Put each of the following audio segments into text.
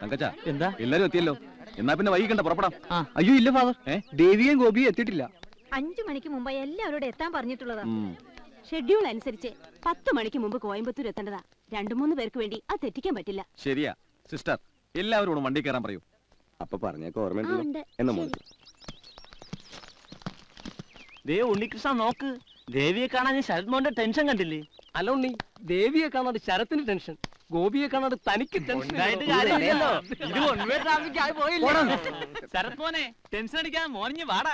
തങ്കച്ച എന്താ എല്ലാരും എത്തിയല്ലോ എന്നാ പിന്നെ വൈകിക്കണ്ട പുറപ്പെടാം അയ്യോ ഇല്ല ഫാദർ ഏ? ദേവിയും ഗോപിയും എത്തിയിട്ടില്ല അഞ്ചു മണിക്ക് മുമ്പ് എല്ലാവരോടും എത്താൻ പറഞ്ഞിട്ടുള്ളതാ ഉം. ഷെഡ്യൂൾ അനുസരിച്ച് പത്ത് മണിക്ക് മുമ്പ് കോയമ്പത്തൂർ എത്തേണ്ടതാ രണ്ടു മൂന്ന് പേർക്ക് വേണ്ടി അത് തെറ്റിക്കാൻ പറ്റില്ല ശരിയാ സിസ്റ്റർ എല്ലാവരോടും വണ്ടി കയറാൻ പറയൂ അപ്പൊ പറഞ്ഞേക്ക് ഓർമ്മയുണ്ടല്ലോ എന്നാ മോൾക്ക് ദേ ഉണ്ണികൃഷ്ണ നോക്ക് ദേവിയെ കാണാൻ ഞാൻ ശരത് മോന്റെ ടെൻഷൻ കണ്ടില്ലേ അല്ല ഉണ്ണി ദേവിയെ കാണാതെ ശരത്തിന് ടെൻഷൻ ഗോപിയെ കാണാതെ തനിക്ക് ടെൻഷൻ ഉണ്ടായിട്ട് കാര്യമില്ലല്ലോ ഇത് വൺ വേ ട്രാഫിക് ആയി പോയില്ലേ ശരത് മോനെ ടെൻഷൻ അടിക്കാൻ മോനിഞ്ഞ് വാടാ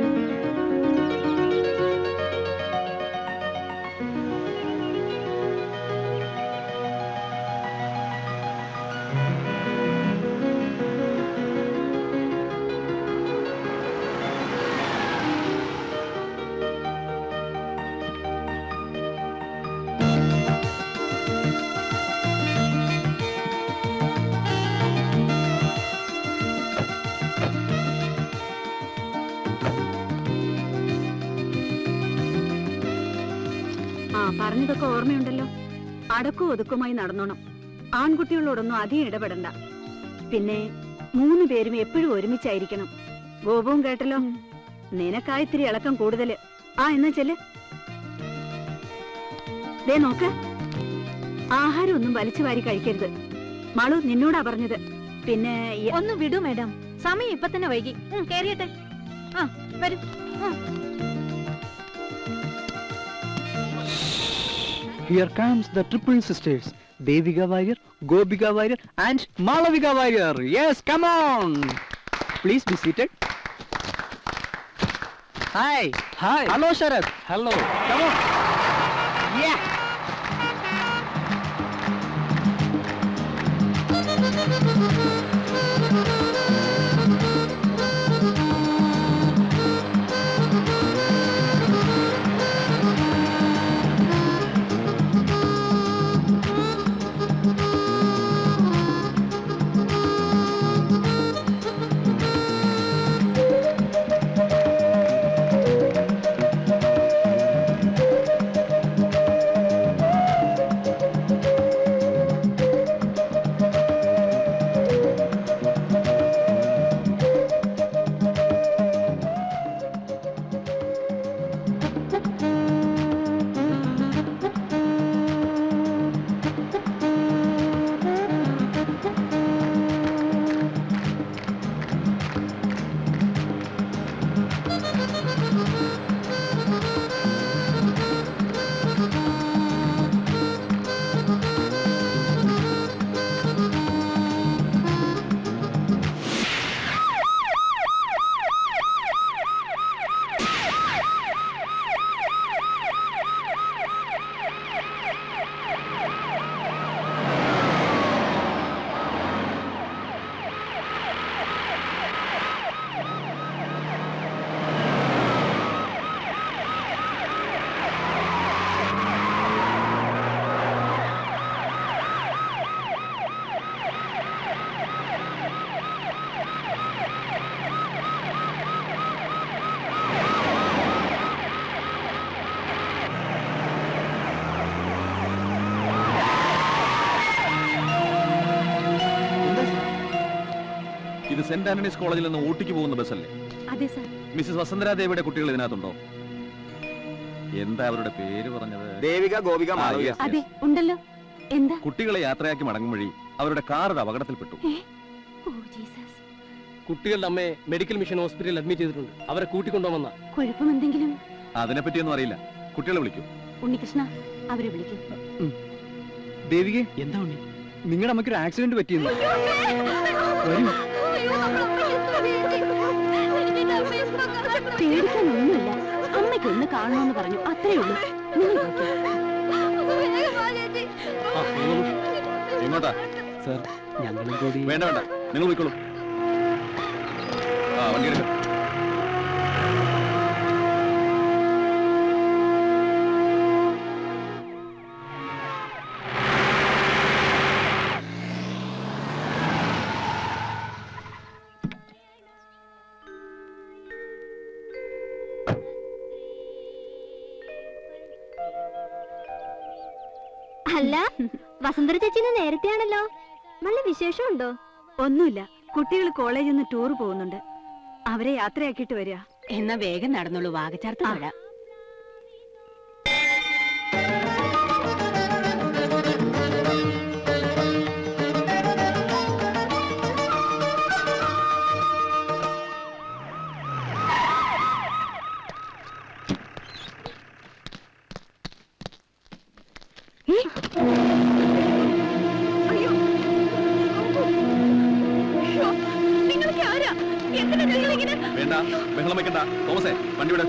ആ പറഞ്ഞതൊക്കെ ഓർമ്മയുണ്ടല്ലോ അടക്കവും ഒതുക്കുമായി നടന്നോണം ആൺകുട്ടികളോടൊന്നും അധികം ഇടപെടണ്ട പിന്നെ മൂന്ന് പേരും എപ്പോഴും ഒരുമിച്ചായിരിക്കണം ഗോപവും കേട്ടല്ലോ നിനക്കായിത്തിരി ഇളക്കം കൂടുതല് ആ എന്നാ ചെല്ല് ദേ നോക്ക് ആഹാരം ഒന്നും വലിച്ചു വാരി കഴിക്കരുത് മാളു നിന്നോടാ പറഞ്ഞത് പിന്നെ ഈ- ഒന്ന് വിടൂ മേഡം സമയം ഇപ്പൊ തന്നെ വൈകി ഉം, കേറിയട്ടെ ആ വരൂ ഉം. Here comes the triple sisters Devika Warrier Gopika Warrier and Malavika Warrier yes come on please be seated hi hi hello Sarath hello come on yeah ഇത് സെന്റ് ആന്റണീസ് കോളേജിൽ നിന്ന് ഊട്ടിക്ക് പോകുന്ന ബസ്സല്ലേ അതെ സാർ മിസ്സസ് വസന്തരാദേവിയുടെ കുട്ടികൾ ഇതിനകത്തുണ്ടോ എന്താ അവരുടെ പേര് പറഞ്ഞത് ദേവിക ഗോപിക ആ, മാളവിക yes, അതെ yes. ഉണ്ടല്ലോ എന്താ കുട്ടികളെ യാത്രയാക്കി മടങ്ങും വഴി അവരുടെ കാർ ഒരു അപകടത്തിൽപ്പെട്ടു ഓ ജീസസ് കുട്ടികളുടെ അമ്മയെ മെഡിക്കൽ മിഷൻ ഹോസ്പിറ്റലിൽ അഡ്മിറ്റ് ചെയ്തിട്ടുണ്ട് അവരെ കൂട്ടിക്കൊണ്ടുവന്ന കുഴപ്പം എന്തെങ്കിലും അതിനെപ്പറ്റിയൊന്നും അറിയില്ല കുട്ടികളെ വിളിക്കൂ ഉണ്ണികൃഷ്ണ അവരെ വിളിക്കും ദേവിക എന്താ ഉണ്ണി നിങ്ങളുടെ അമ്മയ്ക്ക് ഒരു ആക്സിഡന്റ് പറ്റിയെന്ന് വരൂ പേടിക്കാനൊന്നുമില്ല അമ്മയ്ക്ക് ഒന്ന് കാണണമെന്ന് പറഞ്ഞു അത്രേ ഉള്ളൂ നിങ്ങൾ പോയിക്കോ. ആ, നിങ്ങളും. എങ്ങോട്ടാ സർ ഞങ്ങളും കൂടി വേണ്ട വേണ്ട നിങ്ങൾ പോയിക്കോളൂ ആ വണ്ടി എടുക്കാം അല്ല വസുന്ധര ചേച്ചിന്ന് നേരത്തെ ആണല്ലോ നല്ല വിശേഷമുണ്ടോ ഒന്നുമില്ല കുട്ടികൾ കോളേജിൽ നിന്ന് ടൂർ പോകുന്നുണ്ട് അവരെ യാത്രയാക്കിയിട്ട് വരിക എന്നാ വേഗം നടന്നോളൂ വാഗച്ചാർത്ത് ആ. തൊഴാം അയ്യോ അയ്യോ, നിങ്ങളൊക്കെ ആരാ എന്തിനാ നിങ്ങളിങ്ങനെ വേണ്ട ബഹളം വെക്കണ്ട തോമസേ വണ്ടി വിട്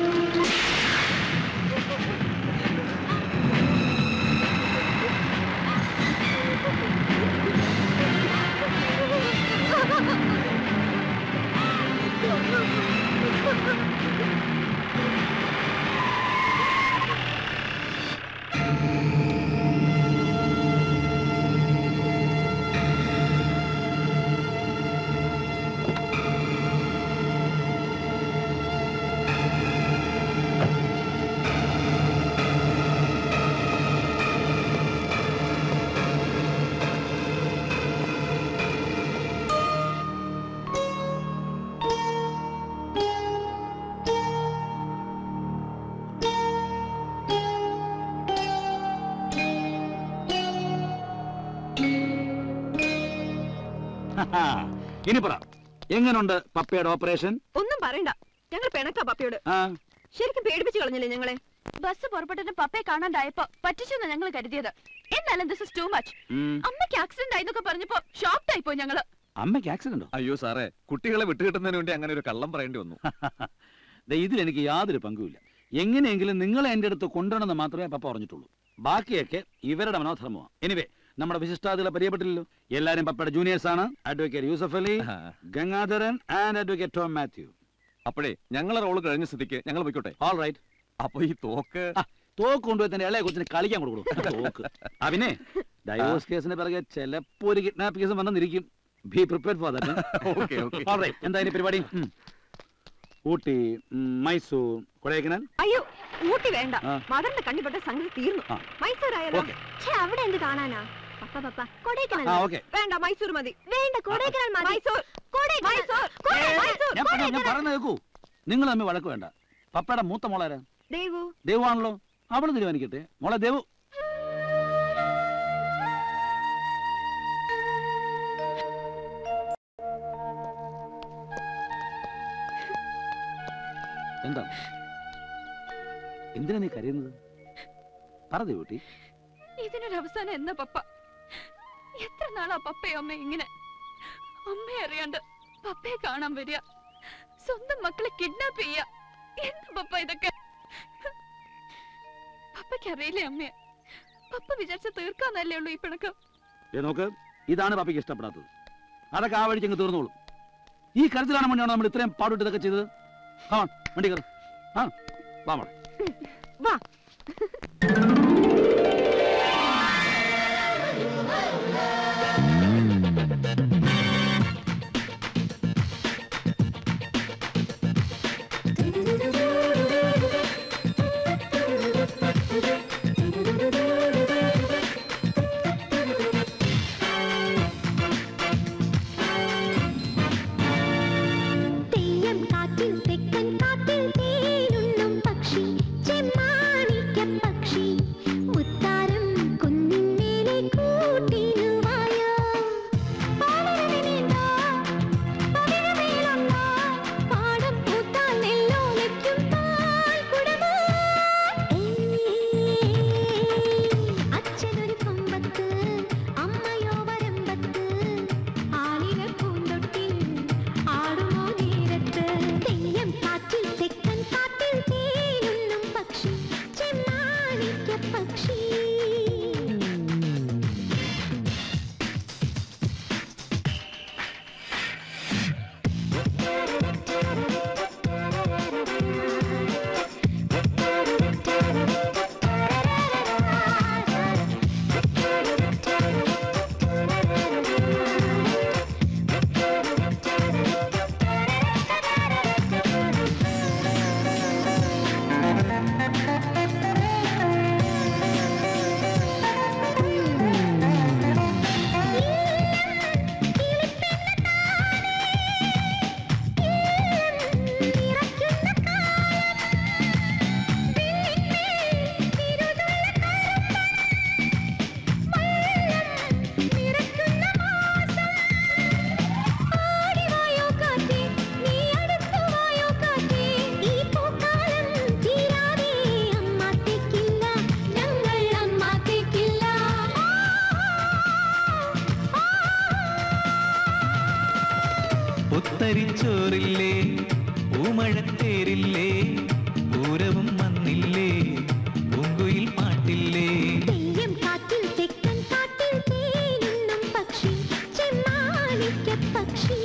ഇനി പറ എങ്ങനുണ്ട് പപ്പയുടെ ഓപ്പറേഷൻ ഒന്നും പറയണ്ട ഞങ്ങൾ പിണക്കാ പപ്പയോട് ആ ശരിക്കും പേടിപ്പിച്ചു കളഞ്ഞില്ലേ ഞങ്ങളെ ബസ് പുറപ്പെട്ടിട്ട് പപ്പയെ കാണാണ്ടായപ്പോ പറ്റിച്ചെന്ന് ഞങ്ങൾ കരുതിയത് എന്നാലും ദിസ് ഇസ് ടു മച്ച് ഉം. അമ്മയ്ക്ക് ആക്സിഡന്റ് ആയിന്നൊക്കെ പറഞ്ഞപ്പോ ഷോക്ഡ് ആയിപ്പോ ഞങ്ങള് അമ്മയ്ക്ക് ആക്സിഡന്റോ അയ്യോ സാറേ കുട്ടികളെ വിട്ടുകിട്ടുന്നതിന് വേണ്ടി അങ്ങനെ ഒരു കള്ളം പറയേണ്ടി വന്നു ദേ, ഇതിൽ എനിക്ക് യാതൊരു പങ്കുമില്ല എങ്ങനെയെങ്കിലും നിങ്ങളെ എന്റെ അടുത്ത് കൊണ്ടുവരണമെന്ന് മാത്രമേ പപ്പ പറഞ്ഞിട്ടുള്ളൂ ബാക്കിയൊക്കെ ഇവരുടെ മനോധർമ്മമാണ് എനിവേ നമ്മുടെ വിശിഷ്ടാദികളെ പരിചയപ്പെട്ടില്ലല്ലോ എല്ലാരും പപ്പയുടെ ജൂനിയേഴ്സ് ആണ് advocate Yusuf Ali Gangadharan and advocate Tom Matthew അപ്പോഴേ ഞങ്ങളെ റോള് കഴിഞ്ഞ സ്ഥിതിക്ക് ഞങ്ങൾ പോയിക്കോട്ടെ ഓൾ റൈറ്റ് അപ്പൊ ഈ തോക്ക് തോക്ക് കൊണ്ടുപോയി തന്നെ ഇളയ കൊച്ചിന് കളിക്കാൻ കൊടുക്കൂ തോക്ക് ആ പിന്നെ ഡൈവോഴ്സ് കേസിന് പിറകെ ചിലപ്പോ ഒരു കിഡ്നാപ്പ് കേസ് വന്നിരിക്കും be prepare for that okay okay എന്തായാലും പരിപാടി ഉം. ഊട്ടി ഉം, മൈസൂർ കൊടൈക്കനാൽ അയ്യോ ഊട്ടി വേണ്ട ആ. മദറിന്റെ കണ്ണിപ്പെട്ട സംഗതി തീർന്നു ആ. മൈസൂർ ആയാലോ ഓക്കെ അവിടെ എന്ത് കാണാനാ പപ്പ പപ്പ കൊടൈക്കനാൽ ആ ഓക്കെ വേണ്ട മൈസൂർ മതി വേണ്ട കൊടൈക്കനാൽ മതി മൈസൂർ മൈസൂർ മൈസൂർ ഞാൻ പറഞ്ഞ- ഞാൻ പറഞ്ഞു കേൾക്കൂ നിങ്ങൾ തമ്മിൽ വഴക്ക് വേണ്ട പപ്പയുടെ മൂത്ത മോളാരാ ദേവു ദേവാണല്ലോ അവള് തീരുമാനിക്കട്ടെ മോളെ ദേവു എന്താ എന്തിനാ നീ കരയുന്നത് പറ ദേവൂട്ടി ഇതിനൊരു അവസാനം എന്നാ പപ്പ എത്ര നാളാ പപ്പയും അമ്മ ഇങ്ങനെ അമ്മയെ അറിയാണ്ട് പപ്പയെ കാണാൻ വരിക സ്വന്തം മക്കളെ കിഡ്നാപ്പ് ചെയ്യ എന്താ പപ്പ ഇതൊക്കെ പപ്പയ്ക്ക് അറിയില്ലേ അമ്മയെ പപ്പ വിചാരിച്ച തീർക്കാന്നല്ലേ ഉള്ളൂ ഈ പിണക്കം ഏ നോക്ക് ഇതാണ് പാപ്പയ്ക്ക് ഇഷ്ടപ്പെടാത്തത് അതൊക്കെ ആ വഴിക്ക് അങ്ങ് തീർന്നോളും ഈ കരുത്തിലാണ് വേണ്ടിയാണ് നമ്മൾ ഇത്രയും പാടുവിട്ട് ഇതൊക്കെ ചെയ്തത് ആ വണ്ടി കയറും ആ വാ മോളെ വാ തെയ്യം കാറ്റിൽ തെക്കൻ കാറ്റിൽ തേനുണ്ണും പക്ഷി ചെമ്മാണിക്ക പക്ഷി പൂവരിച്ചോറില്ലേ പൂമഴത്തേരില്ലേ പൂരവും വന്നില്ലേ പൂങ്കുയിൽ പാട്ടില്ലേ തെയ്യം കാറ്റിൽ തെക്കൻ കാട്ടിൽ തേനുണ്ണും പക്ഷി ചെമ്മാണിക്ക പക്ഷി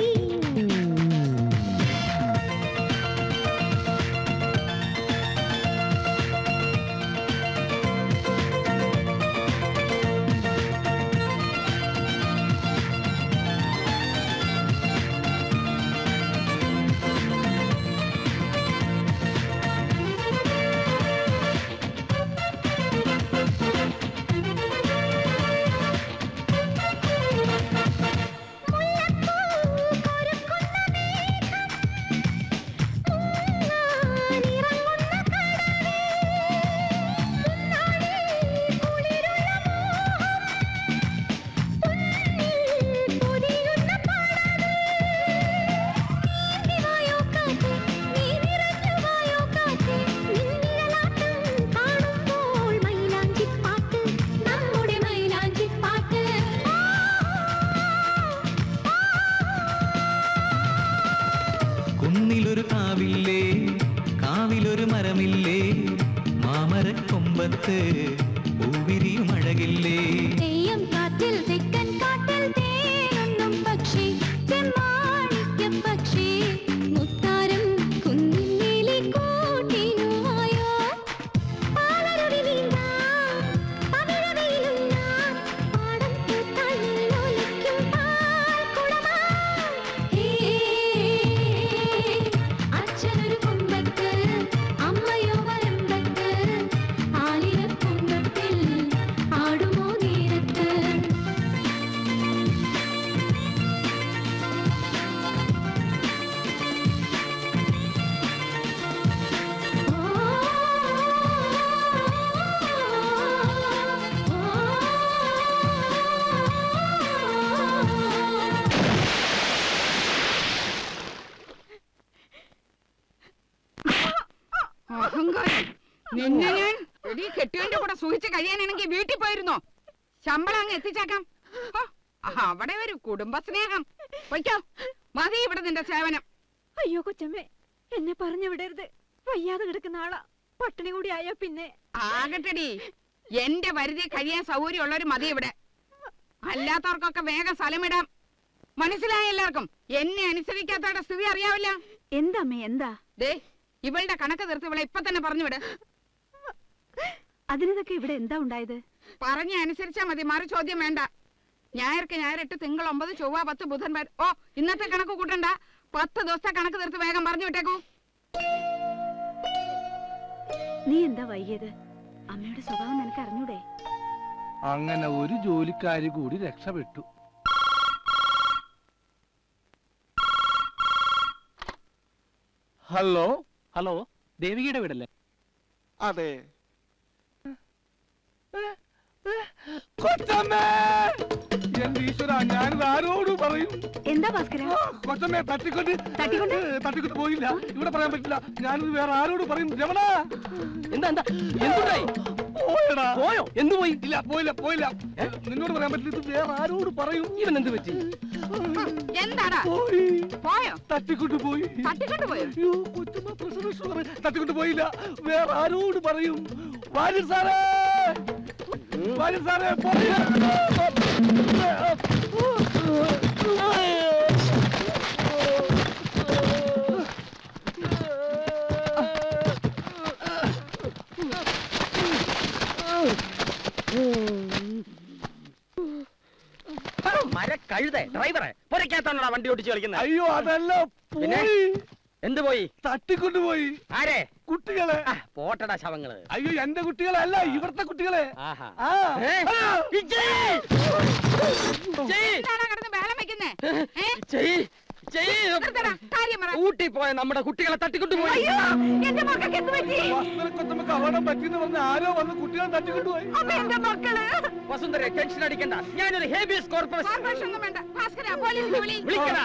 നമ്മുടെ മൈലാഞ്ചി പാട്ട് കുന്നിലൊരു കാവില്ലേ കാവിലൊരു മരമില്ലേ മാമരക്കൊമ്പത്ത് പൂവിരിയും അഴകില്ലേ തെയ്യം കാറ്റിൽ തെക്കൻ കാട്ടിൽ തേനുണ്ണും പക്ഷി ചെമ്മാണിക്ക പക്ഷി മുത്താരം കുന്നിൻ മേലെ കൂട്ടിനുവായോ പാലരുവി നീന്താം പവിഴവെയിലുണ്ണാം പാടം പൂത്താൽ നീലൊലിക്കും പാൽക്കുടമാ ഹേ അച്ഛനൊരു കുമ്പത്ത് അമ്മയോ വരമ്പത്ത് ആലിരക്കുമ്പത്തിൽ ആടുമോ നേരത്ത് അഹങ്കാരം നിന്നെ ഞാൻ എടീ കെട്ടിയവന്റെ കൂടെ സുഖിച്ച് കഴിയാനാണെങ്കിൽ വീട്ടിൽ പോയിരുന്നോ ശമ്പളം അങ്ങ് എത്തിച്ചേക്കാം ഹോ, അവിടെ ഒരു കുടുംബ സ്നേഹം പൊയ്ക്കോ മതി ഇവിടെ നിന്റെ സേവനം അയ്യോ കൊച്ചമ്മേ എന്നെ പറഞ്ഞു വിടരുത് വയ്യാതെ കിടക്കുന്ന ആളാ പട്ടിണി കൂടി ആയാ പിന്നെ ആകട്ടെടി എന്റെ വരുതി കഴിയാൻ സൗകര്യമുള്ളവര് മതി ഇവിടെ അല്ലാത്തവർക്കൊക്കെ വേഗം സ്ഥലമിടാം മനസ്സിലായ എല്ലാവർക്കും എന്നെ അനുസരിക്കാത്തവരുടെ സ്ഥിതി അറിയാവില്ല എന്താ അമ്മേ എന്താ ദേ ഇവളുടെ കണക്ക് തീർത്ത് ഇവളെ ഇപ്പൊ തന്നെ പറഞ്ഞു വിട് അതിനതൊക്കെ ഇവിടെ എന്താ ഉണ്ടായത് പറഞ്ഞ അനുസരിച്ചാ മതി മറു ചോദ്യം വേണ്ട ഞായർക്ക് ഞായരെട്ട് തിങ്കൾ ഒമ്പത് ചൊവ്വ പത്ത് ബുധൻ വരെ ഓ ഇന്നത്തെ കണക്ക് കൂട്ടണ്ട പത്ത് ദിവസത്തെ കണക്ക് തീർത്ത് വേഗം പറഞ്ഞു വിട്ടേക്കൂ നീ എന്താ വൈകിയത് അമ്മയുടെ സ്വഭാവം നിനക്ക് അറിഞ്ഞൂടെ അങ്ങനെ ഒരു ജോലിക്കാരി കൂടി രക്ഷപ്പെട്ടു ഹലോ ഹലോ ദേവികയുടെ വീടല്ലേ അതെ കൊച്ചമ്മേ എന്റെ ഈശ്വര ഞാനിത് ആരോട് പറയും എന്താ ഭാസ്കര ആ, കൊച്ചമ്മേ തട്ടിക്കൊണ്ട് തട്ടിക്കൊണ്ട്? തട്ടിക്കൊണ്ട് പോയില്ല ഇവിടെ പറയാൻ പറ്റില്ല ഞാനിത് വേറെ ആരോട് പറയും രമണ എന്താ എന്താ എന്തുണ്ടായി പോയടാ പോയോ എന്തു പോയി ഇല്ല പോയില്ല പോയില്ല നിന്നോട് പറയാൻ പറ്റില്ല ഇത് വേറെ ആരോട് പറയും ഇവൻ എന്ത് പറ്റി എന്താടാ പോയി പോയോ തട്ടിക്കൊണ്ട് പോയി തട്ടിക്കൊണ്ട് പോയോ അയ്യോ കൊച്ചമ്മ പ്രഷർ ഷുഗർ തട്ടിക്കൊണ്ട് പോയില്ല വേറെ ആരോട് പറയും വാര്യർ സാറേ വാര്യർ സാറേ പോയില്ല മര കഴുത ഡ്രൈവറെ പുരക്കകത്താണോ വണ്ടി ഓടിച്ച് കളിക്കുന്നത് അയ്യോ അതല്ല പിന്നെ? പോയി എന്ത് പോയി തട്ടിക്കൊണ്ട് പോയി ആരെ കുട്ടികളെ ആ, പോട്ടടാ ശവങ്ങള് അയ്യോ എന്റെ കുട്ടികളല്ല ഇവിടുത്തെ കുട്ടികളെ ആഹാ ആ ഏ? ആ. ഇച്ചേയ്! ഇച്ചേയ്! എന്താടാ കിടന്ന് വേളം വെക്കുന്നേ ഏ ഇച്ചേയ്! ഇച്ചേയ്! നിർത്തടാ, കാര്യം പറ ഊട്ടി പോയ നമ്മുടെ കുട്ടികളെ തട്ടിക്കൊണ്ടുപോയി അയ്യോ എന്റെ മക്കൾക്ക് എന്ത് പറ്റി വസ്ത്രക്കൊത്തമ്മക്ക് അപകടം പറ്റിയെന്ന് പറഞ്ഞ് ആരോ വന്ന് കുട്ടികളെ തട്ടിക്കൊണ്ടുപോയി അപ്പൊ എന്റെ മക്കള് വസുന്ധര ടെൻഷൻ അടിക്കണ്ട ഞാനൊരു ഹേബിയസ് കോർപ്പറേഷൻ കോർപ്പറേഷൻ ഒന്നും വേണ്ട ഭാസ്കര പോലീസിനെ വിളി വിളിക്കടാ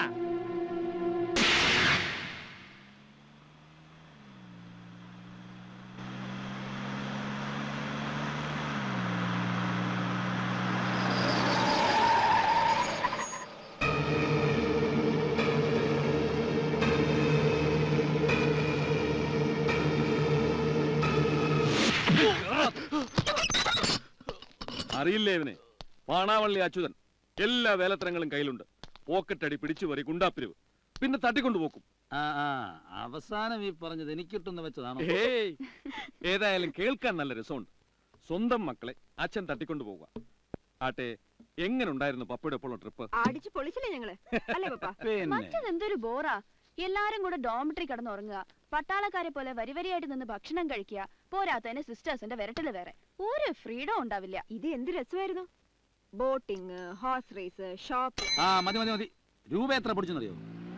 അറിയില്ലേ ഇവനെ പാണാവള്ളി അച്യുതൻ എല്ലാ വേലത്തരങ്ങളും കയ്യിലുണ്ട് പോക്കറ്റടി പിടിച്ചു പറി ഗുണ്ടാപ്പിരിവ് പിന്നെ തട്ടിക്കൊണ്ടുപോക്കും ആ ആ അവസാനം ഈ പറഞ്ഞത് എനിക്കിട്ടെന്ന് വെച്ചതാണോ ഏയ് ഏതായാലും കേൾക്കാൻ നല്ല രസമുണ്ട് സ്വന്തം മക്കളെ അച്ഛൻ തട്ടിക്കൊണ്ടു പോവുക ആട്ടെ എങ്ങനെ ഉണ്ടായിരുന്നു പപ്പയുടെ ഒപ്പമുള്ള ട്രിപ്പ് അടിച്ചു പൊളിച്ചില്ലേ ഞങ്ങള് അല്ലേ പപ്പ പിന്നെ മറ്റതെന്തൊരു ബോറാ എല്ലാരും കൂടെ ഡോമിറ്ററി കിടന്നുറങ്ങുക പട്ടാളക്കാരെ പോലെ വരി വരിയായിട്ട് നിന്ന് ഭക്ഷണം കഴിക്കുക പോരാത്തതിന് സിസ്റ്റേഴ്സിന്റെ വിരട്ടല് വേറെ ഒരു ഫ്രീഡം ഉണ്ടാവില്ല ഇത് എന്ത് രസമായിരുന്നു ബോട്ടിങ് ഹോഴ്സ് റേസ് ഷോപ്പ് ആ മതി മതി മതി രൂപ എത്ര പിടിച്ചെന്നറിയോ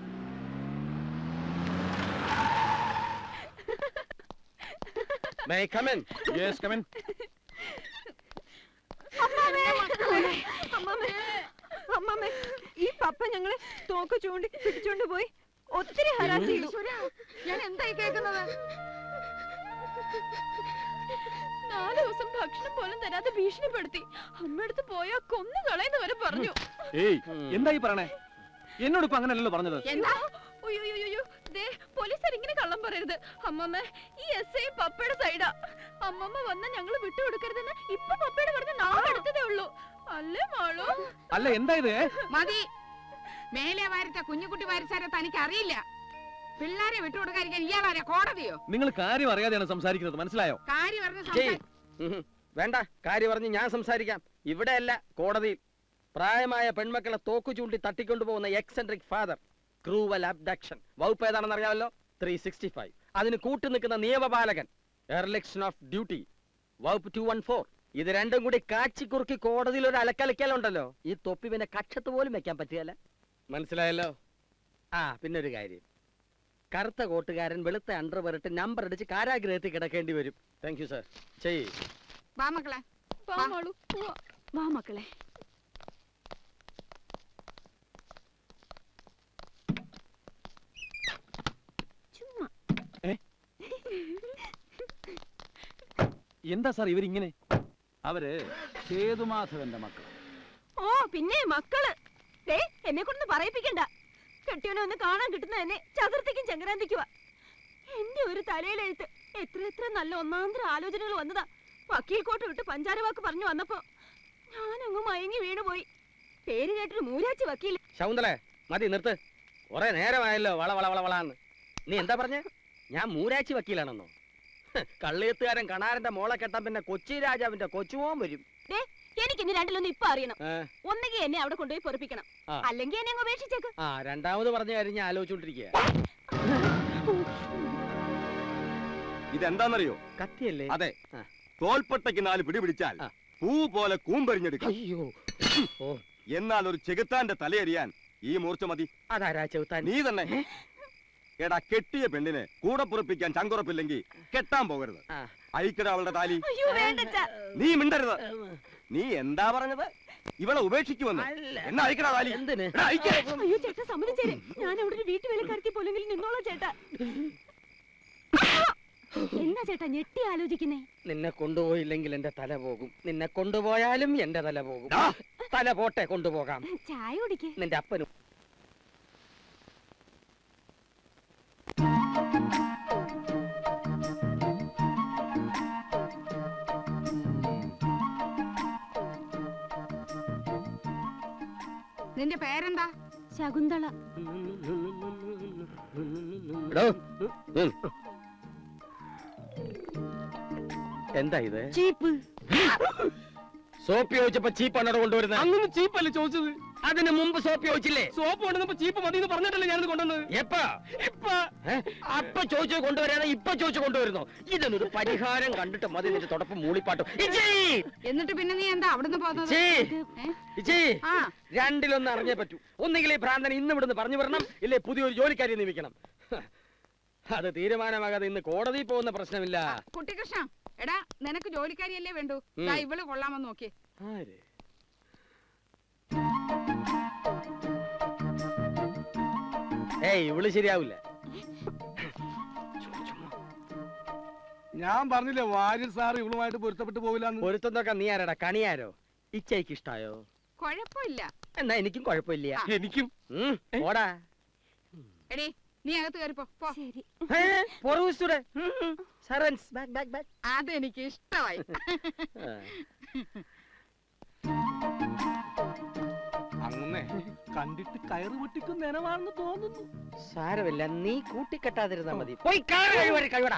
യെസ് കമൻ അമ്മമ്മേ ഈ പപ്പ ഞങ്ങളെ തോക്ക് ചൂണ്ടി പിടിച്ചോണ്ട് പോയി ഒത്തിരി ഹരാസ് ചെയ്തു ഞാൻ എന്തായി കേൾക്കുന്നത് നാല് ദിവസം ഭക്ഷണം പോലും തരാതെ ഭീഷണിപ്പെടുത്തി അമ്മയടുത്ത് പോയാ കൊന്നു കളയെന്ന് വരെ പറഞ്ഞു ഏയ് എന്തായി പറയണേ എന്നോട് ഇപ്പൊ അങ്ങനെയല്ലല്ലോ പറഞ്ഞത് എന്താ അയ്യോ ദേ പോലീസുകാർ ഇങ്ങനെ കള്ളം പറയരുത് അമ്മമ്മ ഈ എസ് ഐ പപ്പയുടെ സൈഡാ അമ്മമ്മ വന്ന ഞങ്ങൾ വിട്ടുകൊടുക്കരുതെന്ന് ഇപ്പൊ പപ്പയുടെ പറഞ്ഞ നാളെ എടുത്തതേ ഉള്ളൂ അല്ലേ മാളു അല്ല എന്തായത് മതി മേലെ വാരത്തെ കുഞ്ഞുകുട്ടി വാരിച്ചാരെ തനിക്ക് അറിയില്ല പിള്ളേരെ വിട്ടുകൊടുക്കാതിരിക്കാൻ ഇയാളാരെ കോടതിയോ നിങ്ങൾ കാര്യം അറിയാതെയാണ് സംസാരിക്കുന്നത് മനസ്സിലായോ കാര്യം പറഞ്ഞ് ജയ്. സംസാ- ഉഹും. വേണ്ട കാര്യം പറഞ്ഞ് ഞാൻ സംസാരിക്കാം ഇവിടെയല്ല കോടതിയിൽ പ്രായമായ പെൺമക്കളെ തോക്കു ചൂണ്ടി തട്ടിക്കൊണ്ടുപോകുന്ന എക്സെൻട്രിക് ഫാദർ ക്രൂവൽ അബ്ഡക്ഷൻ വകുപ്പ് ഏതാണെന്ന് അറിയാമല്ലോ ത്രീ സിക്സ്റ്റി ഫൈവ് അതിന് കൂട്ടു നിൽക്കുന്ന നിയമപാലകൻ എർലക്ഷൻ ഓഫ് ഡ്യൂട്ടി വകുപ്പ് ടു വൺ ഫോർ ഇത് രണ്ടും കൂടി കാച്ചിക്കുറുക്കി കോടതിയിൽ ഒരു അലക്കലക്കലുണ്ടല്ലോ ഈ തൊപ്പി പിന്നെ കക്ഷത്ത് പോലും വെക്കാൻ പറ്റുകയല്ല മനസ്സിലായല്ലോ ആ പിന്നെ ഒരു കാര്യം കറുത്ത കോട്ടുകാരൻ വെളുത്ത അണ്ടർ ഇട്ട് നമ്പർ അടിച്ച് കാരാഗ്രഹത്തിൽ കിടക്കേണ്ടി വരും താങ്ക് യു സർ ചെയ്യ് വാ മക്കളെ വാ മാളു പോവാ വാ മക്കളെ ചുമ്മാ എന്താ സാർ ഇവരിങ്ങനെ അവര് സേതുമാധവന്റെ മക്കൾ ഓ പിന്നെ മക്കള് ദേ എന്നെ കൊണ്ടൊന്ന് പറയിപ്പിക്കണ്ട കെട്ടിയവനെ ഒന്ന് കാണാൻ കിട്ടുന്ന എന്നെ ചതുർത്ഥിക്കും ചങ്കരാന്തിക്കുവ എന്റെ ഒരു തലയിലെഴുത്ത് എത്ര എത്ര നല്ല ഒന്നാന്തര ആലോചനകൾ വന്നതാ വക്കീൽ കോട്ട് വിട്ട് പഞ്ചാര വാക്ക് പറഞ്ഞു വന്നപ്പോ ഞാനങ്ങ് മയങ്ങി വീണുപോയി പേര് കേട്ടൊരു മൂരാച്ചി വക്കീൽ ശകുന്തളെ മതി നിർത്ത് കുറെ നേരമായല്ലോ വള വള വള വളാന്ന് നീ എന്താ പറഞ്ഞേ ഞാൻ മൂരാച്ചി വക്കീലാണെന്നോ ഹ്, കള്ളിയത്തുകാരൻ കണാരന്റെ മോളെ കെട്ടാൻ പിന്നെ കൊച്ചി രാജാവിന്റെ കൊച്ചുമോൻ വരും ദേ എനിക്ക് ഇനി രണ്ടിലൊന്നും ഇപ്പൊ അറിയണം ഏ, ഒന്നുകിൽ എന്നെ അവിടെ കൊണ്ടുപോയി പൊറപ്പിക്കണം ആ. അല്ലെങ്കിൽ എന്നെ അങ്ങ് ഉപേക്ഷിച്ചേക്ക് ആ രണ്ടാമത് പറഞ്ഞ കാര്യം ഞാൻ ആലോചിച്ചോണ്ടിരിക്കുക ഇതെന്താന്നറിയോ കത്തിയല്ലേ അതെ ആ. തോൽപ്പട്ടയ്ക്ക് നാല് പിടി പിടിച്ചാൽ ആ. പൂ പോലെ കൂമ്പരിഞ്ഞെടുക്കാം അയ്യോ ഓ എന്നാൽ ഒരു ചെകുത്താന്റെ തലയെറിയാൻ ഈ മൂർച്ച മതി അതാരാ ചെറുത്താൻ നീ തന്നെ എടാ കെട്ടിയ പെണ്ണിനെ കൂടെ പുറപ്പിക്കാൻ ചങ്കുറപ്പില്ലെങ്കിൽ കെട്ടാൻ പോകരുത് ആ. അയക്കട അവളുടെ താലി അയ്യോ വേണ്ടച്ചാ നീ മിണ്ടരുത് നീ എന്താ പറഞ്ഞത് ഇവളെ ഉപേക്ഷിക്കുമെന്ന് അല്ല. എന്നാ അയക്കടാ താലി എന്തിന് എടാ, അയക്ക്. അയ്യോ ചേട്ടാ സമ്മതിച്ചേരെ ഞാൻ അവിടെ ഒരു വീട്ടുവേലക്കാരത്തി പോലെങ്കിൽ നിന്നോളാം ചേട്ടാ എന്നാ ചേട്ടാ ഞെട്ടി ആലോചിക്കുന്നേ നിന്നെ കൊണ്ടുപോയില്ലെങ്കിൽ എന്റെ തല പോകും നിന്നെ കൊണ്ടുപോയാലും എന്റെ തല പോകും ഡാ. തല പോട്ടെ കൊണ്ടുപോകാം ചായ കുടിക്കേ നിന്റെ അപ്പനും നിന്റെ പേരെന്താ ശകുന്തള എടോ, ഉം. എന്താ ഇത് ചീപ്പ് സോപ്പ് ചോദിച്ചപ്പോ ചീപ്പാണോ കൊണ്ടുവരുന്നത് അങ്ങനെ ചീപ്പല്ലേ ചോദിച്ചത് അതിന് മുമ്പ് സോപ്പ് ചോദിച്ചില്ലേ സോപ്പ് കൊണ്ടുവന്നപ്പോ ചീപ്പ് മതി എന്ന് പറഞ്ഞിട്ടല്ലേ ഞാനിത് കൊണ്ടുവന്നത് എപ്പാ ഇപ്പൊ ഏ? അപ്പൊ ചോദിച്ചു കൊണ്ടുവരാതെ ഇപ്പൊ ചോദിച്ചു കൊണ്ടുവരുന്നോ ഇതിനൊരു പരിഹാരം കണ്ടിട്ട് മതി നിന്റെ തുടപ്പ് മൂളിപ്പാട്ടും ഇച്ചി! എന്നിട്ട് പിന്നെ നീ എന്താ അവിടുന്ന് പോകുന്നത് ഇച്ചി! ഏ? ഇച്ചി! ആ രണ്ടിലൊന്ന് അറിഞ്ഞേ പറ്റൂ ഒന്നുകിൽ ഈ ഭ്രാന്തൻ ഇന്ന് ഇവിടുന്ന് പറഞ്ഞു വരണം ഇല്ലേ പുതിയൊരു ജോലിക്കാരി നിയമിക്കണം ഹ, അത് തീരുമാനമാകാതെ ഇന്ന് കോടതിയിൽ പോകുന്ന പ്രശ്നമില്ല കുട്ടികൃഷ്ണ എടാ നിനക്ക് ജോലിക്കാരിയല്ലേ വേണ്ടു ഉം. ദാ ഇവള് കൊള്ളാമെന്ന് നോക്കി ആര്? ഏയ് ഇവള് ശരിയാവില്ല ഞാൻ പറഞ്ഞില്ലേ വാര്യർ സാർ ഇവളുമായിട്ട് പൊരുത്തപ്പെട്ടു പോവില്ല പൊരുത്തം നോക്കാൻ നീ ആരാടാ കണിയാരോ ഇച്ചയ്ക്ക് ഇഷ്ടായോ കൊഴപ്പില്ല എന്നാ എനിക്കും കുഴപ്പമില്ല എനിക്കും ഉം, പോടാ എടീ നീ അകത്ത് കയറിപ്പോ പോ ശരി ഏ, പുറകുവശത്തൂടെ. ഉം, ഉം. Servants, back, back, back. അതെനിക്ക് ഇഷ്ടമായി ആ. വന്നേ കണ്ടിട്ട് കയറ് പൊട്ടിക്കും നനവാണെന്ന് തോന്നുന്നു സാരമില്ല നീ കൂട്ടിക്കെട്ടാതിരുന്നാ മതി പോയി കാറ് കഴിവടി കഴിവടാ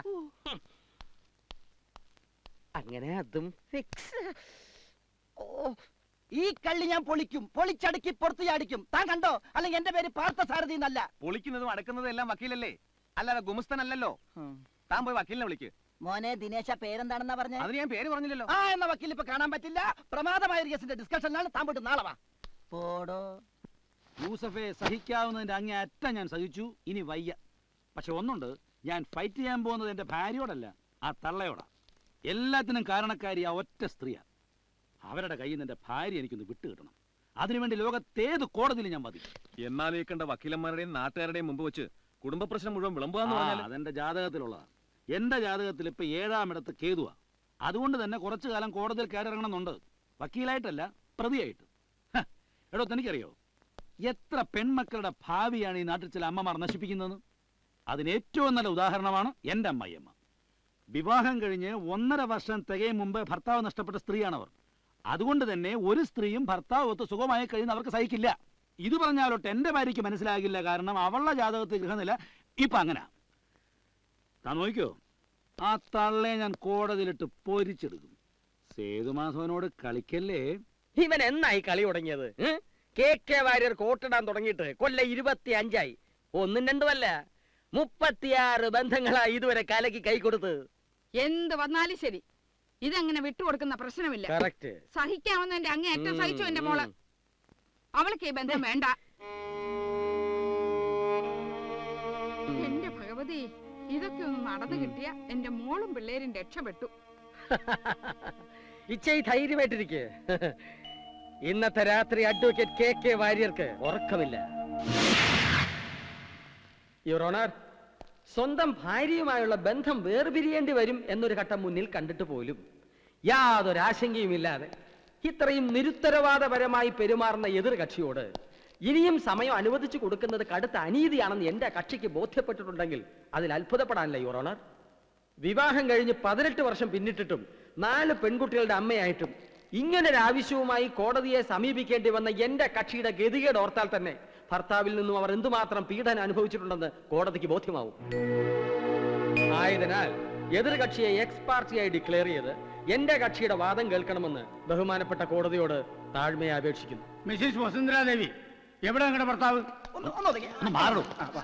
അങ്ങനെ അതും ഫിക്സ് ഓ ഈ കള്ളി ഞാൻ പൊളിക്കും പൊളിച്ചടുക്കി പുറത്ത് ചാടിക്കും താൻ കണ്ടോ അല്ലെങ്കിൽ എന്റെ പേര് പാർത്ഥ സാരഥി എന്നല്ല പൊളിക്കുന്നതും അടക്കുന്നതും എല്ലാം വക്കീലല്ലേ അല്ലാതെ ഗുമസ്തനല്ലല്ലോ താൻ പോയി വക്കീലിനെ വിളിക്ക് മോനെ ദിനേശ പേരെന്താണെന്നാ പറഞ്ഞ അതിന് ഞാൻ പേര് പറഞ്ഞില്ലല്ലോ ആ എന്ന വക്കീൽ ഇപ്പൊ കാണാൻ പറ്റില്ല പ്രമാദമായ ഒരു കേസിന്റെ ഡിസ്കഷനിലാണ് താൻ പോയിട്ട് നാളെ വാ പോടോ യൂസഫെ സഹിക്കാവുന്നതിന്റെ അങ്ങേ അറ്റം ഞാൻ സഹിച്ചു ഇനി വയ്യ പക്ഷെ ഒന്നുണ്ട് ഞാൻ ഫൈറ്റ് ചെയ്യാൻ പോകുന്നത് എന്റെ ഭാര്യയോടല്ല ആ തള്ളയോടാ എല്ലാത്തിനും കാരണക്കാരി ആ ഒറ്റ സ്ത്രീയാ അവരുടെ കയ്യിൽ നിന്ന് എന്റെ ഭാര്യ എനിക്കൊന്ന് വിട്ടുകിട്ടണം അതിനുവേണ്ടി ലോകത്തേത് കോടതിയിൽ ഞാൻ മതി എന്നാൽ ഈ കണ്ട വക്കീലന്മാരുടെയും നാട്ടുകാരുടെയും മുമ്പ് വെച്ച് കുടുംബ പ്രശ്നം മുഴുവൻ വിളമ്പുകയെന്ന് പറഞ്ഞാൽ അതെന്റെ ജാതകത്തിലുള്ളതാണ് എന്റെ ജാതകത്തിൽ ഇപ്പൊ ഏഴാമിടത്ത് കേതുവാ അതുകൊണ്ട് തന്നെ കുറച്ചു കാലം കോടതിയിൽ കയറിറങ്ങണമെന്നുണ്ട് വക്കീലായിട്ടല്ല പ്രതിയായിട്ട് ഹ, എടോ തനിക്കറിയോ എത്ര പെൺമക്കളുടെ ഭാവിയാണ് ഈ നാട്ടിൽ ചില അമ്മമാർ നശിപ്പിക്കുന്നതെന്ന് അതിന് ഏറ്റവും നല്ല ഉദാഹരണമാണ് എൻ്റെ അമ്മായിയമ്മ വിവാഹം കഴിഞ്ഞ് ഒന്നര വർഷം തികയും മുമ്പ് ഭർത്താവ് നഷ്ടപ്പെട്ട സ്ത്രീയാണവർ അതുകൊണ്ട് തന്നെ ഒരു സ്ത്രീയും ഭർത്താവ് ഒത്ത് സുഖമായി കഴിയുന്ന അവർക്ക് സഹിക്കില്ല ഇത് പറഞ്ഞാലോട്ട് എൻ്റെ ഭാര്യയ്ക്ക് മനസ്സിലാകില്ല കാരണം അവളുടെ ജാതകത്തിൽ ഗൃഹനില ഇപ്പൊ അങ്ങനെ താൻ നോക്കിയോ ആ തള്ളെ ഞാൻ കോടതിയിലിട്ട് പൊരിച്ചെടുക്കും സേതുമാധവനോട് കളിക്കല്ലേ ഇവൻ എന്നായി കളി തുടങ്ങിയത് ഏ? കെ കെ വാര്യർ കോട്ടിടാൻ തുടങ്ങിയിട്ട് കൊല്ല ഇരുപത്തി അഞ്ചായി ഒന്നും രണ്ടുമല്ല മുപ്പത്തിയാറ് ബന്ധങ്ങളായി ഇതുവരെ കലക്കി കൈ കൊടുത്ത് എന്ത് വന്നാലും ശരി ഇതങ്ങനെ വിട്ടുകൊടുക്കുന്ന പ്രശ്നമില്ല കറക്റ്റ് സഹിക്കാവുന്നതിന്റെ അങ്ങേ അറ്റം സഹിച്ചു എന്റെ മോള് അവൾക്ക് ഈ ബന്ധം വേണ്ട എന്റെ ഭഗവതി ഇതൊക്കെ ഒന്ന് നടന്നു കിട്ടിയ എന്റെ മോളും പിള്ളേരും രക്ഷപ്പെട്ടു ഇച്ചയി ധൈര്യമായിട്ടിരിക്കെ ഇന്നത്തെ രാത്രി അഡ്വക്കേറ്റ് കെ കെ വാര്യർക്ക് ഉറക്കമില്ല യുവർ ഓണർ സ്വന്തം ഭാര്യയുമായുള്ള ബന്ധം വേർപിരിയേണ്ടി വരും എന്നൊരു ഘട്ടം മുന്നിൽ കണ്ടിട്ട് പോലും യാതൊരു ആശങ്കയുമില്ലാതെ ഇത്രയും നിരുത്തരവാദപരമായി പെരുമാറുന്ന എതിർ കക്ഷിയോട് ഇനിയും സമയം അനുവദിച്ചു കൊടുക്കുന്നത് കടുത്ത അനീതിയാണെന്ന് എന്റെ കക്ഷിക്ക് ബോധ്യപ്പെട്ടിട്ടുണ്ടെങ്കിൽ അതിൽ അത്ഭുതപ്പെടാനില്ല യുവർ ഓണർ വിവാഹം കഴിഞ്ഞ് പതിനെട്ട് വർഷം പിന്നിട്ടിട്ടും നാല് പെൺകുട്ടികളുടെ അമ്മയായിട്ടും ഇങ്ങനൊരു ആവശ്യവുമായി കോടതിയെ സമീപിക്കേണ്ടി വന്ന എന്റെ കക്ഷിയുടെ ഗതികേട് ഓർത്താൽ തന്നെ ഭർത്താവിൽ നിന്നും അവർ എന്തുമാത്രം പീഡനം അനുഭവിച്ചിട്ടുണ്ടെന്ന് കോടതിക്ക് ബോധ്യമാവും ആയതിനാൽ എതിർ കക്ഷിയെ എക്സ് പാർട്ടിയായി ഡിക്ലെയർ ചെയ്ത് എന്റെ കക്ഷിയുടെ വാദം കേൾക്കണമെന്ന് ബഹുമാനപ്പെട്ട കോടതിയോട് താഴ്മയെ അപേക്ഷിക്കുന്നു മിസ്സിസ് വസുന്ധരാദേവി എവിടെ നിങ്ങളുടെ ഭർത്താവ് ഒന്ന് മാറൂ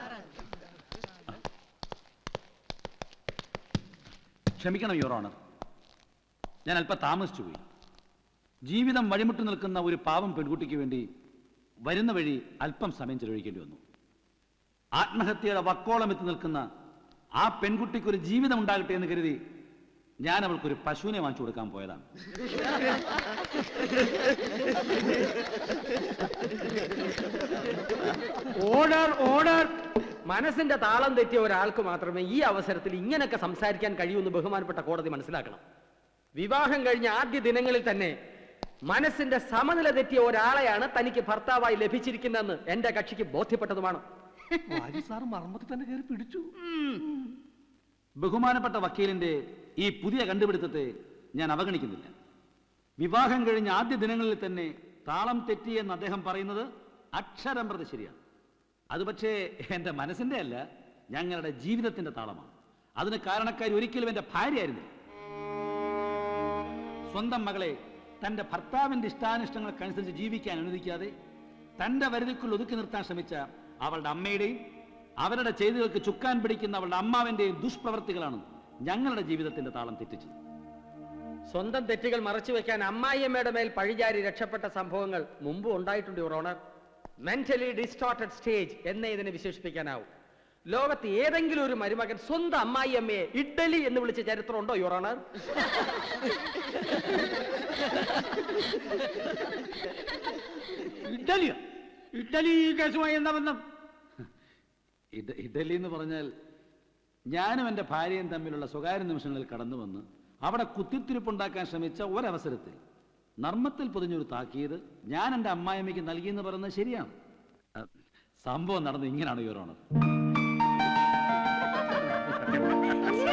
ക്ഷമിക്കണം യുവർ ഓണർ ഞാൻ അല്പം താമസിച്ചു പോയി ജീവിതം വഴിമുട്ടി നിൽക്കുന്ന ഒരു പാവം പെൺകുട്ടിക്ക് വേണ്ടി വരുന്ന വഴി അല്പം സമയം ചെലവഴിക്കേണ്ടി വന്നു ആത്മഹത്യയുടെ വക്കോളം എത്തി നിൽക്കുന്ന ആ പെൺകുട്ടിക്ക് ഒരു ജീവിതം ഉണ്ടാകട്ടെ എന്ന് കരുതി ഞാൻ അവൾക്കൊരു പശുവിനെ വാങ്ങിച്ചു കൊടുക്കാൻ പോയതാണ് ഓർഡർ ഓർഡർ മനസ്സിന്റെ താളം തെറ്റിയ ഒരാൾക്ക് മാത്രമേ ഈ അവസരത്തിൽ ഇങ്ങനെയൊക്കെ സംസാരിക്കാൻ കഴിയൂന്ന് ബഹുമാനപ്പെട്ട കോടതി മനസ്സിലാക്കണം വിവാഹം കഴിഞ്ഞ ആദ്യ ദിനങ്ങളിൽ തന്നെ മനസ്സിന്റെ സമനില തെറ്റിയ ഒരാളെയാണ് തനിക്ക് ഭർത്താവായി ലഭിച്ചിരിക്കുന്നതെന്ന് എന്റെ കക്ഷിക്ക് ബോധ്യപ്പെട്ടതുമാണ് സാർ മർമ്മത്തിൽ തന്നെ കയറി പിടിച്ചു ബഹുമാനപ്പെട്ട വക്കീലിന്റെ ഈ പുതിയ കണ്ടുപിടുത്തത്തെ ഞാൻ അവഗണിക്കുന്നില്ല വിവാഹം കഴിഞ്ഞ ആദ്യ ദിനങ്ങളിൽ തന്നെ താളം തെറ്റിയെന്ന് അദ്ദേഹം പറയുന്നത് അക്ഷരം പ്രതി ശരിയാണ് അത് പക്ഷേ എൻ്റെ മനസ്സിന്റെ അല്ല ഞങ്ങളുടെ ജീവിതത്തിന്റെ താളമാണ് അതിന് കാരണക്കാരി ഒരിക്കലും എൻ്റെ ഭാര്യയായിരുന്നു സ്വന്തം മകളെ തന്റെ ഭർത്താവിന്റെ ഇഷ്ടാനിഷ്ടങ്ങൾക്കനുസരിച്ച് ജീവിക്കാൻ അനുവദിക്കാതെ തന്റെ വരുതിക്കുள் ഒതുക്കി നിർത്താൻ ശ്രമിച്ച അവളുടെ അമ്മയുടെയും അവരുടെ ചെയ്തികൾക്ക് ചുക്കാൻ പിടിക്കുന്ന അവളുടെ അമ്മാവിന്റെയും ദുഷ്പ്രവർത്തികളാണ് ഞങ്ങളുടെ ജീവിതത്തിന്റെ താളം തെറ്റിച്ചത് സ്വന്തം തെറ്റുകൾ മറച്ചു വെക്കാൻ അമ്മായിയമ്മയുടെ മേൽ പഴിചാരി രക്ഷപ്പെട്ട സംഭവങ്ങൾ മുമ്പ് ഉണ്ടായിട്ടുണ്ട് your honour mentally distorted stage എന്നേ ഇതിനെ വിശേഷിപ്പിക്കാനാവും ലോകത്ത് ഏതെങ്കിലും ഒരു മരുമകൻ സ്വന്തം അമ്മായിയമ്മയെ ഇഡ്ഡലി എന്ന് വിളിച്ച ചരിത്രമുണ്ടോ യുവർ ഓണർ ഇഡലിയോ ഇഡലി ഈ കേസുമായി എന്താ ബന്ധം ഇഡ- ഇഡലി എന്ന് പറഞ്ഞാൽ ഞാനും എൻ്റെ ഭാര്യയും തമ്മിലുള്ള സ്വകാര്യ നിമിഷങ്ങളിൽ കടന്നു വന്ന് അവിടെ കുത്തിത്തിരിപ്പുണ്ടാക്കാൻ ശ്രമിച്ച ഒരവസരത്തിൽ നർമ്മത്തിൽ പൊതിഞ്ഞൊരു താക്കീത് ഞാൻ എൻ്റെ അമ്മായിമ്മയ്ക്ക് നൽകിയെന്ന് പറയുന്നത് ശരിയാണ് അഹ്, സംഭവം നടന്നത് ഇങ്ങനെയാണ് യുവർ ഓണർ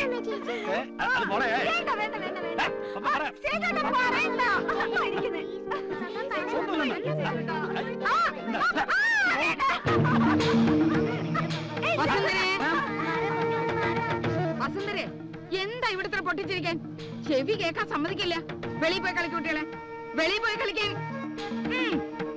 വേണ്ട, വേണ്ട, വേണ്ട, വേണ്ട. ആ, സേതുവേട്ടൻ പറയണ്ട. അമ്മ ഇരിക്കുന്നെ. വസുന്ധരേ വസുന്ധരേ എന്താ ഇവിടുത്തെ പൊട്ടിച്ചിരിക്കാൻ ചെവി കേൾക്കാൻ സമ്മതിക്കില്ല വെളിയിൽ പോയി കളിക്കും കുട്ടികളെ വെളിയിൽ പോയി കളിക്കാൻ ഉം.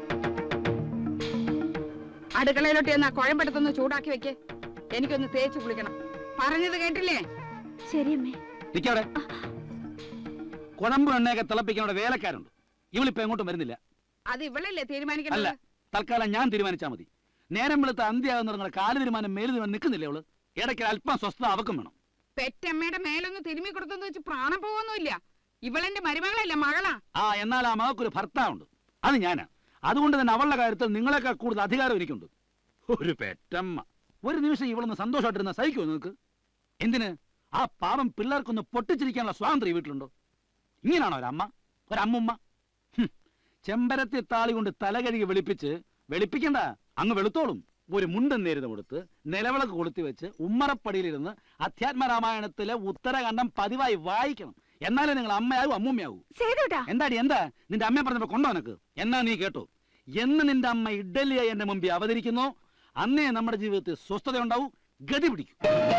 അടുക്കളയിലോട്ട് എന്നാ കുഴമ്പെടുത്തൊന്ന് ചൂടാക്കി വെക്ക് എനിക്കൊന്ന് തേച്ച് കുളിക്കണം പറഞ്ഞത് കേട്ടില്ലേ ശരിയമ്മേ നിക്കവിടെ കുഴമ്പ് എണ്ണയൊക്കെ തിളപ്പിക്കാനുള്ള വേലക്കാരുണ്ട് ഇവളിപ്പോ എങ്ങോട്ടും വരുന്നില്ല അത് ഇവളല്ലേ അല്ല തീരുമാനിക്കണത് തൽക്കാലം ഞാൻ തീരുമാനിച്ചാൽ മതി നേരം വെളുത്ത അന്ത്യാകുന്ന നിങ്ങളുടെ കാല് തീരുമാനം മേല് തീരുമാനം നിൽക്കുന്നില്ലേ അവള് ഇടയ്ക്ക് അല്പം സ്വസ്ഥത അവക്കും വേണം പെറ്റമ്മയുടെ മേലൊന്ന് തിരുമ്മി കൊടുത്തെന്ന് വെച്ച് പ്രാണം പോവൊന്നുമില്ല ഇവളെന്റെ മരുമകളല്ല മകളാ ആ എന്നാൽ ആ മകൾക്കൊരു ഭർത്താവുണ്ട് അത് ഞാനാ അതുകൊണ്ട് തന്നെ അവളുടെ കാര്യത്തിൽ നിങ്ങളെക്കാൾ കൂടുതൽ അധികാരം എനിക്കുണ്ട് ഒരു പെറ്റമ്മ ഒരു നിമിഷം ഇവളൊന്ന് സന്തോഷമായിട്ടിരുന്ന സഹിക്കുമോ നിങ്ങൾക്ക് എന്തിന് ആ പാവം പിള്ളേർക്കൊന്ന് പൊട്ടിച്ചിരിക്കാനുള്ള സ്വാതന്ത്ര്യം ഈ വീട്ടിലുണ്ടോ ഇങ്ങനാണോ ഒരമ്മ ഒരമ്മുമ്മ ഹും. ചെമ്പരത്തി താളി കൊണ്ട് തല കഴുകി വെളുപ്പിച്ച് വെളുപ്പിക്കണ്ട അങ്ങ് വെളുത്തോളും ഒരു മുണ്ടൻ നേരുന്ന കൊടുത്ത് നിലവിളക്ക് കൊളുത്തി വെച്ച് ഉമ്മറപ്പടിയിലിരുന്ന് അധ്യാത്മരാമായണത്തിലെ ഉത്തരകണ്ഠം പതിവായി വായിക്കണം എന്നാലേ നിങ്ങൾ അമ്മയാവും അമ്മൂമ്മയാവൂ എന്താടി എന്താ നിന്റെ അമ്മയെ പറഞ്ഞപ്പോ കൊണ്ടോ നിനക്ക് എന്നാ നീ കേട്ടോ എന്ന് നിന്റെ അമ്മ ഇഡലിയായി എന്റെ മുമ്പിൽ അവതരിക്കുന്നോ അന്നേ നമ്മുടെ ജീവിതത്തിൽ സ്വസ്ഥത ഉണ്ടാവും ഗതി പിടിക്കും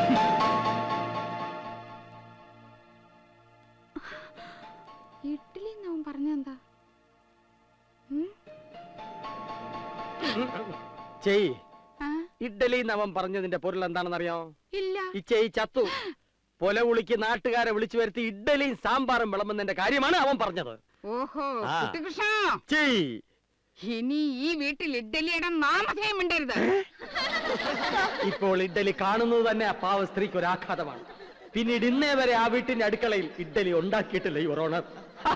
ഇഡ്ഡലി എന്നവൻ പറഞ്ഞെന്താ ചെയ് ആ? ഇഡ്ഡലി എന്നവൻ പറഞ്ഞതിന്റെ പൊരുൾ എന്താണെന്നറിയോ ഇല്ല ഈ ചെയ് ചത്തു പൊല ഉളിക്ക് നാട്ടുകാരെ വിളിച്ചു വരുത്തി ഇഡ്ഡലിയും സാമ്പാറും വിളമ്പുന്നതിന്റെ കാര്യമാണ് അവൻ പറഞ്ഞത് ഓഹോ ആ. കുട്ടികൃഷ്ണ ചെയ് ഇനി ഈ വീട്ടിൽ ഇഡ്ഡലിയുടെ നാമധേയം മിണ്ടരുത് ഇപ്പോൾ ഇഡ്ഡലി കാണുന്നത് തന്നെ ആ പാവ സ്ത്രീക്ക് ഒരു ആഘാതമാണ് പിന്നീട് ഇന്നേ വരെ ആ വീട്ടിന്റെ അടുക്കളയിൽ ഇഡ്ഡലി ഉണ്ടാക്കിയിട്ടില്ല your honour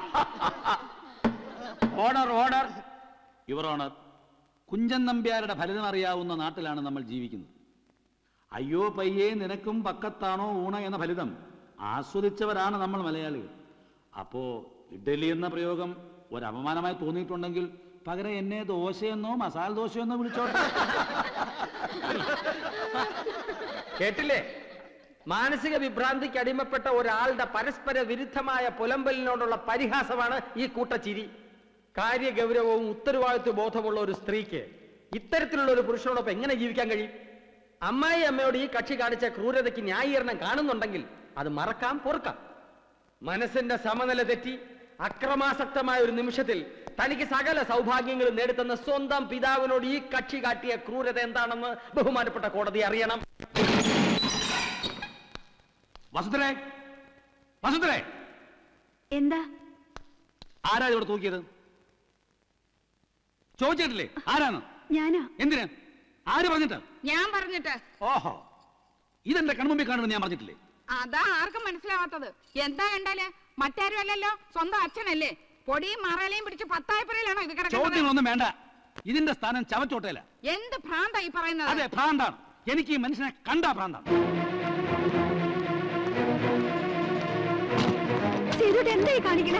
order order your honour Kunchan നമ്പ്യാരുടെ ഫലിതം അറിയാവുന്ന നാട്ടിലാണ് നമ്മൾ ജീവിക്കുന്നത് അയ്യോ പയ്യേ നിനക്കും പക്കത്താണോ ഊണ എന്ന ഫലിതം ആസ്വദിച്ചവരാണ് നമ്മൾ മലയാളികൾ അപ്പോ ഇഡലി എന്ന പ്രയോഗം ഒരു അപമാനമായി തോന്നിയിട്ടുണ്ടെങ്കിൽ പകരം എന്നെ ദോശയെന്നോ മസാല ദോശയെന്നോ വിളിച്ചോട്ടെ കേട്ടില്ലേ മാനസിക വിഭ്രാന്തിക്ക് അടിമപ്പെട്ട ഒരാളുടെ പരസ്പര വിരുദ്ധമായ പുലമ്പലിനോടുള്ള പരിഹാസമാണ് ഈ കൂട്ടച്ചിരി കാര്യഗൗരവവും ഉത്തരവാദിത്വ ബോധമുള്ള ഒരു സ്ത്രീക്ക് ഇത്തരത്തിലുള്ള ഒരു പുരുഷനോടൊപ്പം എങ്ങനെ ജീവിക്കാൻ കഴിയും അമ്മായി അമ്മയോട് ഈ കക്ഷി കാണിച്ച ക്രൂരതയ്ക്ക് ന്യായീകരണം കാണുന്നുണ്ടെങ്കിൽ അത് മറക്കാം പൊറുക്കാം മനസ്സിന്റെ സമനില തെറ്റി അക്രമാസക്തമായ ഒരു നിമിഷത്തിൽ തനിക്ക് സകല സൗഭാഗ്യങ്ങളും നേടിത്തന്ന സ്വന്തം പിതാവിനോട് ഈ കക്ഷി കാട്ടിയ ക്രൂരത എന്താണെന്ന് ബഹുമാനപ്പെട്ട കോടതി അറിയണം വസുന്ധരേ വസുന്ധരേ എന്താ ആരാ ഇവിടെ തൂക്കിയത് ചോദിച്ചിട്ടില്ലേ ആരാണ് ഞാനാ എന്തിന് ആര് പറഞ്ഞിട്ട് ഞാൻ പറഞ്ഞിട്ട് ഓഹോ ഇതെന്റെ കൺമുമ്പിൽ കാണുമെന്ന് ഞാൻ പറഞ്ഞിട്ടില്ലേ അതാ ആർക്കും മനസ്സിലാവാത്തത് എന്താ കണ്ടാല് മറ്റാരും അല്ലല്ലോ സ്വന്തം അച്ഛനല്ലേ പൊടിയും മറലയും പിടിച്ച് പത്തായപ്പുരയിലാണോ ഇത് കിടക്കുന്നത് ചോദ്യങ്ങളൊന്നും വേണ്ട ഇതിന്റെ സ്ഥാനം ചവച്ചോട്ടയില എന്ത് ഭ്രാന്താ ഈ പറയുന്നത് അതെ ഭ്രാന്താണ് എനിക്ക് ഈ മനുഷ്യനെ കണ്ടാ ഭ്രാന്താണ് ചെയ്തോട്ട് എന്തായി കാണിക്കണേ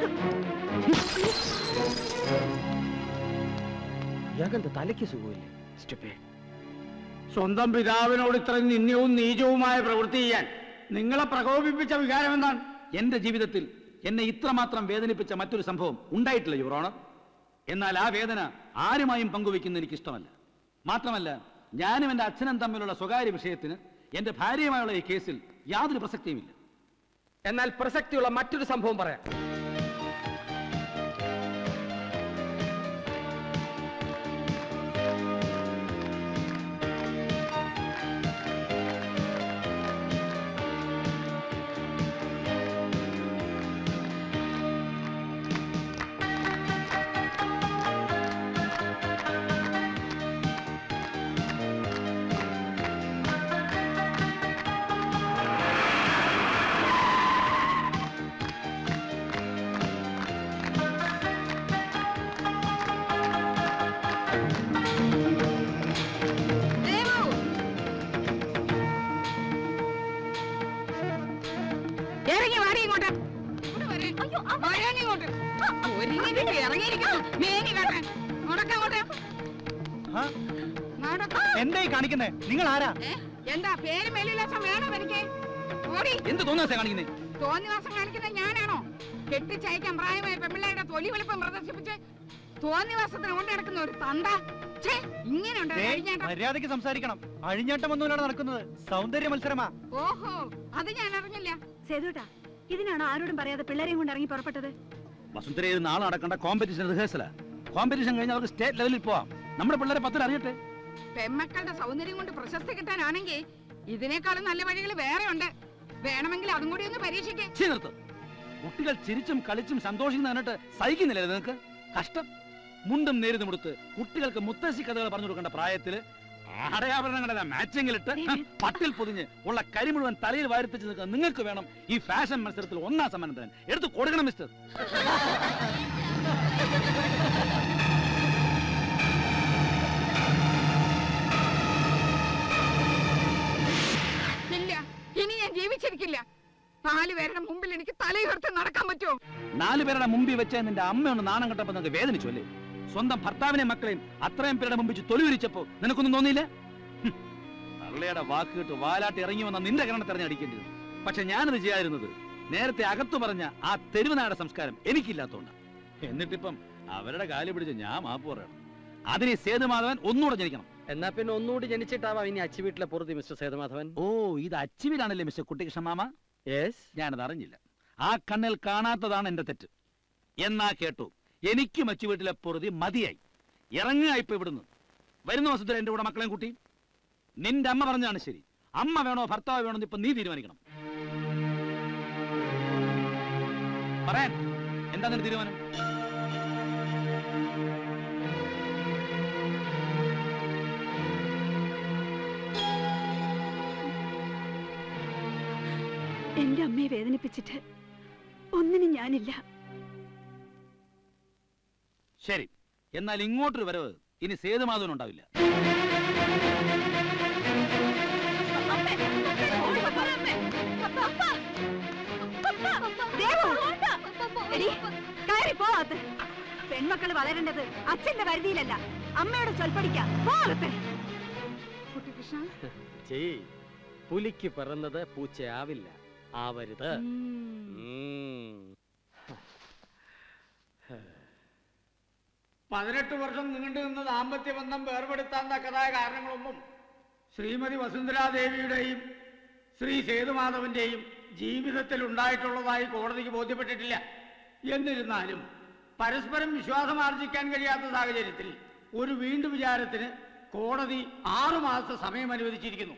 ഇയാൾക്ക് തലയ്ക്ക് സുഖമില്ലേ Stupid. സ്വന്തം പിതാവിനോട് ഇത്രയും നിന്ദ്യവും നീചവുമായ പ്രവൃത്തി ചെയ്യാൻ നിങ്ങളെ പ്രകോപിപ്പിച്ച വികാരം എന്താണ് എന്റെ ജീവിതത്തിൽ എന്നെ ഇത്രമാത്രം വേദനിപ്പിച്ച മറ്റൊരു സംഭവം ഉണ്ടായിട്ടില്ല യുവറോണർ എന്നാൽ ആ വേദന ആരുമായും പങ്കുവെക്കുന്ന എനിക്ക് ഇഷ്ടമല്ല മാത്രമല്ല ഞാനും എന്റെ അച്ഛനും തമ്മിലുള്ള സ്വകാര്യ വിഷയത്തിന് എന്റെ ഭാര്യയുമായുള്ള ഈ കേസിൽ യാതൊരു പ്രസക്തിയുമില്ല എന്നാൽ പ്രസക്തിയുള്ള മറ്റൊരു സംഭവം പറയാം ദേവു! ഇറങ്ങി വാടി ഇങ്ങോട്ട് ഇവിടെ വരെ. വരാൻ ഇങ്ങോട്ട് ഒരുങ്ങിട്ട് ഇറങ്ങിയിരിക്കുന്നു വേഗി കേട്ടെ മുടക്കങ്ങോട്ട് എന്തായി കാണിക്കുന്നേ നിങ്ങൾ ആരാ എന്താ പേര് മേലിലാസം വേണോ എനിക്ക് ഓടി എന്ത് തോന്നാസ കാണിക്കുന്നേ തോന്നിവാസം കാണിക്കുന്ന ഞാനാണോ കെട്ടിച്ചയക്കാൻ പ്രായമായ പെമ്പിള്ളേരുടെ തൊലി വെളുപ്പം പ്രദർശിപ്പിച്ച് തോന്നിവാസത്തിന് കൊണ്ട് നടക്കുന്ന ഒരു തന്ത ഛേ, ഇങ്ങനെ ഉണ്ട് ദേ, കഴിഞ്ഞേട്ടം മര്യാദയ്ക്ക് സംസാരിക്കണം അഴിഞ്ഞാട്ടമൊന്നുമില്ലാണ് നടക്കുന്നത് സൗന്ദര്യ മത്സരമാ ഓഹോ അത് ഞാൻ അറിഞ്ഞില്ല സേതുട്ടാ ഇതിനാണോ ആരോടും പറയാതെ പിള്ളേരെയും കൊണ്ട് ഇറങ്ങി പുറപ്പെട്ടത് വസുന്ധരയിൽ നാളെ നടക്കേണ്ട കോമ്പറ്റീഷൻ റിഹേഴ്സലാ കോമ്പറ്റീഷൻ കഴിഞ്ഞാൽ അവർക്ക് സ്റ്റേറ്റ് ലെവലിൽ പോവാം നമ്മുടെ പിള്ളേരെ പത്തിൽ അറിയട്ടെ പെമ്മക്കളുടെ സൗന്ദര്യം കൊണ്ട് പ്രശസ്തി കിട്ടാനാണെങ്കിൽ ഇതിനേക്കാളും നല്ല വഴികൾ വേറെ ഉണ്ട് വേണമെങ്കിൽ അതും കൂടി ഒന്ന് പരീക്ഷിക്കേ ചീ നിർത്ത് കുട്ടികൾ ചിരിച്ചും കളിച്ചും സന്തോഷിക്കുന്ന കണ്ടിട്ട് സഹിക്കുന്നില്ലേ നിങ്ങൾക്ക് കഷ്ടം മുണ്ടും നേരിതും കൊടുത്ത് കുട്ടികൾക്ക് മുത്തശ്ശി കഥകൾ പറഞ്ഞു കൊടുക്കേണ്ട പ്രായത്തില് അടയാഭരണങ്ങളുടെ മാച്ചിങ്ങിലിട്ട് പട്ടിൽ പൊതിഞ്ഞ് ഉള്ള കരി മുഴുവൻ തലയിൽ വാരിപ്പിച്ച് നിൽക്കുന്ന നിങ്ങൾക്ക് വേണം ഈ ഫാഷൻ മത്സരത്തിൽ ഒന്നാം സമ്മാനം തരാൻ എടുത്ത് കൊടുക്കണം മിസ്റ്റർ ഇല്ല ഇനി ഞാൻ ജീവിച്ചിരിക്കില്ല നാല് പേരുടെ മുമ്പിൽ എനിക്ക് തലയുയർത്തി നടക്കാൻ പറ്റുമോ നാലു പേരുടെ മുമ്പിൽ വെച്ച് നിന്റെ അമ്മയൊന്ന് നാണം കണ്ടപ്പോ നിങ്ങൾക്ക് വേദനിച്ചു അല്ലേ സ്വന്തം ഭർത്താവിനെ മക്കളെയും അത്രയും പേരുടെ മുമ്പിൽ വെച്ച് തൊലിവിരിച്ചപ്പോ നിനക്കൊന്നും തോന്നിയില്ല ഹും. തള്ളയുടെ വാക്ക് കേട്ട് വാലാട്ടി ഇറങ്ങി വന്ന നിന്റെ കരണ തെരഞ്ഞടിക്കേണ്ടത് പക്ഷെ ഞാനത് ചെയ്യാതിരുന്നത് നേരത്തെ അകത്തു പറഞ്ഞ ആ തെരുവുനാട സംസ്കാരം എനിക്കില്ലാത്തോണ്ട എന്നിട്ടിപ്പം അവരുടെ കാല് പിടിച്ച് ഞാൻ മാപ്പ് പറയണം അതിന് ഈ സേതുമാധവൻ ഒന്നുകൂടെ ജനിക്കണം എന്നാ പിന്നെ ഒന്നുകൂടി ജനിച്ചിട്ടാവാം ഇനി അച്ചി വീട്ടിലെ പൊറുതി മിസ്റ്റർ സേതുമാധവൻ ഓ ഇത് അച്ചുവിലാണല്ലേ മിസ്റ്റർ കുട്ടികൃഷ്ണ മാമ യെസ് ഞാനത് അറിഞ്ഞില്ല ആ കണ്ണിൽ കാണാത്തതാണ് എന്റെ തെറ്റ് എന്നാ കേട്ടു എനിക്കും അച്ചു വീട്ടിലെ പൊറുതി മതിയായി ഇറങ്ങുക ഇപ്പൊ ഇവിടുന്ന് വരുന്ന വസത്തിൽ എന്റെ കൂടെ മക്കളെയും കൂട്ടി നിന്റെ അമ്മ പറഞ്ഞാണ് ശരി അമ്മ വേണോ ഭർത്താവ് വേണോ എന്ന് ഇപ്പൊ നീ തീരുമാനിക്കണം പറയാൻ എന്താ നിന്റെ തീരുമാനം എന്റെ അമ്മയെ വേദനിപ്പിച്ചിട്ട് ഒന്നിനും ഞാനില്ല ശരി എന്നാൽ ഇങ്ങോട്ടൊരു വരവ് ഇനി സേതുമാധവൻ ഉണ്ടാവില്ല പോവാത്ത പെൺമക്കൾ വളരേണ്ടത് അച്ഛന്റെ വരുതിയിലല്ല അമ്മയുടെ ചൊൽപ്പടിക്ക പോകത്തെ കുട്ടികൃഷ്ണ ചെയ് പുലിക്ക് പിറന്നത് പൂച്ചയാവില്ല ആവരുത് ഉം. പതിനെട്ട് വർഷം നീണ്ടു നിന്ന ദാമ്പത്യ ബന്ധം വേർപെടുത്താൻ തക്കതായ കാരണങ്ങളൊന്നും ശ്രീമതി വസുന്ധരാദേവിയുടെയും ശ്രീ സേതുമാധവന്റെയും ജീവിതത്തിൽ ഉണ്ടായിട്ടുള്ളതായി കോടതിക്ക് ബോധ്യപ്പെട്ടിട്ടില്ല എന്നിരുന്നാലും പരസ്പരം വിശ്വാസം ആർജിക്കാൻ കഴിയാത്ത സാഹചര്യത്തിൽ ഒരു വീണ്ടും വിചാരത്തിന് കോടതി ആറു മാസത്തെ സമയം അനുവദിച്ചിരിക്കുന്നു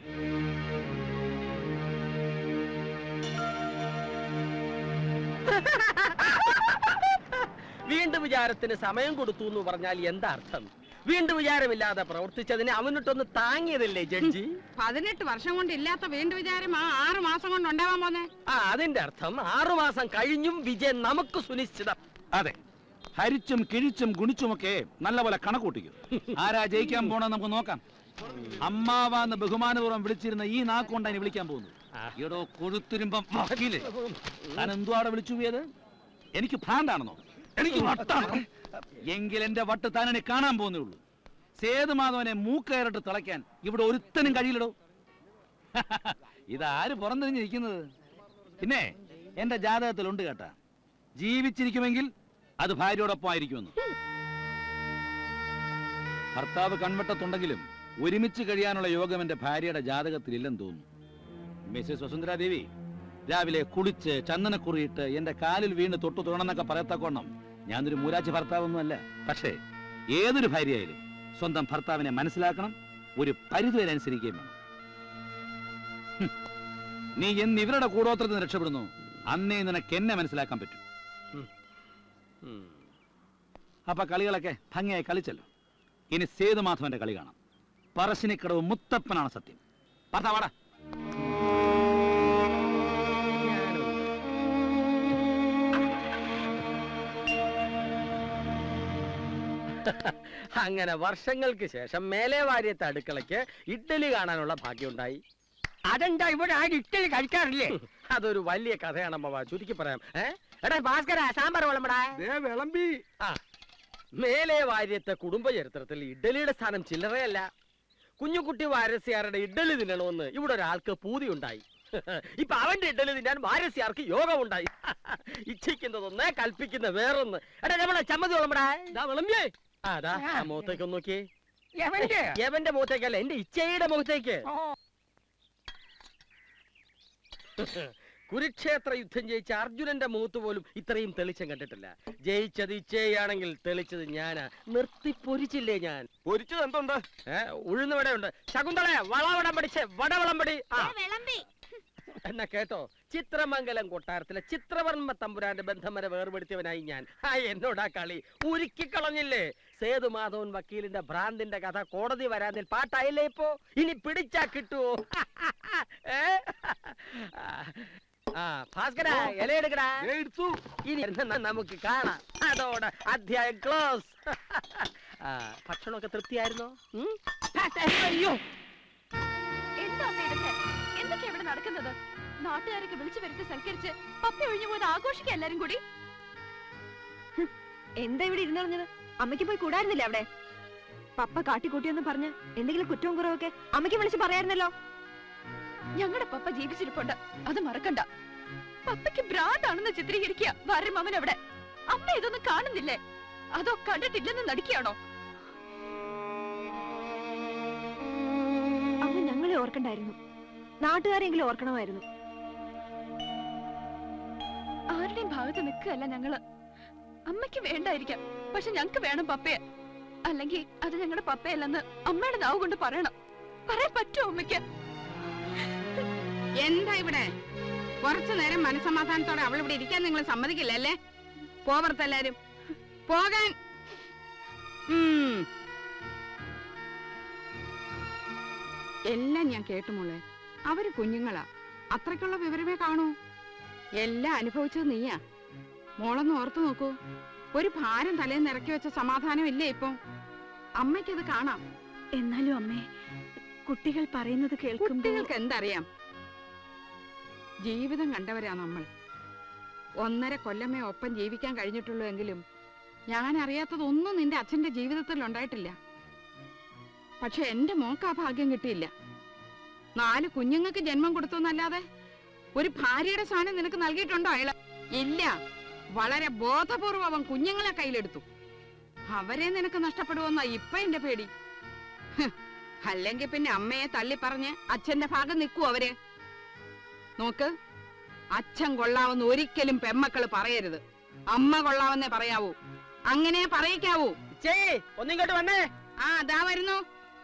വീണ്ടും വിചാരത്തിന് സമയം കൊടുത്തു എന്ന് പറഞ്ഞാൽ എന്താ അർത്ഥം വീണ്ടും വിചാരമില്ലാതെ പ്രവർത്തിച്ചതിന് അവനിട്ടൊന്ന് താങ്ങിയതല്ലേ ജഡ്ജി പതിനെട്ട് വർഷം കൊണ്ട് ഇല്ലാത്ത വീണ്ടും വിചാരം ആ ആറ് മാസം കൊണ്ട് ഉണ്ടാവാൻ പോന്നെ ആ അതിന്റെ അർത്ഥം ആറു മാസം കഴിഞ്ഞും വിജയം നമുക്ക് സുനിശ്ചിതം അതെ ഹരിച്ചും കിഴിച്ചും ഗുണിച്ചുമൊക്കെ നല്ലപോലെ കണക്കൂട്ടിക്കും ആരാ ജയിക്കാൻ പോണെന്ന് നമുക്ക് നോക്കാം അമ്മാവാന്ന് ബഹുമാനപൂർവ്വം വിളിച്ചിരുന്ന ഈ നാക്കൊണ്ടാണ് വിളിക്കാൻ പോകുന്നത് എടോ കൊഴുത്തുരുമ്പം വക്കീല് താൻ എന്തുവാടെ വിളിച്ചു പോയത് എനിക്ക് ഭ്രാന്താണെന്നോ എനിക്ക് വട്ടാണോ എങ്കിൽ എന്റെ വട്ട് താനെ കാണാൻ പോകുന്നേ ഉള്ളൂ സേതുമാധവനെ മൂക്കയറിട്ട് തിളയ്ക്കാൻ ഇവിടെ ഒരുത്തനും കഴിയില്ലടോ ഇതാര് പുറംതിരിഞ്ഞിരിക്കുന്നത് പിന്നെ എന്റെ ജാതകത്തിലുണ്ട് കേട്ടാ ജീവിച്ചിരിക്കുമെങ്കിൽ അത് ഭാര്യയോടൊപ്പം ആയിരിക്കുമെന്ന് ഭർത്താവ് കൺവട്ടത്തുണ്ടെങ്കിലും ഒരുമിച്ച് കഴിയാനുള്ള യോഗം എന്റെ ഭാര്യയുടെ ജാതകത്തിൽ ഇല്ലെന്ന് തോന്നുന്നു മിസ്സസ് വസുന്ധര ദേവി രാവിലെ കുളിച്ച് ചന്ദനക്കുറിയിട്ട് എന്റെ കാലിൽ വീണ് തൊട്ടു തൊഴണമെന്നൊക്കെ പറയത്തക്കോണം ഞാനൊരു മൂരാച്ചി ഭർത്താവൊന്നുമല്ല പക്ഷേ ഏതൊരു ഭാര്യയായാലും സ്വന്തം ഭർത്താവിനെ മനസ്സിലാക്കണം ഒരു പരിധിവരെ അനുസരിക്കുകയും വേണം ഹും. നീ എന്ന് ഇവരുടെ കൂടോത്രത്തിൽ നിന്ന് രക്ഷപ്പെടുന്നു അന്നേ നിനക്ക് എന്നെ മനസ്സിലാക്കാൻ പറ്റും അപ്പൊ കളികളൊക്കെ ഭംഗിയായി കളിച്ചല്ലോ ഇനി സേതുമാധവന്റെ കളി കാണാം പറശ്ശിനിക്കടവ് മുത്തപ്പനാണ് സത്യം ഭർത്താവാടാ അങ്ങനെ വർഷങ്ങൾക്ക് ശേഷം മേലെ വാര്യത്തെ അടുക്കളയ്ക്ക് ഇഡ്ഡലി കാണാനുള്ള ഭാഗ്യമുണ്ടായി അതെന്താ ഇവിടെ ആരും ഇട്ടലി കഴിക്കാറില്ലേ അതൊരു വലിയ കഥയാണ് അമ്മ ചുരുക്കി പറയാം ഏ എടാ ഭാസ്കര സാമ്പാർ വിളമ്പടാ വിളമ്പി ആ മേലെ വാര്യത്തെ കുടുംബ ചരിത്രത്തിൽ ഇഡ്ഡലിയുടെ സ്ഥാനം ചില്ലറയല്ല കുഞ്ഞുകുട്ടി വാരസ്യാരുടെ ഇഡ്ഡലി തിന്നണമെന്ന് ഇവിടെ ഒരാൾക്ക് പൂതിയുണ്ടായി ഇപ്പൊ അവന്റെ ഇഡലി തിന്നാൻ വാരസ്യാർക്ക് യോഗമുണ്ടായി ഇച്ഛിക്കുന്നതൊന്ന് കൽപ്പിക്കുന്ന വേറൊന്ന് എടാ നമ്മളെ ചമ്മതി വിളമ്പടാ ഇതാ വിളമ്പിയേ ആ അതാ ആ മുഖത്തേക്ക് ഒന്ന് നോക്കിയേ എവന്റെ? എവന്റെ മുഖത്തേക്കല്ല എന്റെ ഇച്ഛയുടെ മുഖത്തേക്ക് കുരുക്ഷേത്ര യുദ്ധം ജയിച്ച അർജുനന്റെ മുഖത്ത് പോലും ഇത്രയും തെളിച്ചം കണ്ടിട്ടില്ല ജയിച്ചത് ഇച്ഛയാണെങ്കിൽ തെളിച്ചത് ഞാനാ നിർത്തി പൊരിച്ചില്ലേ ഞാൻ പൊരിച്ചത് എന്തുണ്ട് ഏ ഉഴുന്ന് വടയുണ്ട് ശകുന്തളെ വളവടം പഠിച്ച് വടവളമ്പടി ആ എന്നാ കേട്ടോ ചിത്രമംഗലം കൊട്ടാരത്തിലെ ചിത്രവർമ്മ തമ്പുരാന്റെ ബന്ധം വരെ വേർപെടുത്തിയവനായി ഞാൻ ആ എന്നോടാ കളി ഉരുക്കിക്കളഞ്ഞില്ലേ സേതുമാധവൻ വക്കീലിന്റെ ഭ്രാന്തിന്റെ കഥ കോടതി വരാതിൽ പാട്ടായില്ലേ ഇപ്പോ ഇനി പിടിച്ചാ കിട്ടുവോ ഏ? ആ ഭാസ്കര ഇലയെടുക്കടാ ഇനി വരുന്ന നമുക്ക് കാണാം അതോടെ അധ്യായം ക്ലോസ് ആ ഭക്ഷണമൊക്കെ തൃപ്തിയായിരുന്നോ ഉം? അയ്യോ എന്താ അമ്മ ഇതൊക്കെ എന്തൊക്കെയാ ഇവിടെ നടക്കുന്നത് നാട്ടുകാരൊക്കെ വിളിച്ചു വരുത്തി സൽക്കരിച്ച് പപ്പ ഒഴിഞ്ഞു പോയത് ആഘോഷിക്കുക എല്ലാരും കൂടി എന്താ ഇവിടെ ഇരുന്നറിഞ്ഞത് അമ്മയ്ക്ക് പോയി കൂടായിരുന്നില്ല അവിടെ പപ്പ കാട്ടിക്കൂട്ടിയെന്ന് പറഞ്ഞ് എന്തെങ്കിലും കുറ്റവും കുറവൊക്കെ അമ്മയ്ക്ക് വിളിച്ച് പറയായിരുന്നല്ലോ ഞങ്ങളുടെ പപ്പ ജീവിച്ചിരിപ്പുണ്ട് അത് മറക്കണ്ട പപ്പയ്ക്ക് ഭ്രാന്താണെന്ന് ചിത്രീകരിക്കുക വാരം അവൻ അവിടെ അമ്മ ഇതൊന്നും കാണുന്നില്ലേ അതോ കണ്ടിട്ടില്ലെന്ന് നടിക്കുകയാണോ അമ്മ ഞങ്ങളെ ഓർക്കണ്ടായിരുന്നു നാട്ടുകാരെങ്കിലും ഓർക്കണമായിരുന്നു ആരുടെയും ഭാഗത്ത് നിൽക്കുകയല്ല ഞങ്ങള് അമ്മയ്ക്ക് വേണ്ടായിരിക്കാം പക്ഷെ ഞങ്ങക്ക് വേണം പപ്പയെ അല്ലെങ്കിൽ അത് ഞങ്ങളുടെ പപ്പയല്ലെന്ന് അമ്മയുടെ നാവ് കൊണ്ട് പറയണം പറയാൻ പറ്റുമോ അമ്മയ്ക്ക് എന്താ ഇവിടെ കുറച്ചു നേരം മനസമാധാനത്തോടെ അവൾ ഇവിടെ ഇരിക്കാൻ നിങ്ങൾ സമ്മതിക്കില്ല അല്ലേ പോവർത്തല്ലാരും പോകാൻ ഉം. എല്ലാം ഞാൻ കേട്ടു മോളെ അവര് കുഞ്ഞുങ്ങളാ അത്രയ്ക്കുള്ള വിവരമേ കാണൂ എല്ലാം അനുഭവിച്ചത് നീയാ മോളൊന്ന് ഓർത്തു നോക്കൂ ഒരു ഭാരം തലേന്ന് ഇറക്കി വെച്ച സമാധാനം ഇല്ലേ ഇപ്പൊ അമ്മയ്ക്കത് കാണാം എന്നാലും അമ്മേ കുട്ടികൾ പറയുന്നത് കേൾക്കുമ്പോൾ കുട്ടികൾക്ക് എന്തറിയാം ജീവിതം കണ്ടവരാ നമ്മൾ ഒന്നര കൊല്ലമേ ഒപ്പം ജീവിക്കാൻ കഴിഞ്ഞിട്ടുള്ളൂ എങ്കിലും ഞാൻ അറിയാത്തതൊന്നും നിന്റെ അച്ഛന്റെ ജീവിതത്തിൽ ഉണ്ടായിട്ടില്ല പക്ഷെ എന്റെ മോക്ക് ആ ഭാഗ്യം കിട്ടിയില്ല നാല് കുഞ്ഞുങ്ങൾക്ക് ജന്മം കൊടുത്തു എന്നല്ലാതെ ഒരു ഭാര്യയുടെ സ്ഥാനം നിനക്ക് നൽകിയിട്ടുണ്ടോ അയാള് ഇല്ല വളരെ ബോധപൂർവം അവൻ കുഞ്ഞുങ്ങളെ കയ്യിലെടുത്തു അവരെ നിനക്ക് നഷ്ടപ്പെടുമെന്നാ ഇപ്പൊ എന്റെ പേടി ഹ്, അല്ലെങ്കിൽ പിന്നെ അമ്മയെ തള്ളി പറഞ്ഞ് അച്ഛന്റെ ഭാഗം നിൽക്കൂ അവര് നോക്ക് അച്ഛൻ കൊള്ളാവുന്ന ഒരിക്കലും പെമ്മക്കള് പറയരുത് അമ്മ കൊള്ളാവുന്നേ പറയാവൂ അങ്ങനെ പറയിക്കാവൂ ഒന്നിങ്ങോട്ട് വന്നേ ആ അതാ വരുന്നു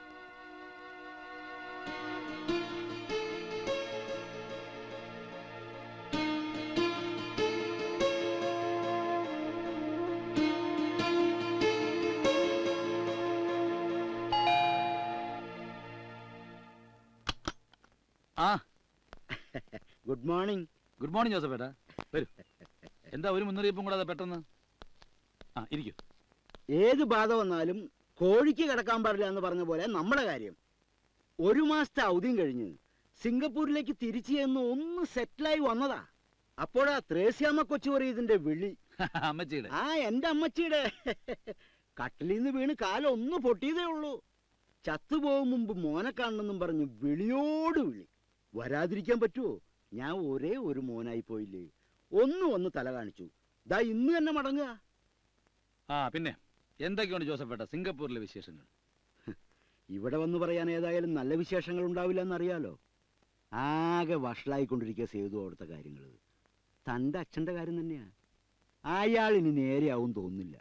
ആ good morning good morning Joseph ഏട്ടാ വരൂ എന്താ ഒരു മുന്നറിയിപ്പും കൂടാതെ പെട്ടെന്ന് ആ ഇരിക്കൂ ഏത് ബാധ വന്നാലും കോഴിക്ക് കിടക്കാൻ പാടില്ല എന്ന് പറഞ്ഞ പോലെ നമ്മുടെ കാര്യം ഒരു മാസത്തെ അവധിയും കഴിഞ്ഞ് സിംഗപ്പൂരിലേക്ക് തിരിച്ചു ചെന്ന് ഒന്ന് സെറ്റിലായി വന്നതാ അപ്പോഴാ ത്രേസ്യാമ്മ കൊച്ചു പറയതിന്റെ വിളി അമ്മച്ചിയുടെ ആ എന്റെ അമ്മച്ചിയുടെ കട്ടിലിന്ന് വീണ് കാലം ഒന്ന് പൊട്ടിയതേ ഉള്ളൂ ചത്തുപോകും മുമ്പ് മോനെ കാണണമെന്നും പറഞ്ഞു വിളിയോട് വിളി വരാതിരിക്കാൻ പറ്റുമോ ഞാൻ ഒരേ ഒരു മോനായി പോയില്ലേ ഒന്നും ഒന്ന് തല കാണിച്ചു ദാ ഇന്ന് തന്നെ മടങ്ങുക ആ പിന്നെ എന്തൊക്കെയുണ്ട് ജോസഫ് ഏട്ടാ സിംഗപ്പൂരിലെ വിശേഷങ്ങൾ ഇവിടെ വന്ന് പറയാൻ ഏതായാലും നല്ല വിശേഷങ്ങൾ ഉണ്ടാവില്ല എന്നറിയാലോ ആകെ വഷളായിക്കൊണ്ടിരിക്കുക സേതു അവിടുത്തെ കാര്യങ്ങൾ തൻ്റെ അച്ഛൻ്റെ കാര്യം തന്നെയാ അയാൾ ഇനി നേരെയാവും തോന്നുന്നില്ല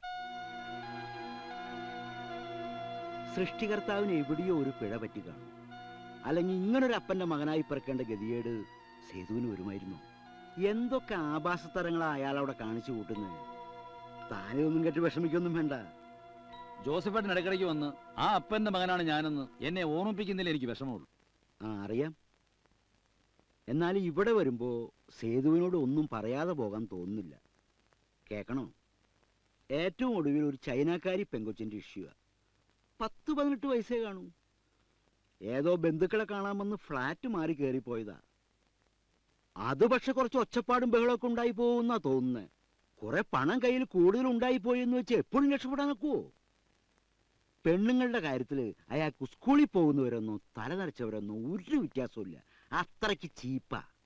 സൃഷ്ടികർത്താവിന് എവിടെയോ ഒരു പിഴ പറ്റി കാണും അല്ലെങ്കിൽ ഇങ്ങനൊരു അപ്പന്റെ മകനായി പിറക്കേണ്ട ഗതികേട് സേതുവിന് വരുമായിരുന്നു എന്തൊക്കെ ആഭാസത്തരങ്ങളാ അയാൾ അവിടെ കാണിച്ചു കൂട്ടുന്നത് താനെ ഒന്നും കേട്ട് വിഷമിക്കൊന്നും വേണ്ട ജോസഫ് ഏട്ടൻ ഇടയ്ക്കിടയ്ക്ക് വന്ന് ആ അപ്പന്റെ മകനാണ് ഞാനെന്ന് എന്നെ ഓർമ്മിപ്പിക്കുന്നതിൽ എനിക്ക് വിഷമമുള്ളൂ ആ അറിയാം എന്നാൽ ഇവിടെ വരുമ്പോ സേതുവിനോട് ഒന്നും പറയാതെ പോകാൻ തോന്നുന്നില്ല കേക്കണോ ഏറ്റവും ഒടുവിൽ ഒരു ചൈനക്കാരി പെങ്കൊച്ചിന്റെ ഇഷ്യൂ പത്ത് പതിനെട്ട് വയസ്സേ കാണൂ ഏതോ ബന്ധുക്കളെ കാണാമെന്ന് ഫ്ലാറ്റ് മാറി കയറിപ്പോയതാ അത് പക്ഷെ കുറച്ച് ഒച്ചപ്പാടും ബഹളമൊക്കെ ഉണ്ടായി പോകുന്നാ തോന്നുന്നത് കുറെ പണം കയ്യിൽ കൂടുതൽ ഉണ്ടായിപ്പോയി എന്ന് വെച്ച് എപ്പോഴും രക്ഷപ്പെടാൻ നോക്കുവോ പെണ്ണുങ്ങളുടെ കാര്യത്തിൽ അയാൾക്ക് സ്കൂളിൽ പോകുന്നവരൊന്നോ തല നരച്ചവരൊന്നോ ഒരു വ്യത്യാസമില്ല അത്രയ്ക്ക് ചീപ്പാ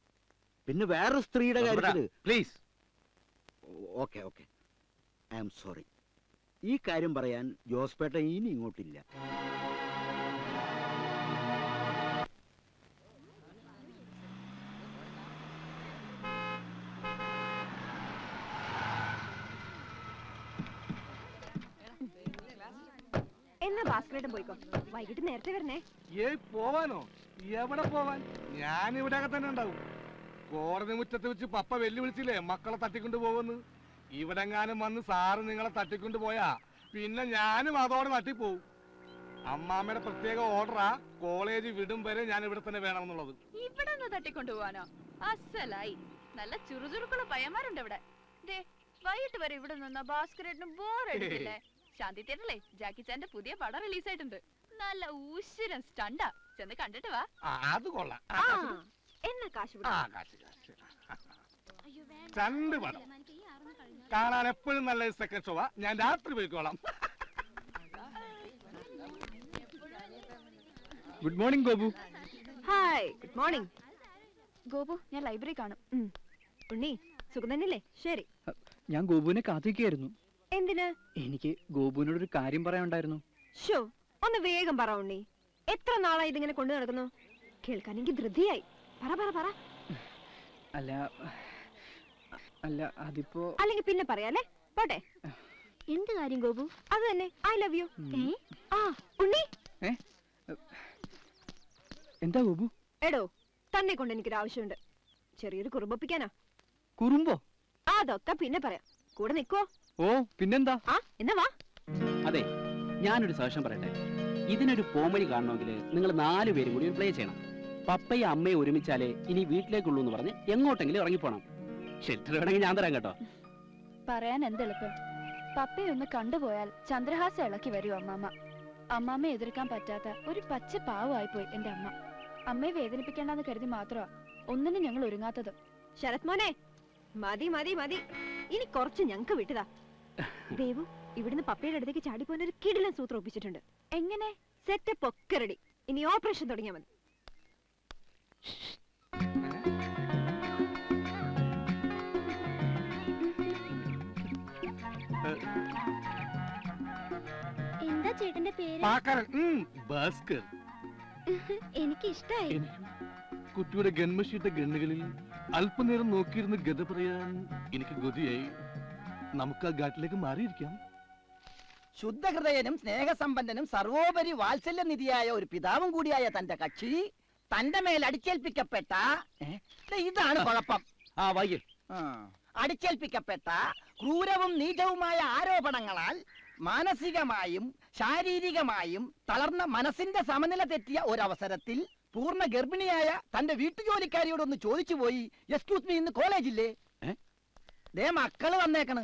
പിന്നെ വേറൊരു സ്ത്രീയുടെ സുബ്രത, കാര്യത്തില് please okay okay I am sorry ഈ കാര്യം പറയാൻ ജോസ്പേട്ട ഇനി ഇങ്ങോട്ടില്ല എന്നാ ഭാസ്കരേട്ടൻ പോയിക്കോ വൈകിട്ട് നേരത്തെ വരണേ ഏയ് പോവാനോ എവിടെ പോവാൻ ഞാൻ ഇവിടെ തന്നെ ഉണ്ടാവും കോടതി മുറ്റത്ത് വെച്ച് പപ്പ വെല്ലുവിളിച്ചില്ലേ മക്കളെ തട്ടിക്കൊണ്ട് പോകുന്നു ഇവിടെങ്ങാനും വന്ന് സാറ് നിങ്ങളെ തട്ടിക്കൊണ്ട് പോയാ പിന്നെ ഞാനും അതോടെ തട്ടിപ്പോവും അമ്മാമ്മയുടെ പ്രത്യേക ഓർഡറാ കോളേജ് വിടും വരെ ഞാൻ ഇവിടെ തന്നെ വേണമെന്നുള്ളത് ഇവിടെ നിന്ന് തട്ടിക്കൊണ്ടു പോവാനോ അസലായി നല്ല ചുറുചുറുക്കുള്ള പയ്യന്മാരുണ്ട് ഇവിടെ ദേ വൈകിട്ട് വരെ ഇവിടെ നിന്ന ഭാസ്കരേട്ടന് ബോർ അടിക്കില്ലേ ശാന്തി തിയേറ്ററിലെ ജാക്കി ചാന്റെ പുതിയ പടം റിലീസ് ആയിട്ടുണ്ട് നല്ല ഊശ്വരൻ സ്റ്റണ്ടാ ചെന്ന് കണ്ടിട്ട് വാ ആ, അത് കൊള്ളാം ആ എന്നാ കാശ് ആ കാശ് കാശ് രണ്ട് പടം കാണാൻ എപ്പോഴും നല്ല സെക്കൻഡ് ഷോവാ ഞാൻ രാത്രി പോയിക്കോളാം good morning Gopu hi good morning Gopu ഞാൻ ലൈബ്രറി കാണും ഉണ്ണി സുഖം തന്നെയല്ലേ ശരി ഞാൻ ഗോപുവിനെ കാത്തിരിക്കുകയായിരുന്നു എന്തിന് എനിക്ക് ഗോപുവിനോട് ഒരു കാര്യം പറയാനുണ്ടായിരുന്നു ഷോ ഒന്ന് വേഗം പറ ഉണ്ണി എത്ര നാളായി ഇതിങ്ങനെ കൊണ്ടു നടക്കുന്നു കേൾക്കാൻ എനിക്ക് ധൃതിയായി പറ പറ പറ അല്ല അല്ല അതിപ്പോ അല്ലെങ്കിൽ പിന്നെ പറയാലേ പോട്ടെ എന്ത് കാര്യം ഗോപു അത് തന്നെ ഐ ലവ് യു ആ ഉണ്ണി ഏ എന്താ ഗോപു എടോ തന്നെ കൊണ്ട് എനിക്കൊരു ആവശ്യമുണ്ട് ചെറിയൊരു കുറുമ്പൊപ്പിക്കാനാ കുറുമ്പോ അതൊക്കെ പിന്നെ പറയാം കൂടെ നിക്കോ ഓ പിന്നെന്താ ആ എന്നാ വാ അതെ ഞാനൊരു സജഷൻ പറയട്ടെ ഇതിനൊരു പോംവഴി കാണണമെങ്കിൽ നിങ്ങൾ നാല് പേരും കൂടി പ്ലേ ചെയ്യണം പപ്പയും അമ്മയും ഒരുമിച്ചാലേ ഇനി വീട്ടിലേക്കുള്ളൂ എന്ന് പറഞ്ഞ് എങ്ങോട്ടെങ്കിലും ഇറങ്ങിപ്പോണം ഷെൽട്ടർ വേണമെങ്കിൽ ഞാൻ തരാം കേട്ടോ പറയാൻ എന്തെളുപ്പം പപ്പയെ ഒന്ന് കണ്ടുപോയാൽ ചന്ദ്രഹാസം ഇളക്കി വരൂ അമ്മാമ്മ അമ്മാമ്മയെ എതിർക്കാൻ പറ്റാത്ത ഒരു പച്ച പാവമായിപ്പോയി എന്റെ അമ്മ അമ്മയെ വേദനിപ്പിക്കേണ്ടെന്ന് കരുതി മാത്രമാ ഒന്നിനും ഞങ്ങൾ ഒരുങ്ങാത്തത് ശരത് മോനെ മതി മതി മതി ഇനി കുറച്ച് ഞങ്ങക്ക് വിട്ടതാ ദേവു ഇവിടുന്ന് പപ്പയുടെ അടുത്തേക്ക് ചാടിപ്പോൻ ഒരു കിടിലൻ സൂത്രം ഒപ്പിച്ചിട്ടുണ്ട് എങ്ങനെ സെറ്റപ്പ് ഒക്കെ റെഡി ഇനി ഓപ്പറേഷൻ തുടങ്ങിയാൽ മതി എന്താ ചേട്ടന്റെ പേര് പാക്കാരൻ ഉം, ഭാസ്കർ എനിക്ക് ഇഷ്ടായി കുട്ടിയുടെ ഗൺമഷിയിട്ട ഗണ്ണുകളിൽ അല്പനേരം നോക്കിയിരുന്ന് ഗത പറയാൻ എനിക്ക് ഗതിയായി നമുക്ക് ആ ഘാട്ടിലേക്ക് മാറിയിരിക്കാം ശുദ്ധഹൃദയനും സ്നേഹസമ്പന്നനും സർവോപരി വാത്സല്യനിധിയായ ഒരു പിതാവും കൂടിയായ തന്റെ കക്ഷി തന്റെ മേൽ അടിച്ചേൽപ്പിക്കപ്പെട്ട ഏ? ദേ ഇതാണ് കുഴപ്പം ആ വൈകി ആ. അടിച്ചേൽപ്പിക്കപ്പെട്ട ക്രൂരവും നീചവുമായ ആരോപണങ്ങളാൽ മാനസികമായും ശാരീരികമായും തളർന്ന മനസ്സിന്റെ സമനില തെറ്റിയ ഒരവസരത്തിൽ പൂർണ്ണ ഗർഭിണിയായ തന്റെ വീട്ടുജോലിക്കാരിയോടൊന്ന് ചോദിച്ചു പോയി എക്സ്ക്യൂസ് മീ ഇന്ന് കോളേജില്ലേ ദേ മക്കള് വന്നേക്കണ്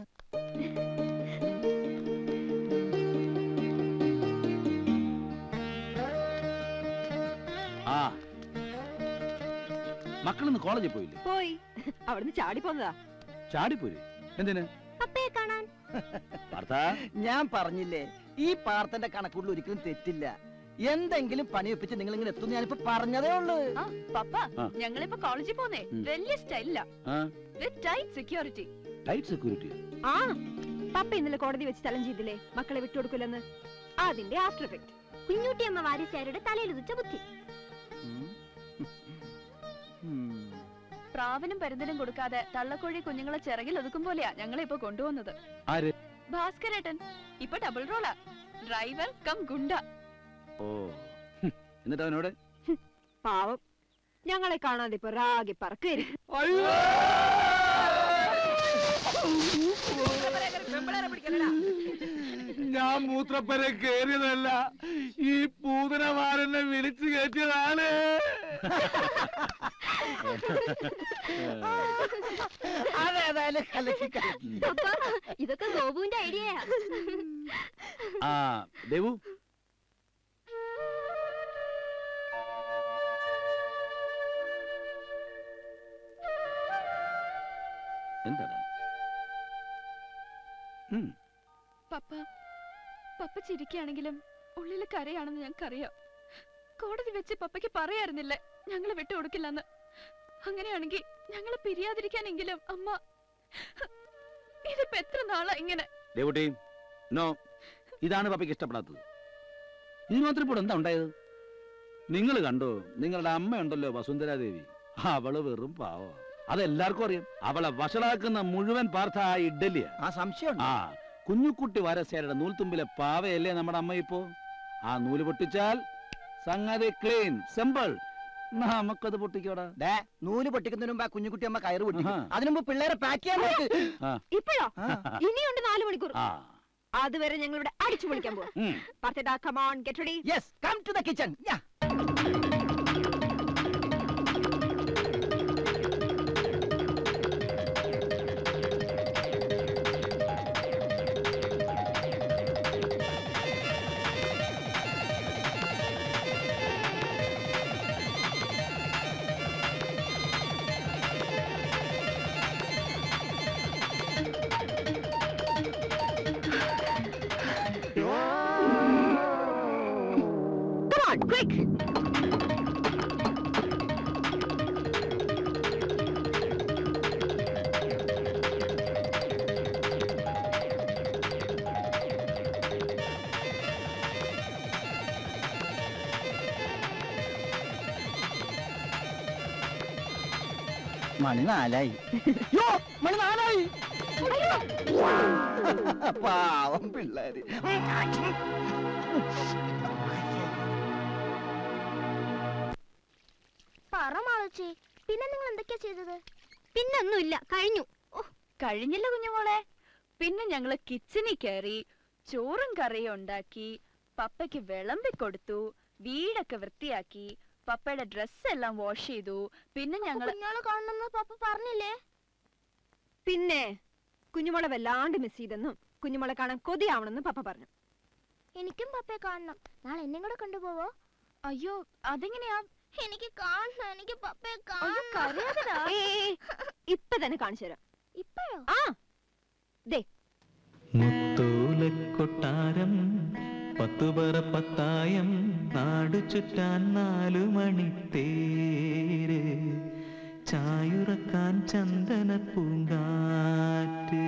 ആ മക്കളൊന്ന് കോളേജിൽ പോയില്ലേ പോയി അവിടുന്ന് ചാടിപ്പോന്നതാ ചാടിപ്പോര് എന്തിന് പപ്പയെ കാണാൻ ഭർത്താ ഞാൻ പറഞ്ഞില്ലേ ഈ പാർത്തന്റെ കണക്കുകളിൽ ഒരിക്കലും തെറ്റില്ല എന്തെങ്കിലും പണിയൊപ്പിച്ച് നിങ്ങൾ ഇങ്ങനെ എത്തും ഞാനിപ്പോ പറഞ്ഞതേ ഉള്ളൂ ആ പപ്പ ആ. ഞങ്ങളിപ്പോ കോളേജിൽ പോന്നേ ഉം. വലിയ സ്റ്റൈലില്ല ആ with tight security tight security ആ പപ്പ ഇന്നലെ കോടതി വെച്ച് ചലം ചെയ്തില്ലേ മക്കളെ വിട്ടുകൊടുക്കില്ലെന്ന് അതിന്റെ ആഫ്റ്റർ എഫക്ട് കുഞ്ഞുട്ടിയമ്മ വാരിസാരുടെ തലയിൽ ഉദിച്ച ബുദ്ധി പ്രാവിനും പരുന്തനും കൊടുക്കാതെ തള്ളക്കോഴി കുഞ്ഞുങ്ങളെ ചിറകിൽ ഒതുക്കും പോലെയാ ഞങ്ങളെ ഇപ്പൊ കൊണ്ടുവന്നത് ആര് ഭാസ്കരേട്ടൻ ഇപ്പൊ ഡബിൾ റോളാ ഡ്രൈവർ കം ഗുണ്ട ഓ ഹും. എന്നിട്ട് അവനോട് പാവം ഞങ്ങളെ കാണാതെ ഇപ്പൊ റാഗി പറക്കായിരിക്കും ഞാൻ മൂത്രപ്പര കേറിയതല്ല ഈ പൂതനമാരെന്നെ വിളിച്ചു കയറ്റിയതാണ് അതേതായാലും കലക്കി കലക്കി ഇതൊക്കെ ഗോപുവിന്റെ ഐഡിയയാ ആ ദേവു എന്താടാ ഉം, പപ്പ പപ്പ ചിരിക്കുകയാണെങ്കിലും ഉള്ളില് കരയാണെന്ന് ഞങ്ങൾക്കറിയാം കോടതി വെച്ച് പപ്പയ്ക്ക് പറയായിരുന്നില്ലേ ഞങ്ങളെ വിട്ടുകൊടുക്കില്ലെന്ന് അങ്ങനെയാണെങ്കിൽ ഞങ്ങളെ പിരിയാതിരിക്കാനെങ്കിലും അമ്മ ഇതിപ്പോ എത്ര നാളാ ഇങ്ങനെ ദേവുട്ടി നോ ഇതാണ് പപ്പയ്ക്ക് ഇഷ്ടപ്പെടാത്തത് ഇതിന് മാത്രം ഇപ്പോൾ എന്താ ഉണ്ടായത് നിങ്ങൾ കണ്ടോ നിങ്ങളുടെ അമ്മയുണ്ടല്ലോ വസുന്ധരാദേവി അവള് വെറും പാവ അതെല്ലാവർക്കും അറിയാം അവളെ വഷളാക്കുന്ന മുഴുവൻ പാർത്ഥ ആ ഇഡലിയാ ആ സംശയം ആ കുഞ്ഞുക്കുട്ടി വാരസ്യാരുടെ നൂൽത്തുമ്പിലെ പാവയല്ലേ നമ്മുടെ അമ്മ ഇപ്പോ ആ നൂല് പൊട്ടിച്ചാൽ സംഗതി ക്ലീൻ സിമ്പിൾ നമുക്കത് പൊട്ടിക്കോടാ ദേ, നൂല് പൊട്ടിക്കുന്നതിന് മുമ്പ് ആ കുഞ്ഞുകുട്ടി അമ്മ കയറ് പൊട്ടിക്കും ആഹാ. അതിനു മുമ്പ് പിള്ളേരെ പാക്ക് ചെയ്യാൻ നോക്ക് ആ. ഇപ്പോഴോ ഇനിയുണ്ട് നാല് മണിക്കൂർ ആ അതുവരെ ഞങ്ങൾ ഇവിടെ അടിച്ചു പൊളിക്കാൻ പോവാ ഉം. പാർത്തേട്ടാ come on get ready yes come to the kitchen Come on, quick! മണി നാലായി യോ മണി നാലായി പാവം പിള്ളേര് പറ മാളച്ചി പിന്നെ നിങ്ങൾ എന്തൊക്കെയാ ചെയ്തത് പിന്നൊന്നുമില്ല കഴിഞ്ഞു ഓ കഴിഞ്ഞില്ല കുഞ്ഞുമോളെ പിന്നെ ഞങ്ങള് കിച്ചണിൽ കയറി ചോറും കറിയും ഉണ്ടാക്കി പപ്പയ്ക്ക് വിളമ്പി കൊടുത്തു വീടൊക്കെ വൃത്തിയാക്കി പപ്പയുടെ ഡ്രസ് എല്ലാം വാഷ് ചെയ്തു പിന്നെ ഞങ്ങൾ കുഞ്ഞോളെ കാണണമെന്ന് പപ്പ പറഞ്ഞില്ലേ പിന്നെ കുഞ്ഞുമോളെ വല്ലാണ്ട് മിസ് ചെയ്തെന്നും കുഞ്ഞുമോളെ കാണാൻ കൊതിയാവണമെന്നും പപ്പ പറഞ്ഞു എനിക്കും പപ്പയെ കാണണം നാളെ എന്നെ കൂടെ കൊണ്ടുപോവോ അയ്യോ അതെങ്ങനെയാ എനിക്ക് കാണണം എനിക്ക് പപ്പയെ അയ്യോ, കരയാതെടാ. കാണണം ഏയ്, ഏയ്, ഇപ്പൊ തന്നെ കാണിച്ചു തരാം ഇപ്പഴോ ആ ദേ മുത്തോലക്കൊട്ടാരം പത്തുപറ പത്തായം നാടു ചുറ്റാൻ നാലു മണിത്തേര് ചായുറക്കാൻ ചന്ദന പൂങ്കാറ്റ്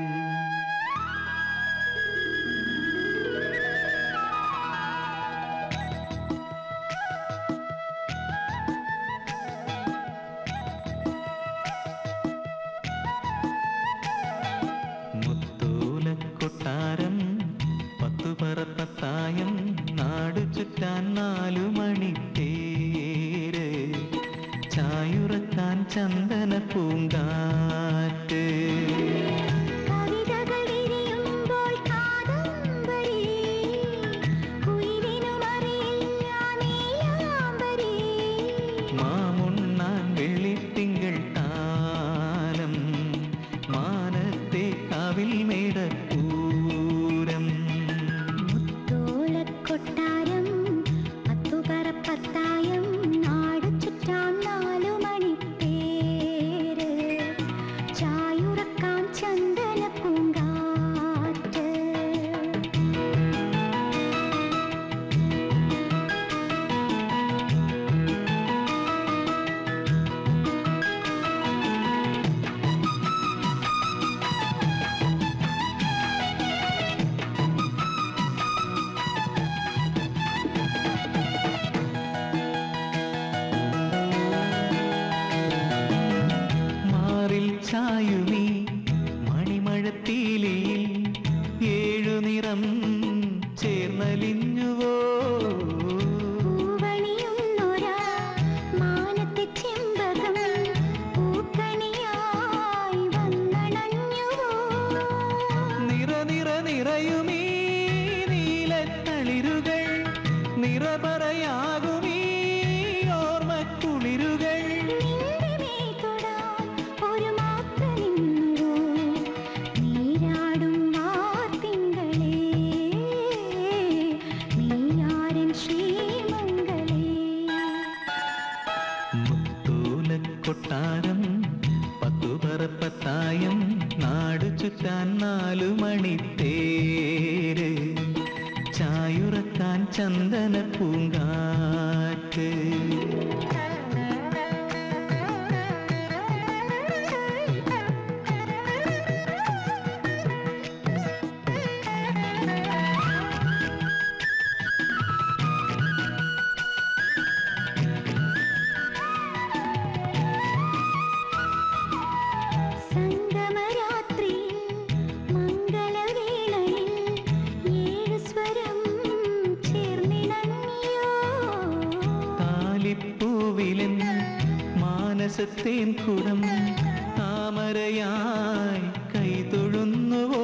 മുത്തോലക്കൊട്ടാരം പത്തുപറ പത്തായം നാടു ചുറ്റാൻ നാലു മണിത്തേര് ചായുറക്കാൻ ചന്ദന പൂങ്കാറ്റ് കവിതകൾ വിരിയുമ്പോൾ കാദംബരി കുയിലിനുമറിയില്ല നീലാംബരി മാമുണ്ണാൻ വെള്ളിത്തിങ്കൾ താലം മാനത്തെ കാവിൽ മേടപ്പൂരം തോലക്കൊട്ടാരം പത്തുപറപ്പത്തായം നാടു ചുറ്റാൻ നാലു മണിത്തേര് ചായുറക്കാൻ ചന്ദന പൂങ്കാറ്റ് മാറിൽ ചായുമീ മണിമഴത്തീലിയിൽ ഏഴു നിറം ചേർന്നലിഞ്ഞുവോ പൂവണിയുന്നൊരാ മാനത്തെ ചെമ്പകം പൂക്കണിയായി വന്നണഞ്ഞുവോ നിറ നിറ നിറയുമീ നീലത്തളിരുകൾ നിറപറയാകുമീ ഓർമ്മക്കുളിരുകൾ ഒരു മാത്ര നിന്നുവോ നീരാടും വാർത്തിങ്കളേ നീയാരൻ ശ്രീമംഗളേ മുത്തോലക്കൊട്ടാരം പത്തുപറപ്പത്തായം നാടു ചുറ്റാൻ നാലു മണിത്തേര് ചായുറക്കാൻ ചന്ദന പൂങ്കാറ്റ് പച്ചത്തേൻ കുടം താമരയായി കൈതൊഴുന്നുവോ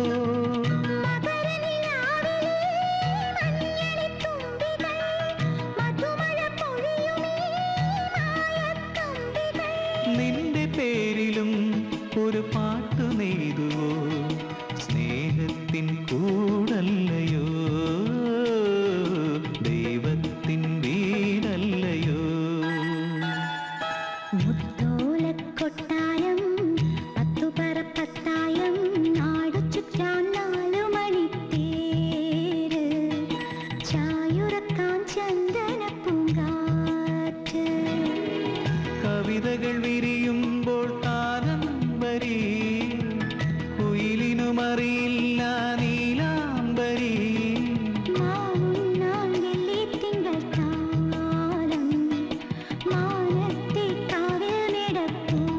നിന്റെ പേരിലും ഒരു പാട്ടു നെയ്തുവോ സ്നേഹത്തിൻ കൂടല്ലയോ ദൈവത്തിൻ വീടല്ലയോ കൊട്ടാരം പത്തുപറപ്പത്തായം നാടു ചുറ്റാൻ നാലു മണിത്തേര് ചായുറക്കാൻ ചന്ദന പൂങ്കാറ്റ് കവിതകൾ വിരിയുമ്പോൾ താനം വരി കുയിലിനുമറിയില്ല നീലാംബരി മാവുണ്ണാൻ വെള്ളി തിങ്കൾ താളം മാനത്തെ കാവിൽ നടപ്പൂരം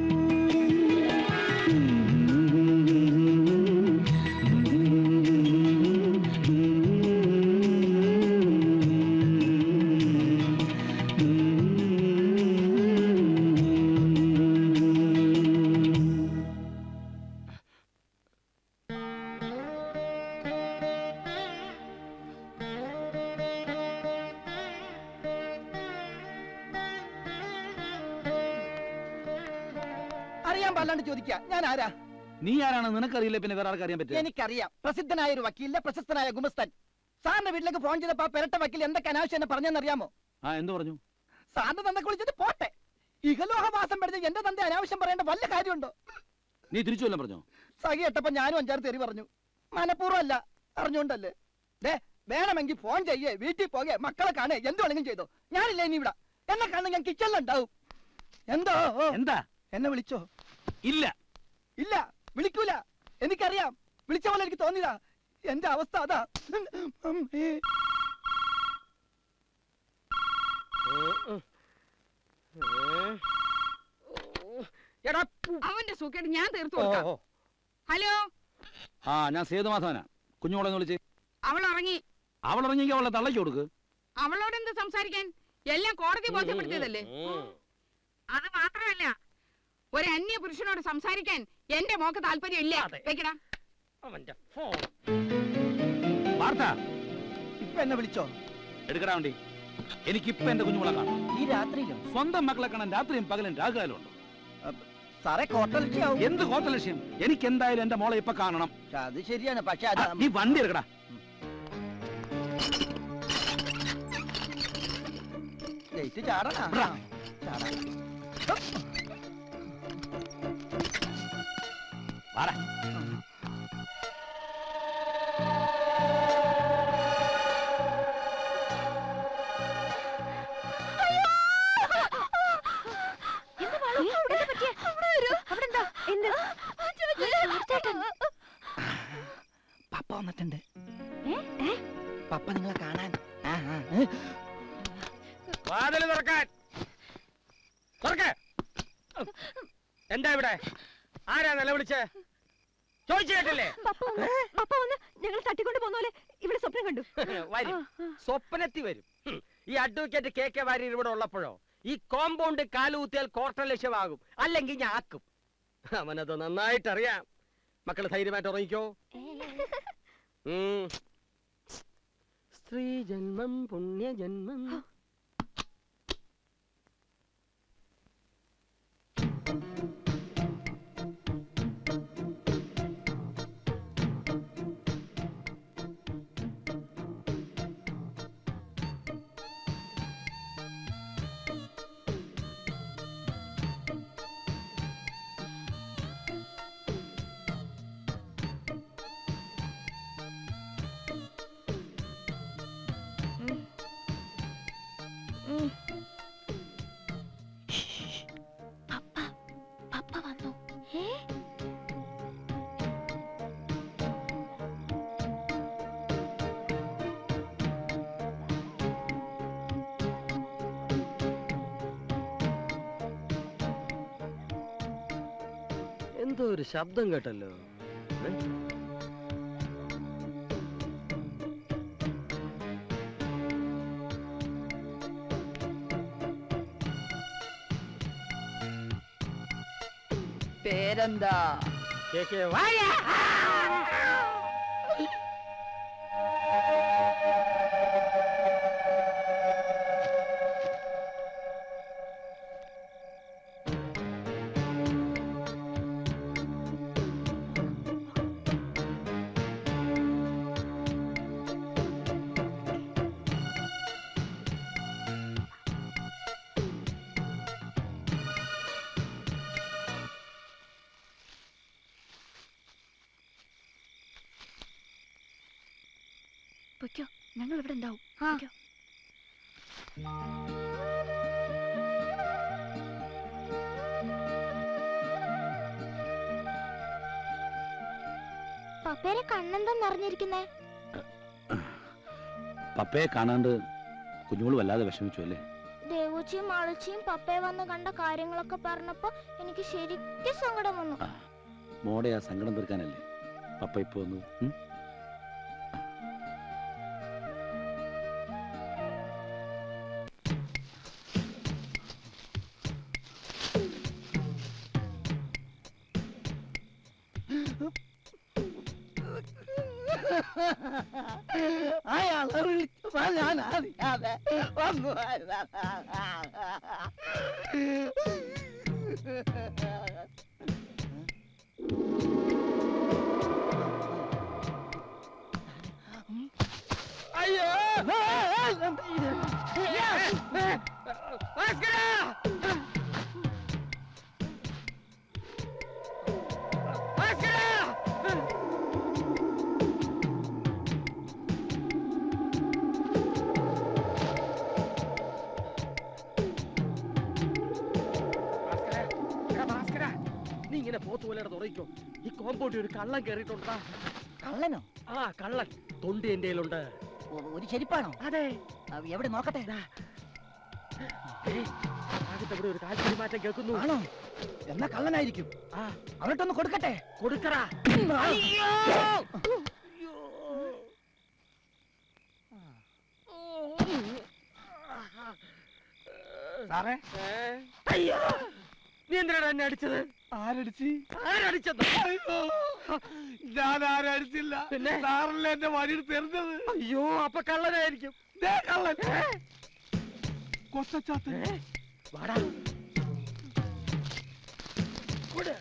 അറിയാൻ പാടില്ലാണ്ട് ചോദിക്കുക ഞാൻ ആരാ നീ ആരാണ് നിനക്കറിയില്ല പിന്നെ വേറെ ആർക്കറിയാൻ പറ്റുക എനിക്കറിയാം പ്രസിദ്ധനായ ഒരു വക്കീലിന്റെ പ്രശസ്തനായ ഗുമസ്തൻ സാറിന്റെ വീട്ടിലേക്ക് ഫോൺ ചെയ്തപ്പോ ആ പെരട്ട വക്കീൽ എന്തൊക്കെ അനാവശ്യം എന്നെ പറഞ്ഞെന്നറിയാമോ ആ എന്ത് പറഞ്ഞു സാറിന്റെ തന്ത കുളിച്ചിട്ട് പോട്ടെ ഇഹലോഹവാസം പഠിച്ച എന്റെ തന്റെ അനാവശ്യം പറയേണ്ട വല്ല കാര്യമുണ്ടോ നീ തിരിച്ചു വല്ലതും പറഞ്ഞോ സഖി കേട്ടപ്പോ ഞാനും അഞ്ചാറ് തെറി പറഞ്ഞു മനഃപൂർവ്വം അല്ല അറിഞ്ഞോണ്ടല്ലേ ദേ വേണമെങ്കിൽ ഫോൺ ചെയ്യേ വീട്ടിൽ പോകെ മക്കളെ കാണേ എന്ത് വേണമെങ്കിലും ചെയ്തോ ഞാനില്ല ഇനി ഇവിടെ എന്നെ കാണുന്ന ഞാൻ കിച്ചണിലുണ്ടാവും എന്തോ എന്താ എന്നെ വിളിച്ചോ ഇല്ല ഇല്ല വിളിക്കൂല എനിക്കറിയാം വിളിച്ച പോലെ എനിക്ക് തോന്നിയതാ എന്റെ അവസ്ഥ അതാ അമ്മേ. അവന്റെ സുഖേട് ഞാൻ തീർത്തു കൊടുക്കാം ഓ, ഓ. ഹലോ ആ ഞാൻ സേതുമാധവനാ കുഞ്ഞുമോളെ ഒന്ന് വിളിച്ച് അവൾ ഇറങ്ങി അവൾ ഇറങ്ങിയെങ്കിൽ അവളെ തള്ളയ്ക്ക് കൊടുക്ക് അവളോട് എന്ത് സംസാരിക്കാൻ എല്ലാം കോടതി ബോധ്യപ്പെടുത്തിയതല്ലേ അത് മാത്രമല്ല ഒരു അന്യ പുരുഷനോട് സംസാരിക്കാൻ എന്റെ മോക്ക് താല്പര്യം ഇല്ല വെക്കടാ അവന്റെ ഫോൺ വാർത്ത ഇപ്പൊ എന്നെ വിളിച്ചോ എടുക്കടാ വണ്ടി എനിക്കിപ്പൊ എന്റെ കുഞ്ഞുമോളെ കാണാം ഈ രാത്രിയിലും സ്വന്തം മക്കളെ കാണാൻ രാത്രിയും പകലും രാഘകാലം ഉണ്ട് സാറേ കോട്ടലക്ഷ്യാവും എന്ത് കോത്തലക്ഷ്യം എനിക്ക് എന്തായാലും എന്റെ മോളെ ഇപ്പൊ കാണണം അത് ശരിയാണ് പക്ഷെ അത് നീ വണ്ടി എടുക്കടാ ലേറ്റ് ചാടണ ചാടാ വാടാ പപ്പ വന്നിട്ടുണ്ട് പപ്പ നിങ്ങളെ കാണാൻ ആ, ആ, ഏ. വാതിൽ തുറക്കാൻ തുറക്ക എന്താ ഇവിടെ ആരാ നിലവിളിച്ച് ചോദിച്ചു കേട്ടില്ലേ പപ്പ വന്ന് ഞങ്ങൾ തട്ടിക്കൊണ്ട് പോന്ന പോലെ ഇവിടെ സ്വപ്നം കണ്ടു വരും സ്വപ്നത്തിൽ വരും ഹും. ഈ അഡ്വക്കേറ്റ് കെ കെ വാര്യർ ഇവിടെ ഉള്ളപ്പോഴോ ഈ കോമ്പൗണ്ട് കാലുകുത്തിയാൽ കോർട്ട ലക്ഷ്യമാകും അല്ലെങ്കിൽ ഞാൻ ആക്കും അവനത് നന്നായിട്ട് അറിയാം മക്കള് ധൈര്യമായിട്ട് ഉറങ്ങിക്കോ ഉം. സ്ത്രീ ജന്മം പുണ്യജന്മം പപ്പ വന്നു ഏ എന്തോ ഒരു ശബ്ദം കേട്ടല്ലോ ഏ? പേരെന്താ പൊയ്ക്കോ ഞങ്ങൾ ഇവിടെ ഉണ്ടാവും പൊയ്ക്കോ. പപ്പയുടെ കണ്ണെന്താ നിറഞ്ഞിരിക്കുന്നേ പപ്പയെ കാണാണ്ട് കുഞ്ഞുങ്ങൾ വല്ലാതെ വിഷമിച്ചു അല്ലേ ദേവൂച്ചിയും മാളച്ചിയും പപ്പയെ വന്ന് കണ്ട കാര്യങ്ങളൊക്കെ പറഞ്ഞപ്പോ എനിക്ക് ശരിക്കും സങ്കടം വന്നു മോടെ ആ സങ്കടം തീർക്കാനല്ലേ പപ്പ ഇപ്പൊ വന്നു ഉം? അയാളെ വിളിച്ചപ്പോ ഞാൻ അറിയാതെ വന്നു അയ്യോ നീ ഇങ്ങനെ പോത്ത് പോലെ തുറയിക്കോ ഈ കോമ്പൗണ്ടിൽ ഒരു കള്ളൻ കയറിയിട്ടുണ്ടാ കള്ളനോ ആ കള്ളൻ തൊണ്ടി എന്റെ കയ്യിലുണ്ട് ഒ- ഒരു ചെരുപ്പാണോ അതെ എവിടെ നോക്കട്ടെ ആദ്യത്തെ ഇവിടെ ഒരു കാൽക്കരി മാറ്റം കേൾക്കുന്നു ആണോ എന്നാ കള്ളനായിരിക്കും ആ അവനോട്ടൊന്ന് കൊടുക്കട്ടെ കൊടുക്കറാ അയ്യോ! സാറേ അയ്യോ നീ എന്തിനാണ് എന്നെ അടിച്ചത് ആരടിച്ച് ആരടിച്ചത് അയ്യോ ഞാൻ ആരടിച്ചില്ല പിന്നെ? സാറല്ലേ എന്റെ വഴിയിൽ തെറിഞ്ഞത് അയ്യോ അപ്പൊ കള്ളനായിരിക്കും ദേ കള്ളൻ കൊച്ചച്ചാത്തൻ വാടാ കൊട്.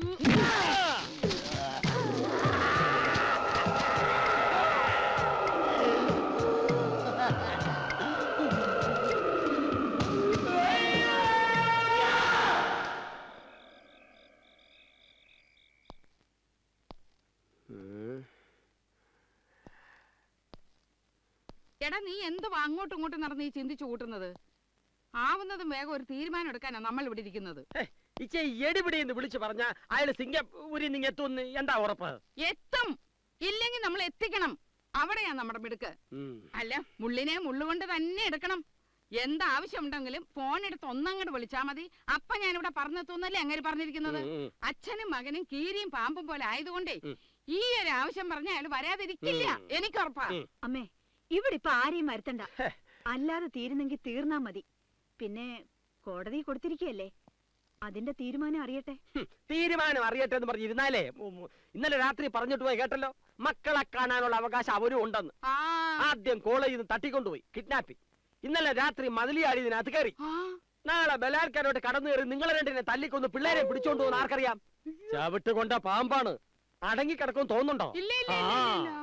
എടാ നീ എന്തുവാ അങ്ങോട്ടും ഇങ്ങോട്ടും നടന്ന് ഈ ചിന്തിച്ചു കൂട്ടുന്നത് ആവുന്നതും വേഗം ഒരു തീരുമാനം എടുക്കാനാ നമ്മൾ ഇവിടെ ഇരിക്കുന്നത് ഇച്ചേ എടിപിടി എന്ന് വിളിച്ചു പറഞ്ഞ അയാള് സിംഗപ്പൂരിൽ നിന്ന് എത്തുമെന്ന് എന്താ ഉറപ്പ് എത്തും ഇല്ലെങ്കിൽ നമ്മൾ എത്തിക്കണം അവിടെയാ നമ്മുടെ മിടുക്ക് അല്ല മുള്ളിനെ മുള്ളുകൊണ്ട് തന്നെ എടുക്കണം എന്താവശ്യമുണ്ടെങ്കിലും ഫോൺ എടുത്ത് ഒന്നങ്ങോട്ട് വിളിച്ചാ മതി അപ്പൊ ഞാനിവിടെ പറഞ്ഞെത്തുന്നല്ലേ അങ്ങനെ പറഞ്ഞിരിക്കുന്നത് ഉം, ഉം. അച്ഛനും മകനും കീരിയും പാമ്പും പോലെ ആയതുകൊണ്ടേ ഉം. ഈ ഒരു ആവശ്യം പറഞ്ഞ അയാൾ വരാതിരിക്കില്ല ഉം. എനിക്ക് ഉറപ്പാ അമ്മേ ഇവിടെ ഇപ്പൊ ആരെയും വരുത്തണ്ട അല്ലാതെ തീരുന്നെങ്കിൽ തീർന്നാ മതി പിന്നെ കോടതി കൊടുത്തിരിക്കുകയല്ലേ അതിന്റെ തീരുമാനം അറിയട്ടെ ഹും, തീരുമാനം അറിയട്ടെ എന്ന് പറഞ്ഞിരുന്നാലേ ഉം, ഉം, ഇന്നലെ രാത്രി പറഞ്ഞിട്ട് പോയി കേട്ടല്ലോ മക്കളെ കാണാനുള്ള അവകാശം അവരും ഉണ്ടെന്ന് ആദ്യം കോളേജിൽ നിന്ന് തട്ടിക്കൊണ്ടുപോയി കിഡ്നാപ്പിംഗ് ഇന്നലെ രാത്രി മതിലിയാടി ഇതിനകത്ത് കയറി നാളെ ബലാത്കാരോട്ട് കടന്നു കയറി നിങ്ങളെ രണ്ടിനെ തല്ലിക്കൊന്ന് പിള്ളേരെ പിടിച്ചോണ്ട് പോകുന്ന ആർക്കറിയാം ചവിട്ട് കൊണ്ട പാമ്പാണ് അടങ്ങി കിടക്കും തോന്നുന്നുണ്ടോ ആ.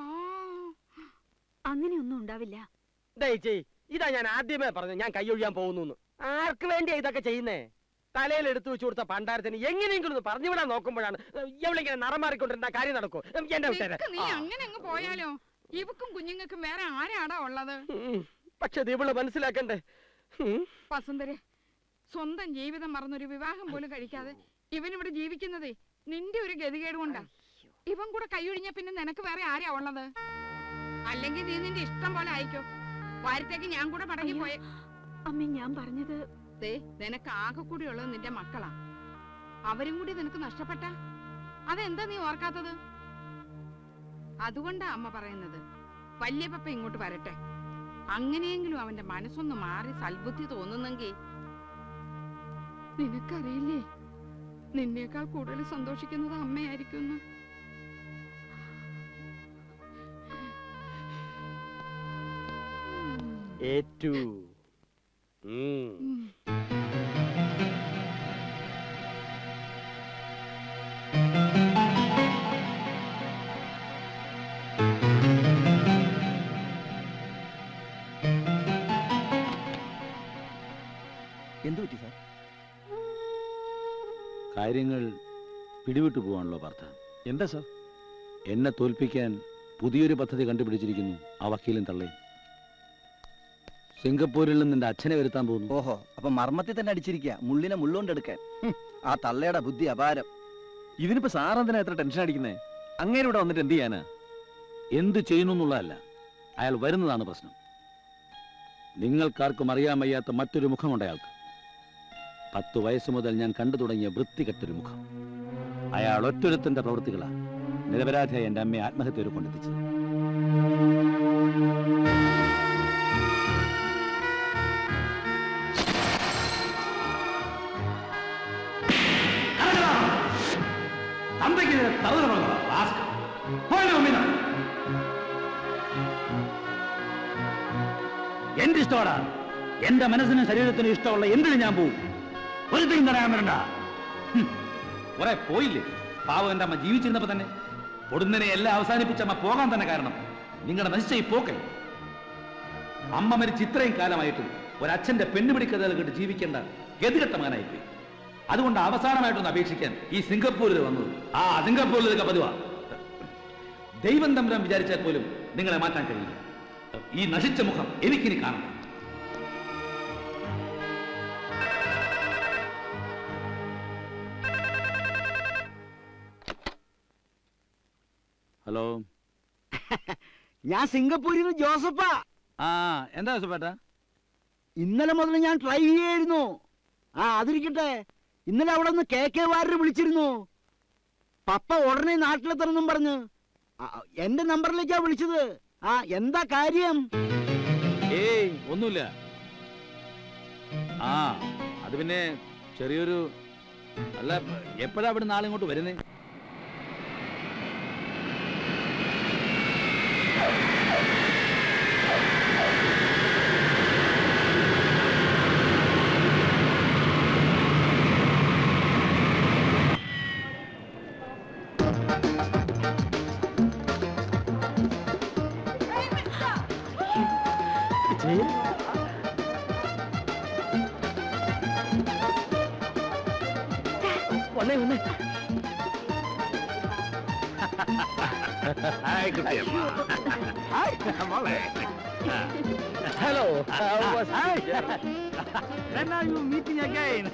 അങ്ങനെയൊന്നും ഉണ്ടാവില്ല ദേ ചേച്ചി ഇതാ ഞാൻ ആദ്യമേ പറഞ്ഞു ഞാൻ കൈയൊഴിയാൻ പോകുന്നു ആർക്ക് വേണ്ടിയാ ഇതൊക്കെ ചെയ്യുന്നേ തലയിൽ എടുത്തു വെച്ചു കൊടുത്ത പണ്ടാരത്തിന് എങ്ങനെയെങ്കിലും ഒന്ന് പറഞ്ഞു വിടാൻ നോക്കുമ്പോഴാണ് എവിടെങ്ങനെ നിറം മാറിക്കൊണ്ടിരുന്ന കാര്യം നടക്കും എന്നെ വിട്ടേരെ നിക്ക് നീ അങ്ങനെ അങ്ങ് പോയാലോ ഇവക്കും കുഞ്ഞുങ്ങൾക്കും വേറെ ആരാടാ ഉള്ളത് ഉം. പക്ഷെ ഇത് ഇവള് മനസ്സിലാക്കണ്ടേ ഉം. വസുന്ധരെ സ്വന്തം ജീവിതം മറന്നൊരു വിവാഹം പോലും കഴിക്കാതെ ഇവനിവിടെ ജീവിക്കുന്നതേ നിന്റെ ഒരു ഗതികേട് കൊണ്ടാ ഇവൻ കൂടെ കൈയൊഴിഞ്ഞ പിന്നെ നിനക്ക് വേറെ ആരാ ഉള്ളത് അല്ലെങ്കിൽ നീ നിന്റെ ഇഷ്ടം പോലെ അയക്കോ വാരത്തേക്ക് ഞാൻ കൂടെ മടങ്ങി പോയെ അമ്മ ഞാൻ പറഞ്ഞത് ദേ നിനക്ക് ആകെ കൂടി ഉള്ളത് നിന്റെ മക്കളാ അവരും കൂടി നിനക്ക് നഷ്ടപ്പെട്ട അതെന്താ നീ ഓർക്കാത്തത് അതുകൊണ്ടാ അമ്മ പറയുന്നത് വല്യ പപ്പ ഇങ്ങോട്ട് വരട്ടെ അങ്ങനെയെങ്കിലും അവന്റെ മനസ്സൊന്ന് മാറി സൽബുദ്ധി തോന്നുന്നെങ്കിൽ നിനക്കറിയില്ലേ നിന്നേക്കാൾ കൂടുതൽ സന്തോഷിക്കുന്നത് അമ്മയായിരിക്കും ഏറ്റു ഉം. എന്തു പറ്റി സാർ കാര്യങ്ങൾ പിടിവിട്ടു പോവാണല്ലോ പാർത്ഥ എന്താ സാർ എന്നെ തോൽപ്പിക്കാൻ പുതിയൊരു പദ്ധതി കണ്ടുപിടിച്ചിരിക്കുന്നു ആ വക്കീലും തള്ളയും സിംഗപ്പൂരിൽ നിന്ന് നിന്റെ അച്ഛനെ വരുത്താൻ പോകുന്നു ഓഹോ അപ്പൊ മർമ്മത്തിൽ തന്നെ അടിച്ചിരിക്കുക മുള്ളിനെ മുള്ളുകൊണ്ടെടുക്കാൻ ഹും, ആ തള്ളയുടെ ബുദ്ധി അപാരം ഇതിനിപ്പോ സാറെന്തിനാ എത്ര ടെൻഷൻ അടിക്കുന്നേ അങ്ങേര് ഇവിടെ വന്നിട്ട് എന്ത് ചെയ്യാനാ എന്ത് ചെയ്യുന്നു എന്നുള്ളതല്ല അയാൾ വരുന്നതാണ് പ്രശ്നം നിങ്ങൾക്കാർക്കും അറിയാൻ വയ്യാത്ത മറ്റൊരു മുഖമുണ്ട് അയാൾക്ക് പത്ത് വയസ്സ് മുതൽ ഞാൻ കണ്ടു തുടങ്ങിയ വൃത്തികെട്ടൊരു മുഖം അയാൾ ഒറ്റൊരുത്തന്റെ പ്രവൃത്തികളാണ് നിരപരാധിയായ എന്റെ അമ്മയെ ആത്മഹത്യ വരെ കൊണ്ടെത്തിച്ചത് എന്റെ ഇഷ്ടമാണ് എന്റെ മനസ്സിനും ശരീരത്തിനും ഇഷ്ടമുള്ള എന്തിനും ഞാൻ പോകും ഒരിക്കലും തരാൻ വരണ്ട ഹും. കുറെ പോയില്ലേ പാവം എന്റെ അമ്മ ജീവിച്ചിരുന്നപ്പോ തന്നെ പൊടുന്നനെ എല്ലാം അവസാനിപ്പിച്ച അമ്മ പോകാൻ തന്നെ കാരണം നിങ്ങളുടെ നശിച്ച ഈ പോക്കൽ അമ്മ മരിച്ച് ഇത്രയും കാലമായിട്ടും ഒരച്ഛന്റെ പെണ്ണുപിടിക്കഥകൾ കേട്ട് ജീവിക്കേണ്ട ഗതികെട്ട മകനായിപ്പോയി അതുകൊണ്ട് അവസാനമായിട്ടൊന്ന് അപേക്ഷിക്കാൻ ഈ സിംഗപ്പൂരിൽ വന്നത് ആ സിംഗപ്പൂരിൽ ഇതൊക്കെ പതിവാ ദൈവം തമ്പുരാൻ വിചാരിച്ചാൽ പോലും നിങ്ങളെ മാറ്റാൻ കഴിയില്ല ഈ നശിച്ച മുഖം എനിക്കിനി കാണണം ഹലോ ഞാൻ സിംഗപ്പൂരിൽ നിന്ന് ജോസഫാ ആ എന്താ സുപ്പേട്ട ഇന്നലെ മുതൽ ഞാൻ ട്രൈ ചെയ്യായിരുന്നു ആ അതിരിക്കട്ടെ ഇന്നലെ അവിടെ നിന്ന് കെ കെ വാര്യർ വിളിച്ചിരുന്നു പപ്പ ഉടനെ നാട്ടിലെത്തണമെന്നും പറഞ്ഞ് ആ, എന്റെ നമ്പറിലേക്കാ വിളിച്ചത് ആ എന്താ കാര്യം ഏയ് ഒന്നുമില്ല ആ അത് പിന്നെ ചെറിയൊരു അല്ല എപ്പോഴാ അവിടെ നാളെ ഇങ്ങോട്ട് വരുന്നേ വന്നേ വന്നേ ഹായ് കുട്ടിയമ്മ മോളെ hello When are you meeting again?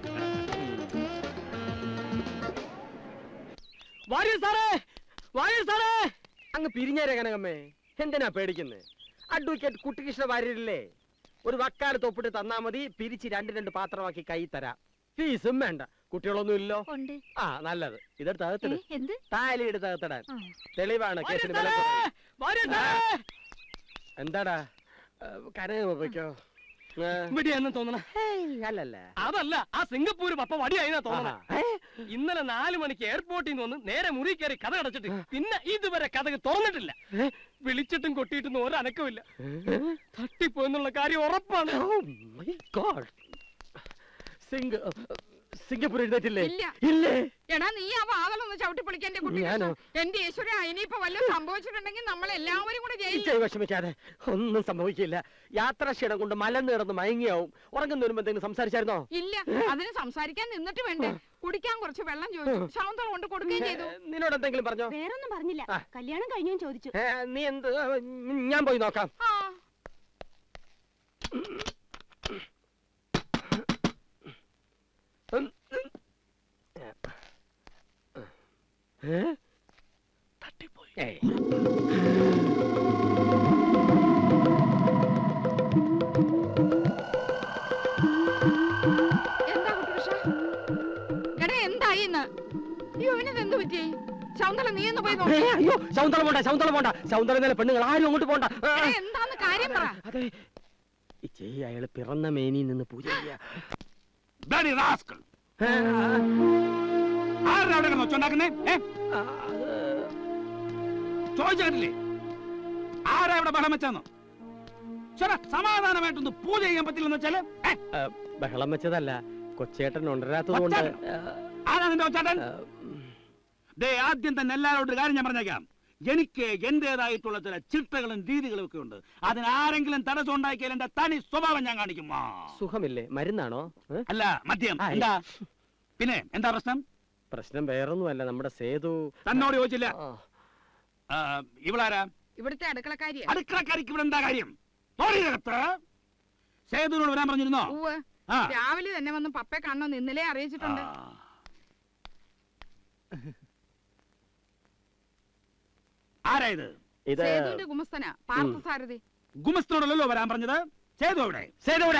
Warrier സാറേ വാര്യർ സാറേ അങ്ങ് പിരിഞ്ഞേരെ കനകമ്മേ എന്തിനാ പേടിക്കുന്നേ അഡ്വക്കേറ്റ് കുട്ടികൃഷ്ണ വാര്യരില്ലേ ഒരു വക്കാലത്ത് ഒപ്പിട്ട് തന്നാ മതി പിരിച്ച് രണ്ട് രണ്ട് പാത്രമാക്കി കൈ തരാം ഫീസും വേണ്ട കുട്ടികളൊന്നും ഇല്ലോ ഉണ്ട് ആ നല്ലത് ഇതെടുത്ത് അകത്തിട് ഏ, എന്ത് താലി എടുത്ത് അകത്തിടാൻ തെളിവാണ് കേസിന് വില കുറവ്. എന്താടാ കരയോ വെക്കോ ഇവിടെയാന്ന് തോന്നണ അല്ലല്ല അതല്ല ആ സിംഗപ്പൂർ പപ്പ വടിയായിന്നാ തോന്നണ ആഹാ. ഇന്നലെ നാലു മണിക്ക് എയർപോർട്ടിൽ നിന്ന് വന്ന് നേരെ മുറി കയറി കഥ അടച്ചിട്ട് പിന്നെ ഇതുവരെ കഥ തുറന്നിട്ടില്ല വിളിച്ചിട്ടും കൊട്ടിയിട്ടും ഒരു അനക്കമില്ല തട്ടിപ്പോയെന്നുള്ള കാര്യം ഉറപ്പാണ് ഗോഡ് സിംഗ സിംഗപ്പൂർ എഴുന്നേറ്റില്ലേ ഇല്ല ഇല്ലേ എടാ നീ ആ വാതിലൊന്ന് ചവിട്ടി പൊളിക്കാൻ എന്റെ കുട്ടി ഞാനോ? എന്റെ ഈശ്വര ഇനിയിപ്പോ വല്ല സംഭവിച്ചിട്ടുണ്ടെങ്കിൽ നമ്മൾ എല്ലാവരും കൂടെ ജയിലിൽ ഇച്ചേ വിഷമിക്കാതെ ഒന്നും സംഭവിക്കില്ല യാത്രാക്ഷീണം കൊണ്ട് മലന്ന് കിടന്ന് മയങ്ങിയാവും ഉറങ്ങുന്ന വരുമ്പോ എന്തെങ്കിലും സംസാരിച്ചായിരുന്നോ ഇല്ല അതിന് സംസാരിക്കാൻ നിന്നിട്ട് വേണ്ടേ കുടിക്കാൻ കുറച്ച് വെള്ളം ചോദിച്ചു ശവന്തളം കൊണ്ട് കൊടുക്കുകയും ചെയ്തു നിന്നോട് എന്തെങ്കിലും പറഞ്ഞോ വേറൊന്നും പറഞ്ഞില്ല ആ. കല്യാണം കഴിഞ്ഞു ചോദിച്ചു ഏ, നീ എന്ത് ഞാൻ പോയി നോക്കാം ആ ഏ? ഏയ്. എന്താ കുട്ടുകൃഷ എടാ എന്തായി ഇന്ന് അയ്യോ ഇവനത് എന്ത് പറ്റി ശവന്തള നീ ഒന്ന് പോയി ഏ, നോക്ക്. അയ്യോ ശൗന്തള പോണ്ട ശൗന്തള പോണ്ട ശൗന്തള നില പെണ്ണുങ്ങൾ ആരും അങ്ങോട്ട് പോണ്ട ആ, എടാ, എന്താന്ന് കാര്യം പറ അതെ ഇച്ചേ അയാള് പിറന്ന മേനിയിൽ നിന്ന് പൂജ ചെയ്യാ Bloody rascal! ഏ, ആ, ഒച്ചുണ്ടാക്കുന്നേ ഏ ചോദിച്ചു കേട്ടില്ലേ ആരാ ഇവിടെ ബഹളം വെച്ചാന്നോ ചേട്ടാ സമാധാനമായിട്ടൊന്ന് പൂജ ചെയ്യാൻ പറ്റില്ലെന്ന് വെച്ചാല് ഏ, ആ, ബഹളം വെച്ചതല്ല കൊച്ചേട്ടൻ ഉണരാത്തത് കൊണ്ട് കൊച്ചാട്ടൻ? ആരാ നിന്റെ ഒച്ചാട്ടൻ ദേ ആദ്യം തന്നെ എല്ലാവരോടും ഒരു കാര്യം ഞാൻ പറഞ്ഞേക്കാം എനിക്ക് എന്റേതായിട്ടുള്ള ചില ചിട്ടകളും രീതികളും ഒക്കെ ഉണ്ട് അതിനാരെങ്കിലും തടസ്സം ഉണ്ടാക്കിയാൽ എന്റെ തനി സ്വഭാവം ഞാൻ കാണിക്കും ആ. സുഖമില്ലേ മരുന്നാണോ ഏ? അല്ല മദ്യം ആ, എന്താ പിന്നെ എന്താ പ്രശ്നം പ്രശ്നം വേറൊന്നുമല്ല നമ്മുടെ സേതു തന്നോട് ചോദിച്ചില്ല ആ, ഇവളാരാ ഇവിടുത്തെ അടുക്കളക്കാരിയാ അടുക്കളക്കാരിക്ക് ഇവിടെ എന്താ കാര്യം തോന്നിയകത്ത് സേതുവിനോട് വരാൻ പറഞ്ഞിരുന്നോ ഉവ്വ് ആ. രാവിലെ തന്നെ വന്ന് പപ്പയെ കാണണമെന്ന് ഇന്നലെ അറിയിച്ചിട്ടുണ്ട് ആരാ ഇത് ഇത് സേതുവിന്റെ ഗുമസ്തനാ പാർത്ഥസാരഥി ഗുമസ്തനോടല്ലോ വരാൻ പറഞ്ഞത് സേതു എവിടെ സേതു എവിടെ?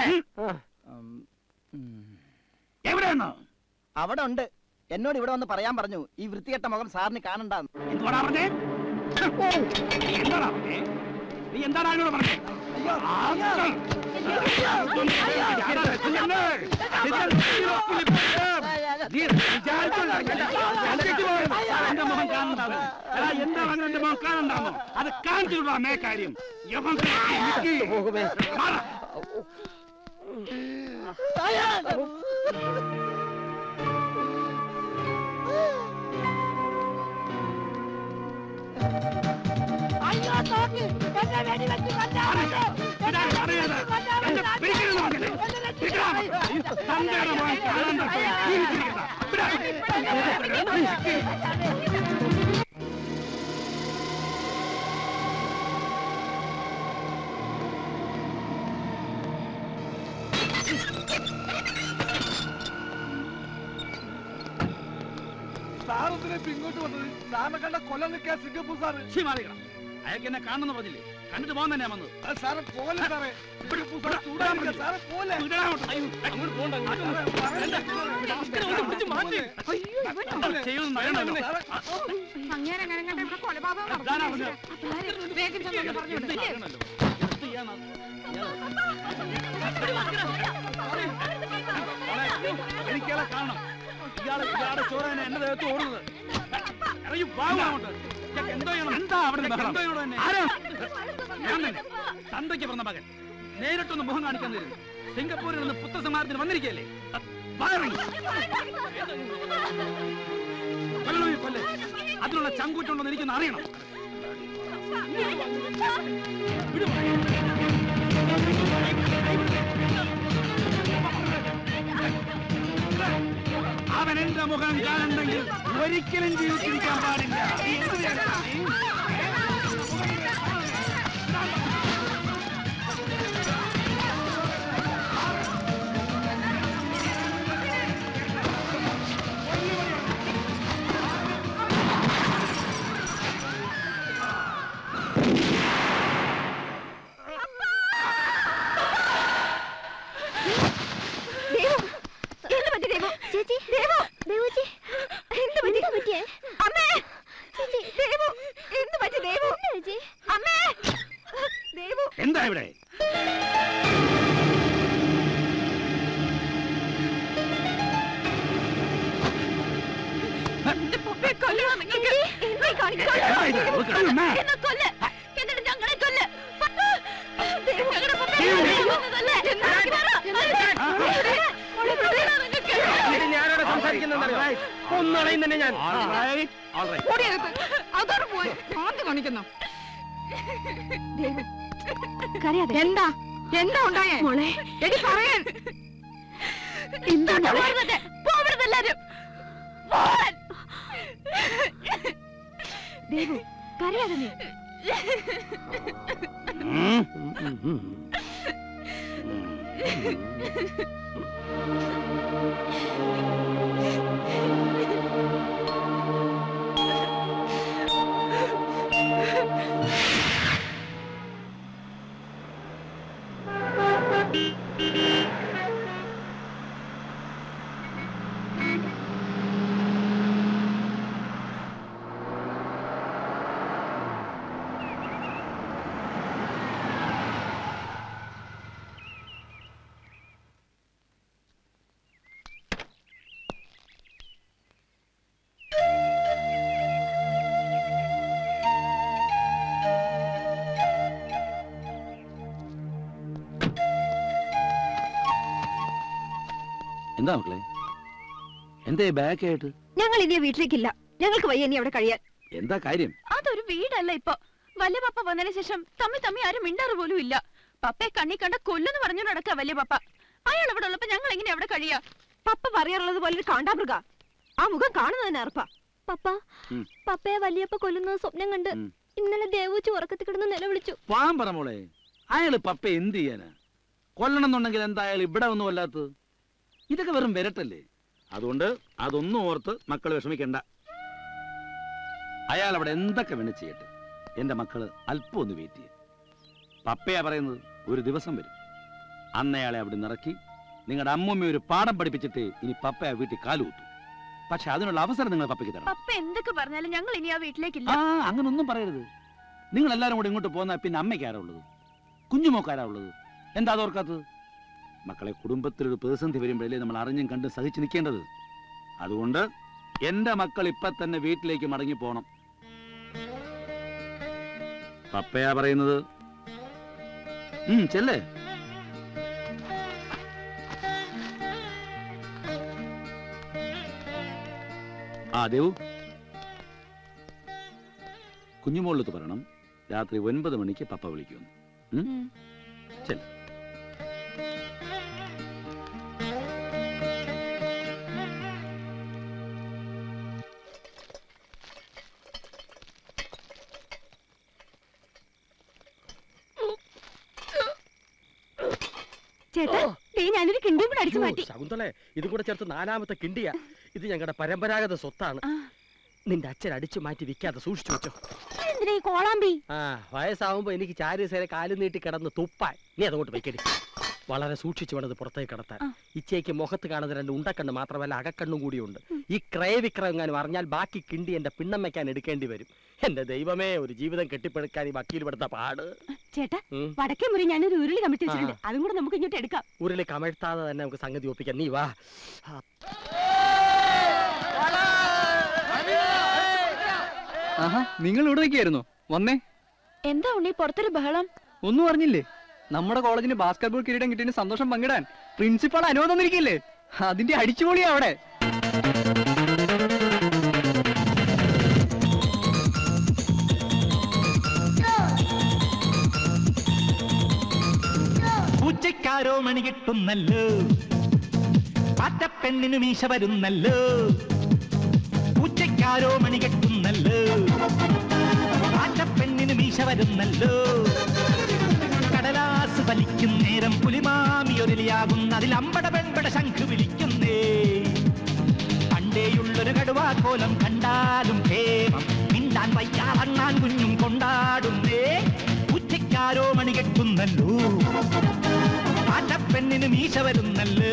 എവിടെയെന്നോ അവിടെ ഉണ്ട് എന്നോട് ഇവിടെ വന്ന് പറയാൻ പറഞ്ഞു ഈ വൃത്തികെട്ട മുഖം സാറിന് കാണണ്ടെന്ന് എന്തുവാടാ പറഞ്ഞേ നീ എന്താടാ പറഞ്ഞേ നീ എന്താണ് അതിനോട് പറഞ്ഞേ എന്റെ മുഖം കാണണ്ടാവും എടാ എന്താണ് അങ്ങനെ എന്റെ മുഖം കാണണ്ടാവോ അത് കാണിച്ചു വിടാ മേ കാര്യം യവൻ മാറാ. സാറത്തിനെ ഇങ്ങോട്ട് വന്നത് സാറിനെ കണ്ട കൊല്ലം നിൽക്കാൻ സിംഗപ്പൂർ സാറ് ശ്ശി, മാറിക്കണം. അയാൾക്ക് എന്നെ കാണണമെന്ന് പറഞ്ഞില്ലേ കണ്ടിട്ട് പോകാൻ തന്നെയാ വന്നത് അത് സാറെ പോലെ സാറേ സിംഗപ്പൂർ സാറ് ചൂടായിരിക്കുക സാറെ പോലെ വിടടാ അങ്ങോട്ട്. അയ്യോ, അങ്ങോട്ട് പോകണ്ട, അങ്ങോട്ട് എന്താ ചെയ്യുമെന്ന് അറിയണമല്ലോ. അങ്ങനെ അങ്ങനെ കണ്ട ഇവിടെ കൊലപാതകം ഇതാരാ നടന്നു. വേഗം ചെന്നൊന്ന് പറഞ്ഞു വിട്. ഇല്ലേ? എനിക്കയാളെ കാണണം ഇയാളെ ഇയാളുടെ ചോര തന്നെ എന്റെ ദേഹത്ത് ഓടുന്നത് ഇറങ്ങി വാങ്ങും അങ്ങോട്ട് ഇയാൾക്ക് എന്തോ ചെയ്യണം എന്താ അവിടെ എന്തോ ചെയ്യണം എന്നെ? ആരാ? ഞാൻ തന്നെ തന്തയ്ക്ക് പറഞ്ഞ മകൻ നേരിട്ടൊന്ന് മുഖം കാണിക്കാൻ തരും സിംഗപ്പൂരിൽ നിന്ന് പുത്രസമാരത്തിന് വന്നിരിക്കല്ലേ കൊല്ലണോ കൊല്ലെ അതിനുള്ള ചങ്കൂറ്റുണ്ടോ എനിക്കൊന്ന് അറിയണം അവൻ എന്റെ മുഖം കാണണ്ടെങ്കിൽ ഒരിക്കലും ജീവിച്ചിരിക്കാൻ പാടില്ല നീ എന്ത് ചെയ്യണം? നീ? ദേവു എന്ത് പറ്റി ദേവു ചേച്ചി ദേവു ദേവുച്ചി എന്ത് പറ്റി പറ്റിയേ അമ്മേ ചേച്ചി ദേവു എന്ത് പറ്റി ദേവു ചേച്ചി അമ്മേ ദേവു എന്താ ഇവിടെ എന്റെ പപ്പയെ കൊല്ലണം നിങ്ങൾക്ക് എന്നെ കാണിക്കൂ. എന്താ ഇത്? ഒരു കാര്യം, അമ്മേ. എന്നെ കൊല്ല് എന്നിട്ട് ഞങ്ങളെ കൊല്ല് ദേവു, ഞങ്ങളുടെ പപ്പയെ കൊല്ലുന്നതല്ലേ? മോളെ കൊല്ലണം നിങ്ങൾക്ക്. ഇത് ഞാനോട് സംസാരിക്കുന്നറിയോ ഒന്നളയും തന്നെ ഞാൻ ഓടിയകത്ത് അതോടെ പോയി ഭ്രാന്ത് കാണിക്കുന്നു ദേവു കരയാതെ എന്താ എന്താ ഉണ്ടായേ മോളെ എടി പറയാൻ എന്താ മോളെ പോരുന്നത് പോവരുത് എല്ലാരും പോവാൻ. ദേവു കരയാതെ നീ എന്താ മക്കളെ എന്തേ ബാക്ക് ആയിട്ട് ഞങ്ങൾ ഇനി വീട്ടിലേക്കില്ല ഞങ്ങൾക്ക് വയ്യ ഇനി അവിടെ കഴിയാൻ എന്താ കാര്യം അതൊരു വീടല്ല ഇപ്പൊ വല്യ പപ്പ വന്നതിന് ശേഷം തമ്മി തമ്മി ആരും മിണ്ടാറ് പോലും ഇല്ല പപ്പയെ കണ്ണി കണ്ട കൊല്ലെന്ന് പറഞ്ഞു നടക്ക വല്യ പപ്പ അയാൾ ഇവിടെ ഉള്ളപ്പോ ഞങ്ങൾ എങ്ങനെ അവിടെ കഴിയാ പപ്പ പറയാറുള്ളത് പോലെ ഒരു കാണ്ടാമൃഗ ആ മുഖം കാണുന്നതിന് അർപ്പ പപ്പ ഉം. പപ്പയെ വലിയപ്പ കൊല്ലുന്നത് സ്വപ്നം കണ്ട് ഉം. ഇന്നലെ ദേവൂച്ച് ഉറക്കത്തിൽ കിടന്ന് നിലവിളിച്ചു പാൻ പറ മോളെ അയാള് പപ്പ എന്ത് ചെയ്യാനാ കൊല്ലണം എന്നുണ്ടെങ്കിൽ എന്താ അയാൾ ഇവിടെ ഒന്നും അല്ലാത്തത് ഇതൊക്കെ വെറും വിരട്ടല്ലേ അതുകൊണ്ട് അതൊന്നും ഓർത്ത് മക്കൾ വിഷമിക്കണ്ട അയാൾ അവിടെ എന്തൊക്കെ വേണം ചെയ്യട്ടെ എന്റെ മക്കള് അല്പം ഒന്ന് വെയിറ്റ് ചെയ്യും പപ്പയാ പറയുന്നത് ഒരു ദിവസം വരും അന്ന് അയാളെ അവിടെ നിറക്കി നിങ്ങളുടെ അമ്മൂമ്മ ഒരു പാഠം പഠിപ്പിച്ചിട്ട് ഇനി പപ്പ ആ വീട്ടിൽ കാലുകുത്തു പക്ഷെ അതിനുള്ള അവസരം നിങ്ങൾ പപ്പയ്ക്ക് തരണം പപ്പ എന്തൊക്കെ പറഞ്ഞാലും ഞങ്ങൾ ഇനി ആ വീട്ടിലേക്കില്ല ആ അങ്ങനെ ഒന്നും പറയരുത് നിങ്ങൾ എല്ലാരും കൂടെ ഇങ്ങോട്ട് പോന്നാൽ പിന്നെ അമ്മയ്ക്ക് ആരാ ഉള്ളത് കുഞ്ഞുമോക്കാരാ ഉള്ളത് എന്താ അതോർക്കാത്തത് മക്കളെ കുടുംബത്തിലൊരു പ്രതിസന്ധി വരുമ്പോഴല്ലേ നമ്മൾ അറിഞ്ഞും കണ്ടും സഹിച്ചു നിൽക്കേണ്ടത് അതുകൊണ്ട് എന്റെ മക്കൾ ഇപ്പൊ തന്നെ വീട്ടിലേക്ക് മടങ്ങി പോണം പപ്പയാ പറയുന്നത് ഉം ചെല്ലേ ആ ദേവു കുഞ്ഞുമോളത്ത് പറയണം രാത്രി ഒൻപത് മണിക്ക് പപ്പ വിളിക്കുമെന്ന് ഉം? ചെല്ല് ചേട്ടാ ദേ ഞാനൊരു കിണ്ടിയും കൂടെ അടിച്ചു അയ്യോ, മാറ്റി ശകുന്തളെ ഇതും കൂടെ ചേർത്ത് നാലാമത്തെ കിണ്ടിയ ഇത് ഞങ്ങളുടെ പരമ്പരാഗത സ്വത്താണ് നിന്റെ അച്ഛൻ അടിച്ചു മാറ്റി വിൽക്കാതെ സൂക്ഷിച്ചു വെച്ചോ എന്തിനാ ഈ കോളാമ്പി ആ വയസ്സാവുമ്പോ എനിക്ക് ചാരുസേരെ കാലു നീട്ടി കിടന്ന് തുപ്പാൻ നീ അതങ്ങോട്ട് വെക്കടി വളരെ സൂക്ഷിച്ചു വേണം ഇത് പുറത്തേക്ക് കടത്താൻ ഇച്ചയ്ക്ക് മുഖത്ത് കാണുന്ന രണ്ട് ഉണ്ടക്കണ്ണ് മാത്രമല്ല അകക്കണ്ണും കൂടിയുണ്ട് ഈ ക്രയവിക്രയം എങ്ങാനും അറിഞ്ഞാൽ ബാക്കി കിണ്ടി എന്റെ പിണ്ണം വെക്കാൻ എടുക്കേണ്ടി വരും എന്റെ ദൈവമേ ഒരു ജീവിതം കെട്ടിപ്പടുക്കാൻ ഈ വക്കീൽ പെടുത്ത പാട് ചേട്ടാ ഉം. വടക്കേ മുറി ഞാനൊരു ഉരുളി കമിഴ്ത്തി വെച്ചിട്ടുണ്ട് അതും കൂടെ നമുക്ക് ഇങ്ങോട്ട് എടുക്കാം ഉരുളി കമഴ്ത്താതെ തന്നെ നമുക്ക് സംഗതി ഒപ്പിക്കാം നീ വാ ആ, ആഹാ നിങ്ങൾ ഇവിടെ നിൽക്കായിരുന്നോ വന്നേ എന്താ ഉണ്ണി പുറത്തൊരു ബഹളം ഒന്നും അറിഞ്ഞില്ലേ നമ്മുടെ കോളേജിന് ബാസ്കറ്റ്ബോൾ കിരീടം കിട്ടിയതിന് സന്തോഷം പങ്കിടാൻ പ്രിൻസിപ്പാൾ അനുവാദം തന്നിരിക്കില്ലേ അതിന്റെ അടിച്ചുപൊളിയാ അവിടെ പൂച്ചക്കാരോ മണി കിട്ടുന്നല്ലോ പാറ്റപ്പെണ്ണിനു മീശ വരുന്നല്ലോ പൂച്ചക്കാരോ മണി കെട്ടുന്നല്ലോ പാറ്റപ്പെണ്ണിനു മീശ വരുന്നല്ലോ കടലാസ് വലിക്കും നേരം പുലിമാമി ഒരലിയാകുന്ന അതിൽ അമ്പട പെൺപട ശംഖ് വിളിക്കുന്നേ പണ്ടേയുള്ളൊരു കടുവാക്കോലം കണ്ടാലും ക്ഷേമം മിണ്ടാൻ വയ്യാറണ്ണാൻ കുഞ്ഞും കൊണ്ടാടുന്നേ ഉച്ചയ്ക്കാരോ മണി കെട്ടുന്നല്ലോ പാറ്റപ്പെണ്ണിന് മീശ വരുന്നല്ലോ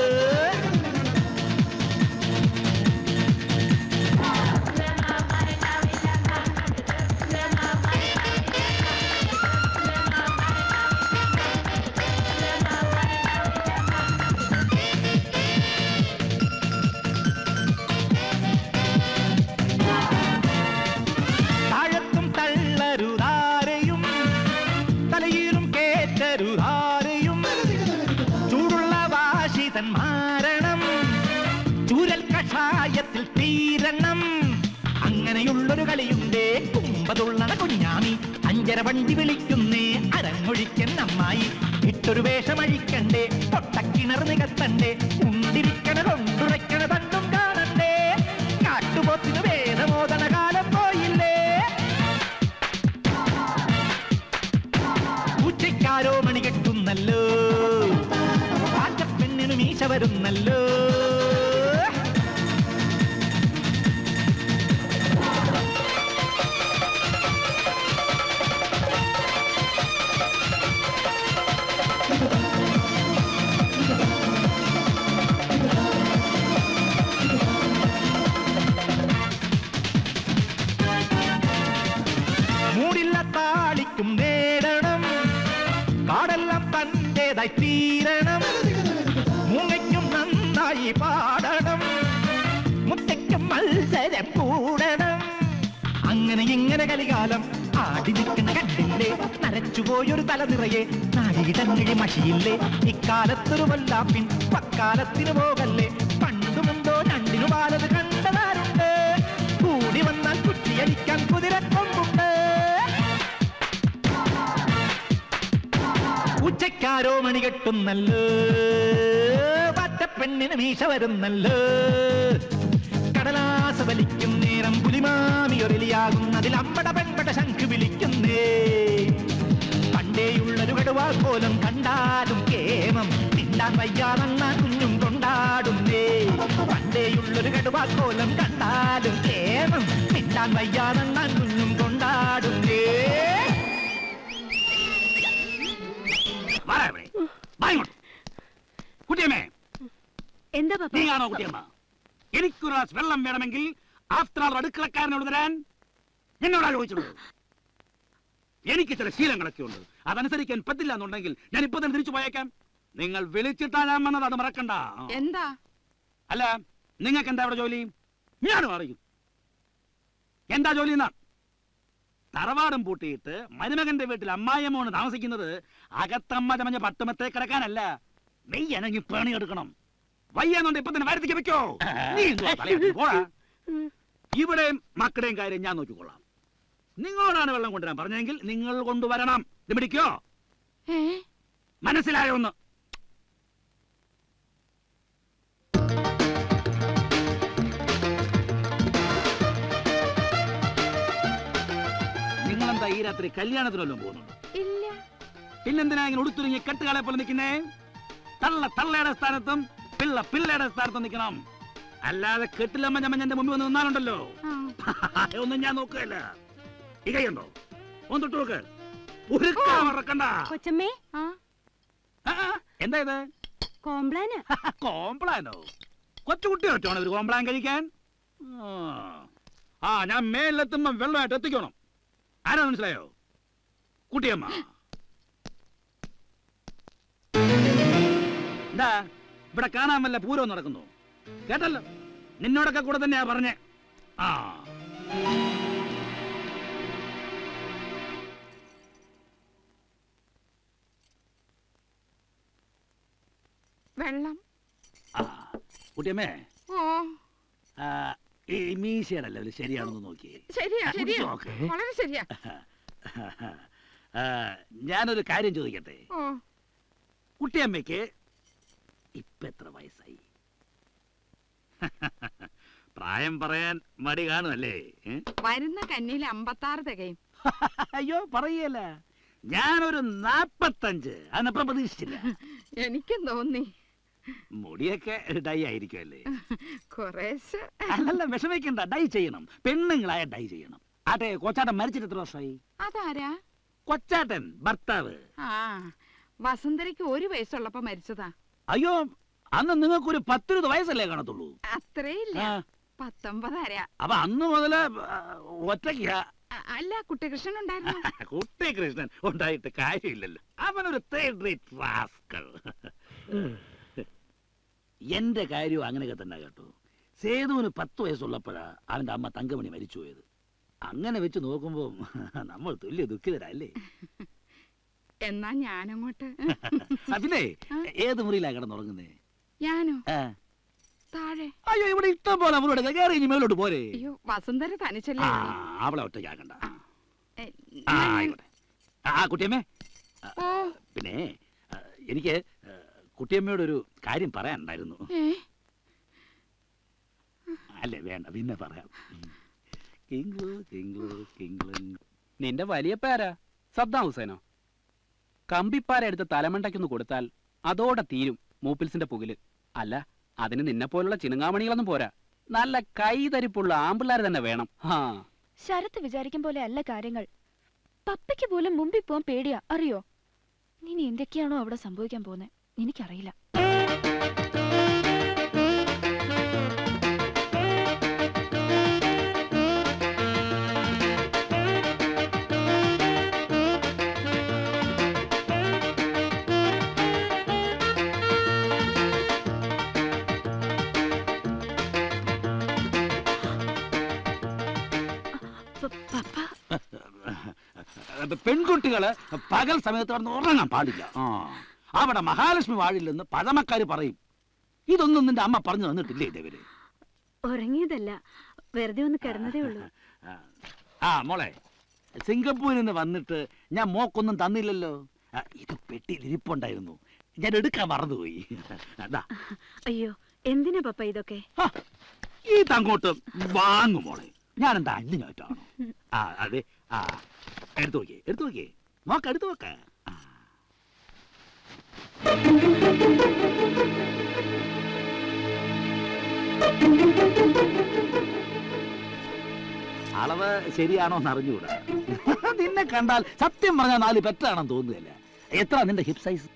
താഴത്തും തള്ളരുതാരെയും തലയിലും കേറ്റരുതാരെയും ചൂടുള്ള വാശി തൻ മാരണം ചൂരൽ കഷായത്തിൽ തീരണം അങ്ങനെയുള്ളൊരു കളിയുണ്ടേ കുമ്പതുള്ളണ കുഞ്ഞാമി അഞ്ചര വണ്ടി വിളിക്കുന്നേ അരങ്ങൊഴിക്കൻ അമ്മായി ഇട്ടൊരു വേഷമഴിക്കണ്ടേ പൊട്ടക്കിണർ നികത്തണ്ടേ ഉണ്ടിരിക്കണ കൊണ്ടുറയ്ക്കണ തണ്ടും കാണണ്ടേ കാട്ടുപോത്തിന് വേദമോദന കാലം പോയില്ലേ ഉച്ചയ്ക്കാരോ മണി കെട്ടുന്നല്ലോ പാറ്റപ്പെണ്ണിന് മീശ വരുന്നല്ലോ മൂടില്ല താളിക്കും നേടണം കാടെല്ലാം തന്റേതായി തീരണം മൂങ്ങയ്ക്കും നന്നായി പാടണം മുത്തയ്ക്കും മത്സരം കൂടണം അങ്ങനെ ഇങ്ങനെ കലികാലം വാടി നിൽക്കുന്ന കണ്ടില്ലേ നരച്ചുപോയൊരു തല നിറയെ നാടിയിടങ്ങഴി മഷിയില്ലേ ഇക്കാലത്തൊരു വല്ലാപ്പിൻ പക്കാലത്തിന് പോകല്ലേ പണ്ടു മുമ്പോ രണ്ടിനു പാലത് കണ്ടതാരുണ്ട് കൂടി വന്നാൽ കുറ്റിയടിക്കാൻ കുതിരക്കൊമ്പുണ്ട് ഉച്ചക്കാരോ മണി കെട്ടുന്നല്ലോ പറ്റപ്പെണ്ണിന് മീശ വരുന്നല്ലോ കടലാസ വലിക്കും നേരം പുലിമാമിയൊരലിയാകുന്നതിൽ അമ്പട പെൺപട ശംഖ് വിളിക്കുന്നേ പണ്ടേയുള്ളൊരു കടുവാക്കോലം കണ്ടാലും കേമം തിണ്ടാൻ വയ്യാതെന്നാ കുഞ്ഞും കൊണ്ടാടുന്നേ പണ്ടേയുള്ളൊരു കടുവാക്കോലം കണ്ടാലും കേമം തിണ്ടാൻ വയ്യാതെന്നാ കുഞ്ഞും കൊണ്ടാടുന്നേ വാടാ ഇവിടെ. വാ ഇങ്ങോട്ട്. കുട്ടിയമ്മേ എന്താ പപ്പ നീയാണോ കുട്ടിയമ്മ എനിക്കൊരു ഗ്ലാസ് വെള്ളം വേണമെങ്കിൽ ആഫ്റ്റർ ആൾ അടുക്കളക്കാരനോട് തരാൻ എന്നോടാ ചോദിച്ചത് എനിക്ക് ചില ശീലങ്ങളൊക്കെ ഉണ്ട് അതനുസരിക്കാൻ പറ്റില്ല എന്നുണ്ടെങ്കിൽ ഞാൻ ഇപ്പൊ തന്നെ തിരിച്ചു പോയേക്കാം നിങ്ങൾ വിളിച്ചിട്ടാ ഞാൻ വന്നത് അത് മറക്കണ്ട എന്താ അല്ല നിങ്ങൾക്ക് എന്താ അവിടെ ജോലി ഞാനും അറിയും എന്താ ജോലി എന്നാ തറവാടും പൂട്ടിയിട്ട് മരുമകന്റെ വീട്ടിൽ അമ്മായിയമ്മോണ് താമസിക്കുന്നത് അകത്തമ്മ ചമഞ്ഞ പട്ടുമത്തെ കിടക്കാനല്ല നെയ്യനങ്ങി പണിയെടുക്കണം വയ്യാന്നുണ്ട് ഇപ്പൊ തന്നെ വരുത്തിക്ക് വെക്കോ നീ എന്തുവാ തലയാട്ടി പോടാ ഇവിടെ മക്കളുടെയും കാര്യം ഞാൻ നോക്കിക്കൊള്ളാം നിങ്ങളോടാണ് വെള്ളം കൊണ്ടുവരാൻ പറഞ്ഞെങ്കിൽ നിങ്ങൾ കൊണ്ടുവരണം ഇത് പിടിക്കോ മനസ്സിലായോ ഒന്ന് നിങ്ങളെന്താ ഈ രാത്രി കല്യാണത്തിന് വല്ലതും പോകുന്നുണ്ടോ ഇല്ല പിന്നെന്തിനാ ഇങ്ങനെ ഉടുത്തുരുങ്ങി കെട്ടുകാളെ പോലെ നിൽക്കുന്നേ തള്ള തള്ളയുടെ സ്ഥാനത്തും പിള്ള പിള്ളയുടെ സ്ഥാനത്തും നിൽക്കണം അല്ലാതെ കെട്ടിലമ്മ ഞമ്മഞ്ഞന്റെ മുമ്പിൽ വന്ന് നിന്നാലുണ്ടല്ലോ ഒന്നും ഞാൻ നോക്കുകയല്ല ഈ കൈയുണ്ടോ ഒന്ന് തൊട്ട് നോക്ക് ഉരുക്കാൻ മറക്കണ്ട കൊച്ചമ്മേ ആ, ആ, എന്താ ഇത് കോംപ്ലാന് കോംപ്ലാനോ കൊച്ചുകുട്ടി ഒറ്റാണ് ഒരു കോംപ്ലാൻ കഴിക്കാൻ ആ. ആ ഞാൻ മേലെത്തുമ്പോ വെള്ളമായിട്ട് എത്തിക്കണം ആരാ മനസ്സിലായോ കുട്ടിയമ്മ എന്താ ഇവിടെ കാണാൻ വല്ല പൂരവും നടക്കുന്നു കേട്ടല്ലോ നിന്നോടൊക്കെ കൂടെ തന്നെയാ പറഞ്ഞേ ആ വെള്ളം കുട്ടിയമ്മേ ഓ ആ, ഈ മീശയുടെ ലെവൽ ശരിയാണെന്ന് നോക്കിയേ ശരിയാ ശരിയാ കുടിച്ച് നോക്ക്. വളരെ ശരിയാ ആ, ഞാനൊരു കാര്യം ചോദിക്കട്ടെ ഓ കുട്ടിയമ്മയ്ക്ക് ഇപ്പൊ എത്ര വയസ്സായി പ്രായം പറയാൻ മടി കാണുമല്ലേ ഏ? വരുന്ന കന്നിയിൽ അമ്പത്താറ് തികയും അയ്യോ പറയല്ല ഞാനൊരു നാപ്പത്തഞ്ച് അതിനപ്പുറം പ്രതീക്ഷിച്ചില്ല എനിക്കും തോന്നി മുടിയൊക്കെ ഡൈ ആയിരിക്കുമല്ലേ കുറേശ്ശെ അല്ലല്ല വിഷമിക്കണ്ട ഡൈ ചെയ്യണം പെണ്ണുങ്ങളായ ഡൈ ചെയ്യണം ആട്ടെ കൊച്ചാട്ടൻ മരിച്ചിട്ട് എത്ര വർഷമായി അതാരാ കൊച്ചാട്ടൻ ഭർത്താവ് ആ വസുന്ധരയ്ക്ക് ഒരു വയസ്സുള്ളപ്പോ മരിച്ചതാ അയ്യോ അന്ന് നിങ്ങൾക്കൊരു പത്തിരുപത് വയസ്സല്ലേ കാണത്തുള്ളൂ അത്രയില്ല ആ. പത്തൊമ്പതാരാ അപ്പൊ അന്ന് മുതല് ഒറ്റയ്ക്കാ അ- അല്ല കുട്ടികൃഷ്ണൻ ഉണ്ടായിരുന്നു കുട്ടി കൃഷ്ണൻ ഉണ്ടായിട്ട് കാര്യമില്ലല്ലോ അവനൊരു തേർഡ് റേറ്റ് റാസ്കൾ എന്റെ കാര്യവും അങ്ങനെയൊക്കെ തന്നെ കേട്ടോ സേതുവിന് പത്ത് വയസ്സുള്ളപ്പോഴാ അവന്റെ അമ്മ തങ്കമണി മരിച്ചുപോയത് അങ്ങനെ വെച്ച് നോക്കുമ്പോ നമ്മൾ തുല്യ ദുഃഖിതരല്ലേ എന്നാ ഞാനങ്ങോട്ട് അതിനെ ഏത് മുറിയിലാ കിടന്നുറങ്ങുന്നേ ഞാനോ ആ. താഴെ അയ്യോ ഇവിടെ ഇഷ്ടം പോലെ അവളോട് കയറി ഇനി മേലോട്ട് പോരെ അയ്യോ വസുന്ധര തനിച്ചല്ലേ ആ ഉള്ളൂ. അവളെ ഒറ്റയ്ക്കാക്കണ്ട എ, ആ ഞാൻ- ആയിക്കോട്ടെ ആ കുട്ടിയമ്മേ ഓ പിന്നെ ആ, എനിക്ക് ആ, കുട്ടിയമ്മയോടൊരു കാര്യം പറയാനുണ്ടായിരുന്നു ഏ അല്ലേ വേണ്ട പിന്നെ പറയാം കിങ്ലു കിങ്ലു കിങ്ലൻ നിന്റെ വലിയ പേരാ സദ്ദാം ഹുസൈനോ കമ്പിപ്പാര എടുത്ത് തലമണ്ടയ്ക്കൊന്ന് കൊടുത്താൽ അതോടെ തീരും മൂപ്പിൽസിന്റെ പുകില് അല്ല അതിന് നിന്നെ പോലുള്ള ചിനുങ്ങാമണികളൊന്നും പോരാ നല്ല കൈതരിപ്പുള്ള ആമ്പിള്ളാർ തന്നെ വേണം ഹാ ശരത്ത് വിചാരിക്കും പോലെ അല്ല കാര്യങ്ങൾ പപ്പയ്ക്ക് പോലും മുമ്പിൽ പോവാൻ പേടിയാ അറിയോ ഇനി എന്തൊക്കെയാണോ അവിടെ സംഭവിക്കാൻ പോകുന്നത് എനിക്കറിയില്ല പെൺകുട്ടികള് പകൽ സമയത്ത് കിടന്ന് ഉറങ്ങാൻ പാടില്ല ആ അവിടെ മഹാലക്ഷ്മി വാഴില്ലെന്ന് പഴമക്കാര് പറയും ഇതൊന്നും നിന്റെ അമ്മ പറഞ്ഞു തന്നിട്ടില്ലേ ഇതേവര് ഉറങ്ങിയതല്ല വെറുതെ ഒന്ന് കിടന്നതേ ഉള്ളൂ ആ മോളെ സിംഗപ്പൂരിൽ നിന്ന് വന്നിട്ട് ഞാൻ മോക്കൊന്നും തന്നില്ലല്ലോ ആ, ഇത് പെട്ടിയിൽ ഇരിപ്പുണ്ടായിരുന്നു ഞാൻ എടുക്കാൻ മറന്നുപോയി അതാ അയ്യോ എന്തിനാ പപ്പ ഇതൊക്കെ ഇതങ്ങോട്ട് വാങ്ങു മോളെ ഞാൻ എന്താ അഞ്ഞു ചോറ്റാണോ ആ അതെ ആ എടുത്തു നോക്കിയേ എടുത്തു നോക്കിയേ നോക്ക എടുത്തു നോക്ക അളവ് ശരിയാണോ എന്ന് അറിഞ്ഞുകൂടാ നിന്നെ കണ്ടാൽ സത്യം പറഞ്ഞാൽ നാല് പെറ്റാണെന്ന് തോന്നുകയല്ല എത്ര നിന്റെ ഹിപ് സൈസ്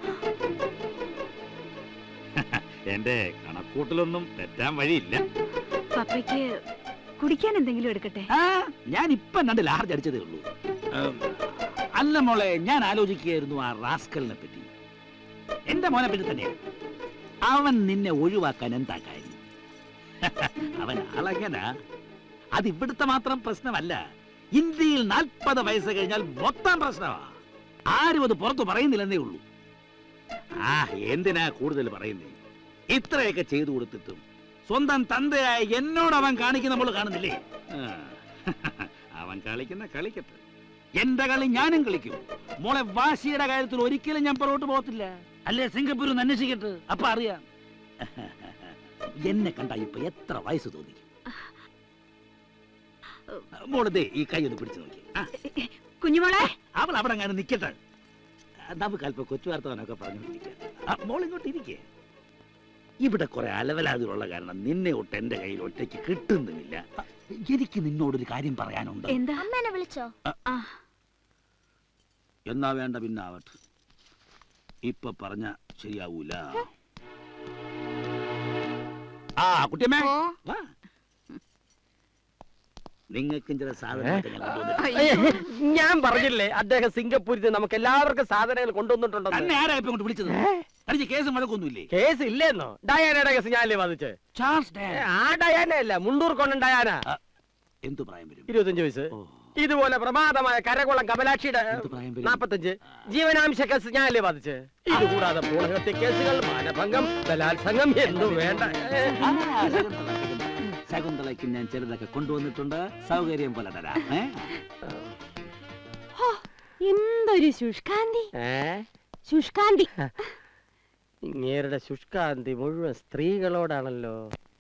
എന്റെ കണക്കൂട്ടലൊന്നും തെറ്റാൻ വഴിയില്ല പപ്പയ്ക്ക് കുടിക്കാൻ എന്തെങ്കിലും എടുക്കട്ടെ ആ ഞാൻ ഇപ്പം രണ്ട് ലാർജ് അടിച്ചതേ ഉള്ളൂ ഉം, അല്ല മോളെ ഞാൻ ആലോചിക്കുകയായിരുന്നു ആ റാസ്കലിനെ പറ്റി എന്റെ മോനെ പറ്റി തന്നെയാ അവൻ നിന്നെ ഒഴിവാക്കാൻ എന്താ കാര്യം അവൻ ആളെങ്ങനാ അത് ഇവിടുത്തെ മാത്രം പ്രശ്നമല്ല ഇന്ത്യയിൽ നാൽപ്പത് വയസ്സ് കഴിഞ്ഞാൽ മൊത്തം പ്രശ്നമാ ആരും അത് പുറത്തു പറയുന്നില്ലെന്നേ ഉള്ളൂ ആ എന്തിനാ കൂടുതൽ പറയുന്നേ ഇത്രയൊക്കെ ചെയ്തു കൊടുത്തിട്ടും സ്വന്തം തന്തയായ എന്നോട് അവൻ കാണിക്കുന്ന നമ്മൾ കാണുന്നില്ലേ ആ. അവൻ കളിക്കുന്ന കളിക്കട്ടെ എന്റെ കളി ഞാനും കളിക്കും മോളെ വാശിയുടെ കാര്യത്തിൽ ഒരിക്കലും ഞാൻ പുറകോട്ട് പോകത്തില്ല അല്ലേ സിംഗപ്പൂർ ഒന്ന് അന്വേഷിക്കട്ടെ അപ്പൊ അറിയാം എന്നെ കണ്ട ഇപ്പൊ എത്ര വയസ്സ് തോന്നി മോളെ ദേ ഈ കൈ ഒന്ന് പിടിച്ചു നോക്കി ആ, കുഞ്ഞുമോളെ അവൾ അവിടെ അങ്ങനെ നിക്കട്ടെ നമുക്ക് അല്പം കൊച്ചു വാർത്തവനൊക്കെ പറഞ്ഞു മോൾ ഇങ്ങോട്ട് ഇരിക്കേ ഇവിടെ കുറെ അലവലാതികളുള്ള കാരണം നിന്നെ ഒട്ട് എന്റെ കയ്യിൽ ഒറ്റയ്ക്ക് കിട്ടുന്നുമില്ല എനിക്ക് നിന്നോടൊരു കാര്യം പറയാനുണ്ട് എന്താ അമ്മേനെ വിളിച്ചോ എന്നാ വേണ്ട പിന്നെ ആവട്ടെ ഇപ്പൊ പറഞ്ഞ ശരിയാവൂല ആ കുട്ടിയമ്മേ വാ നിങ്ങൾക്കും ചില സാധനങ്ങളൊക്കെ ഞാൻ കൊണ്ടുവന്നിട്ടുണ്ട്. ഞാൻ പറഞ്ഞില്ലേ അദ്ദേഹം സിംഗപ്പൂരിൽ നിന്ന് നമുക്ക് എല്ലാവർക്കും സാധനങ്ങൾ കൊണ്ടുവന്നിട്ടുണ്ടെന്ന് തന്നെ ആരാ ഇപ്പൊ ഇങ്ങോട്ട് വിളിച്ചത് തനിക്ക് കേസും വഴക്കൊന്നുമില്ലേ കേസ് ഇല്ലെന്നോ ഡയാനയുടെ കേസ് ഞാനല്ലേ വാദിച്ചേ ചാൾസ് ഏ, ആ ഡയാന അല്ല മുണ്ടൂർ കൊണ്ടൻ ഡയാന എന്തു പ്രായം വരും ഇരുപത്തഞ്ച് വയസ്സ് ഇതുപോലെ പ്രമാദമായ കരകുളം കമലാക്ഷിയുടെ നാപ്പത്തഞ്ച് ജീവനാംശ കേസ് ഞാനല്ലേ വാദിച്ചേ ഇത് കൂടാതെ പൂണഹത്യ കേസുകൾ മാനഭംഗം ബലാത്സംഗം എന്തു വേണ്ട ഏ, ആ, ശകുന്തള, ശകുന്തള. ശകുന്തളയ്ക്ക് ഞാൻ ചിലതൊക്കെ കൊണ്ടുവന്നിട്ടുണ്ട് സൗകര്യം പോലെ തരാം ഏ? എന്തൊരു ശുഷ്കാന്തി ഏ ശുഷ്കാന്തി ഇങ്ങേരുടെ ശുഷ്കാന്തി മുഴുവൻ സ്ത്രീകളോടാണല്ലോ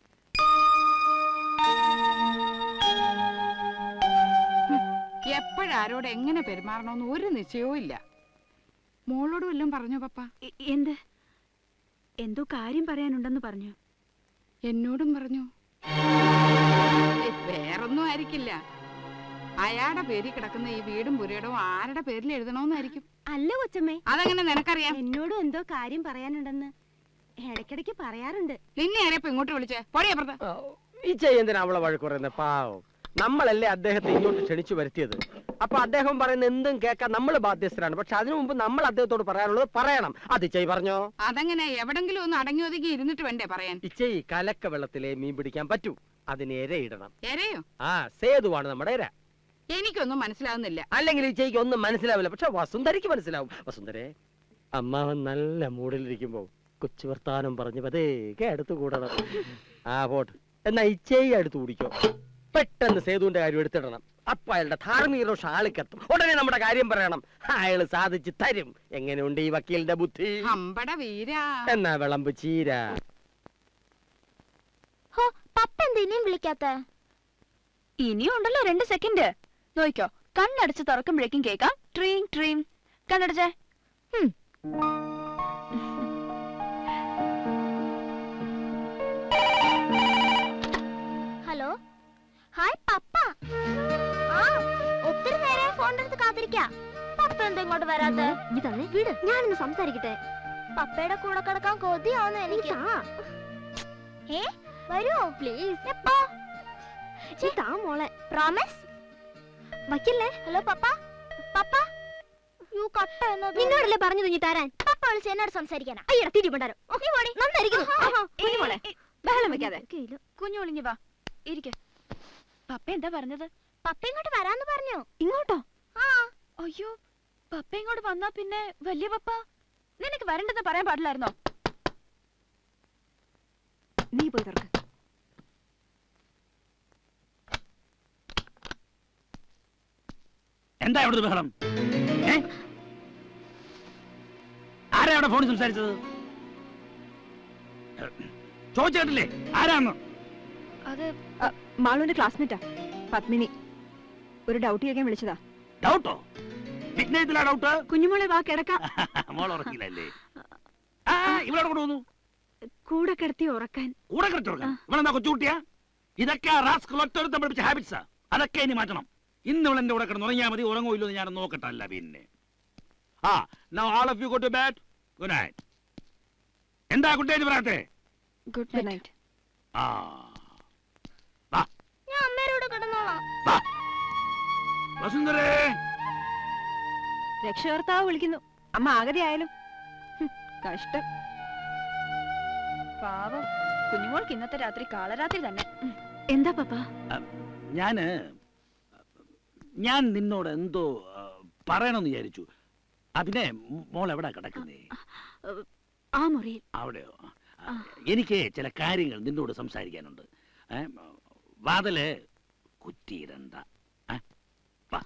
എപ്പോഴാരോട് എങ്ങനെ പെരുമാറണമെന്ന് ഒരു നിശ്ചയവും ഇല്ല മോളോട് വല്ലതും പറഞ്ഞോ പപ്പ എ- എന്ത് എന്തോ കാര്യം പറയാനുണ്ടെന്ന് പറഞ്ഞു എന്നോടും പറഞ്ഞു ഏയ്, വേറൊന്നും ആയിരിക്കില്ല അയാളുടെ പേരിൽ കിടക്കുന്ന ഈ വീടും പുരയിടവും ആരുടെ പേരിൽ എഴുതണമെന്നായിരിക്കും അല്ല കൊച്ചമ്മേ അതെങ്ങനെ നിനക്കറിയാം എന്നോടും എന്തോ കാര്യം പറയാനുണ്ടെന്ന് ഇടയ്ക്കിടയ്ക്ക് പറയാറുണ്ട് നിന്നെ ആരെ ഇപ്പൊ ഇങ്ങോട്ട് വിളിച്ചേ പൊടി അപ്പുറത്ത് ഈ ചെയ്യുന്നതിന് അവളെ വഴക്ക് പറയുന്നത് പാവം നമ്മളല്ലേ അദ്ദേഹത്തെ ഇങ്ങോട്ട് ക്ഷണിച്ചു വരുത്തിയത് അപ്പൊ അദ്ദേഹം പറയുന്ന എന്തും കേൾക്കാൻ നമ്മൾ ബാധ്യസ്ഥരാണ് പക്ഷെ അതിനു മുമ്പ് നമ്മൾ അദ്ദേഹത്തോട് പറയാനുള്ളത് പറയണം അത് ചെയ് പറഞ്ഞോ അതങ്ങനെ എവിടെങ്കിലും ഒന്ന് അടങ്ങി ഒതുങ്ങി ഇരുന്നിട്ട് വേണ്ടേ പറയാൻ ഇച്ചയി കലക്ക വെള്ളത്തിലെ മീൻ പിടിക്കാൻ പറ്റൂ അതിന് ഇരയിടണം എരയോ ആ സേതുവാണ് നമ്മുടെ ഇര എനിക്കൊന്നും മനസ്സിലാവുന്നില്ല അല്ലെങ്കിൽ ഈ ചെയ്ക്ക് ഒന്നും മനസ്സിലാവില്ല പക്ഷെ വസുന്ധരയ്ക്ക് മനസ്സിലാവും വസുന്ധരെ അമ്മാവൻ നല്ല മൂഡിലിരിക്കുമ്പോ കൊച്ചു വർത്താനം പറഞ്ഞു പതേക്കെ അടുത്ത് കൂടണം ആ പോട്ട് എന്നാ ഇച്ചയി അടുത്ത് കുടിക്കോ പെട്ടെന്ന് സേതുവിന്റെ കാര്യം എടുത്തിടണം അപ്പൊ അയാളുടെ ധാർമ്മികരോ ഷാളിക്കെത്തും ഉടനെ നമ്മുടെ കാര്യം പറയണം അയാള് സാധിച്ചു തരും എങ്ങനെയുണ്ട് ഈ വക്കീലിന്റെ ബുദ്ധി അമ്പട വീരാ എന്നാ വിളമ്പ് ചീര ഹോ പപ്പ എന്താ ഇനിയും വിളിക്കാത്ത ഇനിയും ഉണ്ടല്ലോ രണ്ട് സെക്കൻഡ് നോക്കിക്കോ കണ്ണടച്ച് തുറക്കുമ്പോഴേക്കും കേക്കാം ട്രീം ട്രീം കണ്ണടച്ചേ ഉം. ഹലോ ഹായ് പപ്പ ആ ഒത്തിരി നേരം ഫോണിന്റെ അടുത്ത് കാത്തിരിക്കാ പപ്പ എന്താ ഇങ്ങോട്ട് വരാത്തെ നീ തന്നെ വീട് ഞാനൊന്ന് സംസാരിക്കട്ടെ പപ്പയുടെ കൂടെ കിടക്കാൻ കൊതിയാവുന്നു എനിക്ക് ഏ വരുമോ പ്ലീസ് എപ്പോ താ മോളെ പ്രോമിസ് വയ്ക്കല്ലേ ഹലോ പപ്പ പപ്പ യു കട്ട എന്നത് നിന്നോടല്ലേ പറഞ്ഞു തുഞ്ഞി തരാൻ പപ്പ വിളിച്ച് എന്നോട് സംസാരിക്കാനാ അയ്യടാ തിരി പണ്ടാരോ നീ പോടി നന്നായിരിക്കുന്നു കുഞ്ഞുമോളെ ബഹളം വെക്കാതെ കുഞ്ഞു ഒളിഞ്ഞു വാ ഇരിക്കെ പപ്പ എന്താ പറഞ്ഞത് പപ്പ ഇങ്ങോട്ട് വരാന്ന് പറഞ്ഞു ഇങ്ങോട്ടോ ആ അയ്യോ പപ്പ ഇങ്ങോട്ട് വന്നാ പിന്നെ വലിയ പപ്പ നിനക്ക് വരണ്ടെന്ന് പറയാൻ പാടില്ലായിരുന്നോ നീ പോയി തുറക്ക് എന്താ ഇവിടുത്തെ ബഹളം ഏ? ആരാ അവിടെ ഫോണിൽ സംസാരിച്ചത് ചോദിച്ചു കേട്ടില്ലേ ആരാന്ന് അത് മാളുവിന്റെ ക്ലാസ്മേറ്റാ പത്മിനി ഒരു ഡൗട്ട് ചോദിക്കാൻ വിളിച്ചതാ ഡൗട്ടോ വിഘ്നേയത്തിലാ ഡൗട്ട് കുഞ്ഞുമോളെ വാ കിടക്കാം മോൾ ഉറക്കില്ലല്ലേ ആ ഇവിടെ കൊണ്ട് വന്നു കൂടെ കിടത്തി ഉറക്കാൻ കൂടെ കിടത്തി ഉറക്കാൻ ഇവളെന്താ കൊച്ചുകുട്ടിയാ ഇതൊക്കെ റാസ്കൽ ഒറ്റൊരുത്തം പഠിപ്പിച്ച ഹാബിറ്റ്സാ അതൊക്കെ ഇനി മാറ്റണം ഇന്ന് ഇവിടെ എന്റെ കൂടെ കിടന്ന് ഉറങ്ങിയാൽ മതി ഉറങ്ങോ ഇല്ലോ ഞാൻ നോക്കട്ടല്ല പിന്നെ ആ now all of you go to bed good night എന്താ കുട്ടിയായിട്ട് പറയാത്തെ ഗുഡ് നൈറ്റ് ആ ഞാൻ അമ്മയോട് കിടന്നോളാം വസുന്ധരേ രക്ഷകർത്താവ് വിളിക്കുന്നു അമ്മ ആകതെയായാലും ഹും, കഷ്ടം പാവം കുഞ്ഞുമോൾക്ക് ഇന്നത്തെ രാത്രി കാളരാത്രി തന്നെ ഉം. എന്താ പപ്പ ഞാന് ഞാൻ നിന്നോട് എന്തോ ആ, പറയണമെന്ന് വിചാരിച്ചു അതിനെ മോൾ എവിടെ കിടക്കുന്നേ ആ മുറിയിൽ അവിടെയോ ആ, എനിക്ക് ചില കാര്യങ്ങൾ നിന്നോട് സംസാരിക്കാനുണ്ട് ഏ, വാതില് കുറ്റിയിടണ്ട ഏ? വാ.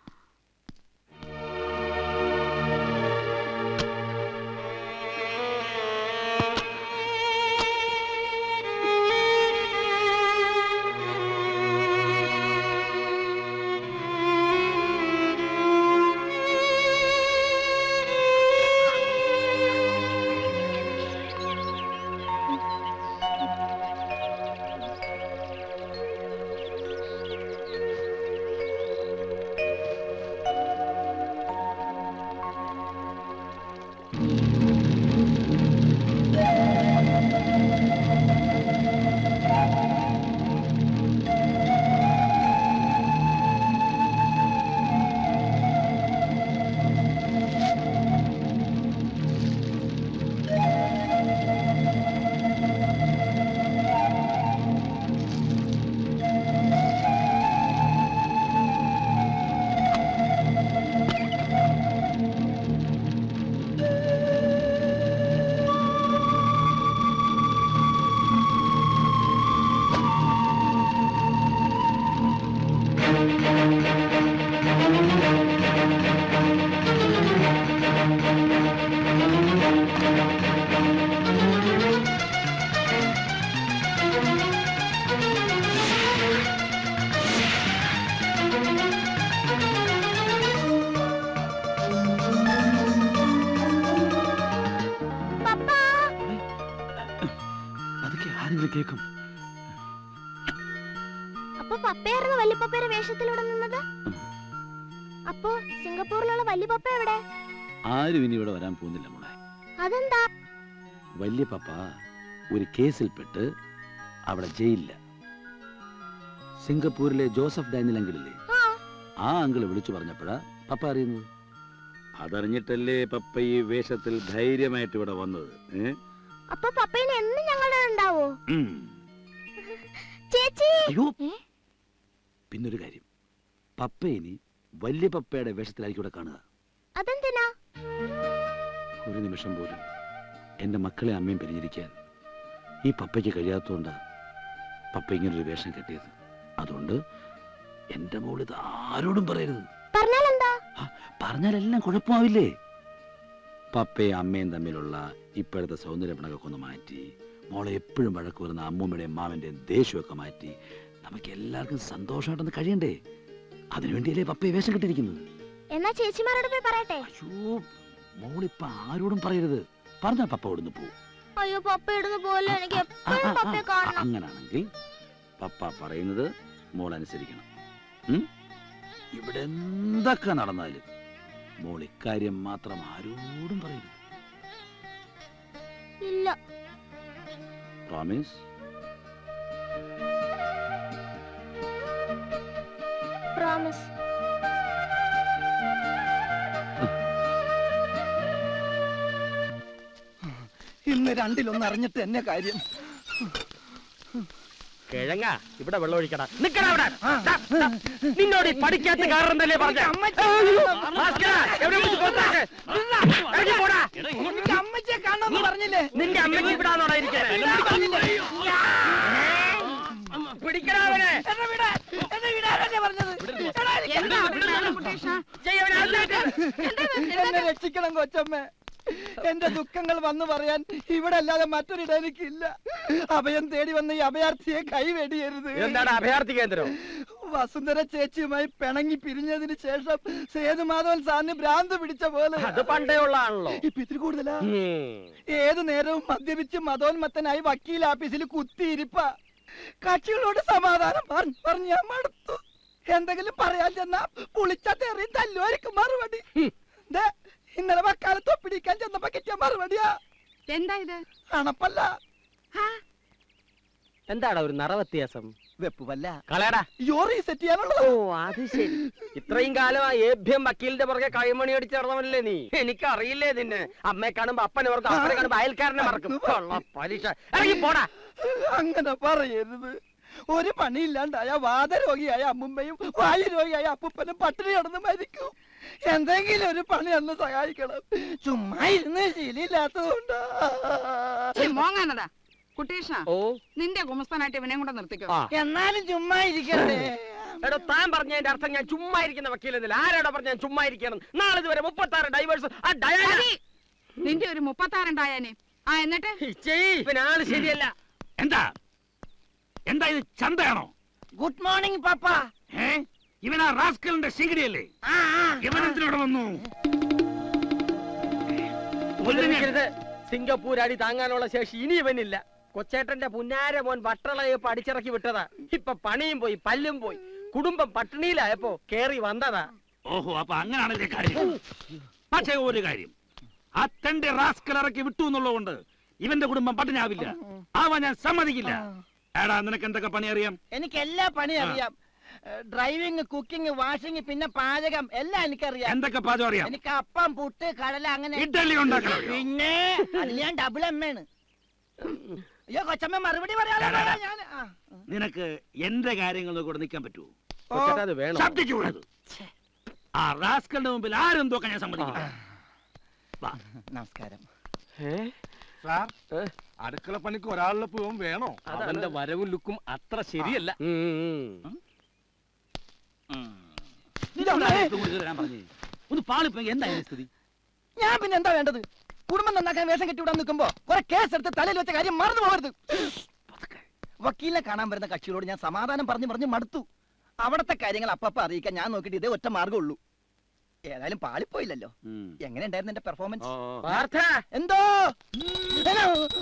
അതൊക്കെ ആരെങ്കിലും കേൾക്കും അപ്പൊ പപ്പയായിരുന്നു വല്യപ്പപ്പയുടെ വേഷത്തിലൂടെ നിന്നത് അപ്പോ സിംഗപ്പൂരിലുള്ള വല്യപ്പപ്പ എവിടെ ആരും ഇനി ഇവിടെ വരാൻ പോകുന്നില്ല മോളെ അതെന്താ വലിയ പപ്പ ഒരു കേസിൽപ്പെട്ട് അവിടെ ജയിലില്ല സിംഗപ്പൂരിലെ ജോസഫ് ഡാനിയൽ അങ്കിളില്ലേ ആ അങ്കിള് വിളിച്ചു പറഞ്ഞപ്പോഴാ പപ്പ അറിയുന്നത് അതറിഞ്ഞിട്ടല്ലേ പപ്പ ഈ വേഷത്തിൽ ധൈര്യമായിട്ട് ഇവിടെ വന്നത് ഏ? അപ്പൊ പപ്പയിന് എന്നും ഞങ്ങളുടെ ഉണ്ടാവോ ഉം. ചേച്ചി അയ്യോ പിന്നൊരു കാര്യം പപ്പ ഇനി വലിയ പപ്പയുടെ വേഷത്തിലായിരിക്കും ഇവിടെ കാണുക അതെന്തിനാ ഒരു നിമിഷം പോലും എൻ്റെ മക്കളെ അമ്മയും പിരിഞ്ഞിരിക്കാൻ ഈ പപ്പയ്ക്ക് കഴിയാത്തതുകൊണ്ട് പപ്പ ഇങ്ങനൊരു വേഷം കെട്ടിയത് അതുകൊണ്ട് എൻ്റെ മോൾ ഇത് ആരോടും പറയരുത് പറഞ്ഞാലെന്താ പറഞ്ഞാലെല്ലാം കുഴപ്പമാവില്ലേ പപ്പയും അമ്മയും തമ്മിലുള്ള ഇപ്പോഴത്തെ സൗന്ദര്യപ്പണക്കൊക്കെ ഒന്ന് മാറ്റി മോളെ എപ്പോഴും വഴക്ക് വരുന്ന അമ്മൂമ്മയുടെയും മാമന്റെയും ദേഷ്യമൊക്കെ മാറ്റി നമുക്ക് എല്ലാവർക്കും സന്തോഷമായിട്ടൊന്ന് കഴിയണ്ടേ അതിനുവേണ്ടിയല്ലേ പപ്പയെ വേഷം കെട്ടിയിരിക്കുന്നത് എന്നാ ചേച്ചിമാരോട് പോയി പറയട്ടെ അയ്യോ മോളിപ്പോ ആരോടും പറയരുത് പറഞ്ഞാ പപ്പ ഇവിടുന്ന് പോവും അയ്യോ പപ്പ ഇടുന്ന പോലെ എനിക്ക് ആ, എപ്പോഴും ആ, ആ, പപ്പയെ കാണണം അങ്ങനാണെങ്കിൽ പപ്പ പറയുന്നത് മോൾ അനുസരിക്കണം ഉം? ഇവിടെ എന്തൊക്കെ നടന്നാലും മോൾ ഇക്കാര്യം മാത്രം ആരോടും പറയരുത് ഇല്ല പ്രോമിസ് പ്രോമിസ് ഇന്ന് രണ്ടിലൊന്ന് അറിഞ്ഞിട്ട് എന്നെ കാര്യം കിഴങ്ങ ഇവിടെ വെള്ളം ഒഴിക്കടാ നിക്കടാ അവിടെ ദാ, ദാ. നിന്നോട് ഈ പഠിക്കാത്ത കാരണം തന്നെ പറഞ്ഞ അമ്മച്ചിയെ കാണണമെന്ന് പറഞ്ഞില്ലേ നിന്റെ അമ്മയ്ക്ക് ഇവിടാണോടാ ഇരിക്കുന്നത് പിടിക്കടാ അവനെ എന്നെ രക്ഷിക്കണം കൊച്ചമ്മേ എന്റെ ദുഃഖങ്ങൾ വന്നു പറയാൻ ഇവിടെ അല്ലാതെ മറ്റൊരിടം എനിക്കില്ല അഭയം തേടി വന്ന ഈ അഭയാർത്ഥിയെ കൈവെടിയരുത് എന്താണ് അഭയാർത്ഥി കേന്ദ്രം വസുന്ധര ചേച്ചിയുമായി പിണങ്ങി പിരിഞ്ഞതിന് ശേഷം സേതുമാധവൻ സാറിന് ഭ്രാന്ത് പിടിച്ച പോലെ അത് പണ്ടേ ഉള്ളതാണല്ലോ ഇപ്പൊ ഇത്തിരി കൂടുതലാ ഏതു നേരവും മദ്യപിച്ച് മതോന്മത്തനായി വക്കീൽ ഓഫീസിൽ കുത്തിയിരിപ്പ കക്ഷികളോട് സമാധാനം പറഞ്ഞ് പറഞ്ഞ് ഞാൻ മടുത്തു എന്തെങ്കിലും പറയാൻ ചെന്നാ പുളിച്ച തെറി തല്ലുമായിരിക്കും മറുപടി ദേ, ഇന്നലെ വക്കാലത്ത് ഒപ്പിടിക്കാൻ ചെന്നപ്പോ കിട്ടിയ മറുപടിയാ എന്താ ഇത് അണപ്പല്ല എന്താടാ ഒരു നിറവ്യത്യാസം വെപ്പുവല്ല കളയടാ യോ റീസെറ്റ് ചെയ്യാനുള്ളത് ഓ അത് ശരി ഇത്രയും കാലം ആ ഏഭ്യം വക്കീലിന്റെ പുറകെ കൈമണി അടിച്ച് നടന്നവനല്ലേ നീ എനിക്കറിയില്ലേ നിന്നെ അമ്മയെ കാണുമ്പോ അപ്പനെ മറക്കും അപ്പനെ കാണുമ്പോ അയൽക്കാരനെ മറക്കും കൊള്ള പലിശ ഇറങ്ങി പോടാ അങ്ങനെ പറയരുത് ഒരു പണിയില്ലാണ്ടായ വാദരോഗിയായ അമ്മുമ്മയും വായു രോഗിയായ അപ്പൂപ്പനും പട്ടിണി കിടന്ന് മരിക്കും എന്തെങ്കിലും ഒരു പണി അന്ന് സഹായിക്കണം ചുമ്മാ ഇരുന്ന് ശീലില്ലാത്തതുകൊണ്ടാ ഛി, മോങ്ങാനടാ കുട്ടീഷ ഓ നിന്റെ ഗുമസ്തനായിട്ട് ഇവനെ കൂടെ നിർത്തിക്കോ ആ. എന്നാലും ചുമ്മാ ഇരിക്കട്ടെ എടോ താൻ പറഞ്ഞതിന്റെ അർത്ഥം ഞാൻ ചുമ്മാ ഇരിക്കുന്ന വക്കീലെന്നില്ല ആരോടാ പറഞ്ഞ ഞാൻ ചുമ്മാ ഇരിക്കണം നാളെ ഇതുവരെ മുപ്പത്തി ആറ് ഡൈവേഴ്സ് ആ ഡയാന മതി. നിന്റെ ഒരു മുപ്പത്താറുണ്ടായാനെ ആ എന്നിട്ട് പിന്നെ ആള് ശരിയല്ല എന്താ എന്താ ഇത് ചന്തയാണോ ഗുഡ് മോർണിംഗ് പാപ്പ ഏ ഇവനാ റാസ്കലിന്റെ ശിഖരിയല്ലേ ഇവനെന്തിനോട് വന്നു ഉപദ്രവിക്കരുത്. സിംഗപ്പൂർ അടി താങ്ങാനുള്ള ശേഷി ഇനി ഇവനില്ല കൊച്ചേട്ടന്റെ പുന്നാര മോൻ വട്ടളയെ പഠിച്ചിറക്കി വിട്ടതാ ഇപ്പൊ പണിയും പോയി പല്ലും പോയി കുടുംബം പട്ടിണിയിലായപ്പോ കേറി വന്നതാ ഓഹോ അപ്പൊ അങ്ങനെയാണല്ലേ കാര്യം പക്ഷേ ഒരു കാര്യം ആ തന്റെ റാസ്കൽ ഇറക്കി വിട്ടു എന്നുള്ളതുകൊണ്ട് ഇവന്റെ കുടുംബം പട്ടിണിയാവില്ല ആവാൻ ഞാൻ സമ്മതിക്കില്ല എടാ നിനക്ക് എന്തൊക്കെ പണി അറിയാം എനിക്ക് എല്ലാ പണിയും അറിയാം ഡ്രൈവിംഗ് കുക്കിംഗ് വാഷിംഗ് പിന്നെ പാചകം എല്ലാം എനിക്കറിയാം എന്തൊക്കെ പാചകം അറിയാം എനിക്ക് അപ്പം പുട്ട് കടല അങ്ങനെ ഇഡ്ഡലി ഉണ്ടാക്കാൻ അറിയോ? പിന്നെ അത് ഞാൻ ഡബിൾ എം ആണ് അയ്യോ കൊച്ചമ്മ മറുപടി പറയാതെ ഞാൻ ആ. നിനക്ക് എന്റെ കാര്യങ്ങളിൽ കൂടെ നിൽക്കാൻ പറ്റുമോ കൊച്ചേട്ടാ, അത് വേണോ? ശബ്ദിച്ചുകൂടത് ആ റാസ്കലിന്റെ മുമ്പിൽ ആരും തോക്കാൻ ഞാൻ സമ്മതിക്കില്ല വാ. നമസ്കാരം സാർ അടുക്കള പണിക്ക് ഒരാളുടെ പൂവം വേണോ അവന്റെ വരവും ലുക്കും അത്ര ശരിയല്ല ഇതെന്താ ഇത് കൂടുതൽ തരാൻ പറഞ്ഞേ? ഒന്ന് പാളിപ്പോ എന്താ ഇതിന്റെ സ്ഥിതി ഞാൻ പിന്നെ എന്താ വേണ്ടത് കുടുംബം നന്നാക്കാൻ വേഷം കെട്ടി വിടാൻ നിൽക്കുമ്പോ കുറെ കേസ് എടുത്ത് തലയിൽ വെച്ച കാര്യം മറന്നു പോകരുത് വക്കീലിനെ കാണാൻ വരുന്ന കക്ഷികളോട് ഞാൻ സമാധാനം പറഞ്ഞു പറഞ്ഞു മടുത്തു അവിടത്തെ കാര്യങ്ങൾ അപ്പപ്പ അറിയിക്കാൻ ഞാൻ നോക്കിയിട്ട് ഇതേ ഒറ്റ മാർഗമുള്ളൂ ഏതായാലും പാളിപ്പോയില്ലല്ലോ എങ്ങനെ ഉണ്ടായിരുന്നു എന്റെ പെർഫോമൻസ് പാർത്ഥ എന്തോ ഹലോ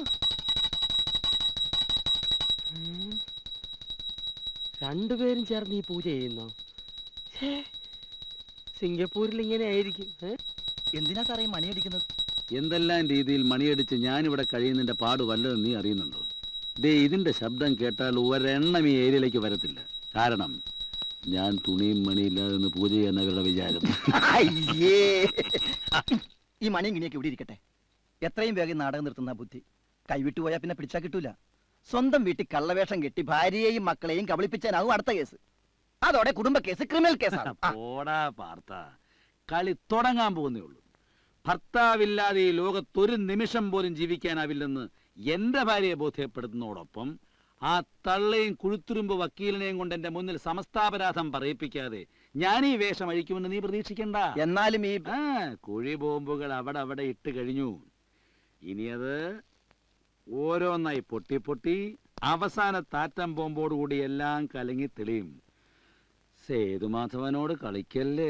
രണ്ടുപേരും ചേർന്ന് ഈ പൂജ ചെയ്യുന്നോ ഛേ, സിംഗപ്പൂരിൽ ഇങ്ങനെ ആയിരിക്കും ഏ? എന്തിനാ സാറേ ഈ മണിയടിക്കുന്നത് എന്തെല്ലാം രീതിയിൽ മണിയടിച്ച് ഞാനിവിടെ കഴിയുന്നതിന്റെ പാട് വല്ലതും നീ അറിയുന്നുണ്ടോ ദേ ഇതിന്റെ ശബ്ദം കേട്ടാൽ ഒരെണ്ണം ഈ ഏരിയയിലേക്ക് വരത്തില്ല കാരണം ഞാൻ തുണിയും മണിയില്ലാതെ നിന്ന് പൂജ ചെയ്യുന്നവരുടെ വിചാരം അയ്യേ ഈ മണിയും കിണിയൊക്കെ ഇവിടെ ഇരിക്കട്ടെ എത്രയും വേഗം നാടകം നിർത്തുന്ന ബുദ്ധി കൈവിട്ടു പോയാൽ പിന്നെ പിടിച്ചാ കിട്ടൂല സ്വന്തം വീട്ടിൽ കള്ളവേഷം കെട്ടി ഭാര്യയെയും മക്കളെയും കബളിപ്പിച്ചാനാവും അടുത്ത കേസ് അതോടെ കുടുംബ കേസ് ക്രിമിനൽ കേസാണ് ആ, പോടാ പാർത്ത കളി തുടങ്ങാൻ പോകുന്നേ ഉള്ളൂ ഭർത്താവില്ലാതെ ഈ ലോകത്തൊരു നിമിഷം പോലും ജീവിക്കാനാവില്ലെന്ന് എന്റെ ഭാര്യയെ ബോധ്യപ്പെടുത്തുന്നതോടൊപ്പം ആ തള്ളയും കുഴുത്തുരുമ്പ് വക്കീലിനെയും കൊണ്ട് എന്റെ മുന്നിൽ സമസ്താപരാധം പറയിപ്പിക്കാതെ ഞാൻ ഈ വേഷം അഴിക്കുമെന്ന് നീ പ്രതീക്ഷിക്കണ്ട എന്നാലും ഈ ആ കുഴി ബോംബുകൾ അവിടെ അവിടെ ഇട്ട് കഴിഞ്ഞു ഇനി അത് ഓരോന്നായി പൊട്ടി പൊട്ടി അവസാന താറ്റം ബോംബോടുകൂടി എല്ലാം കലങ്ങി തെളിയും സേതുമാധവനോട് കളിക്കല്ലേ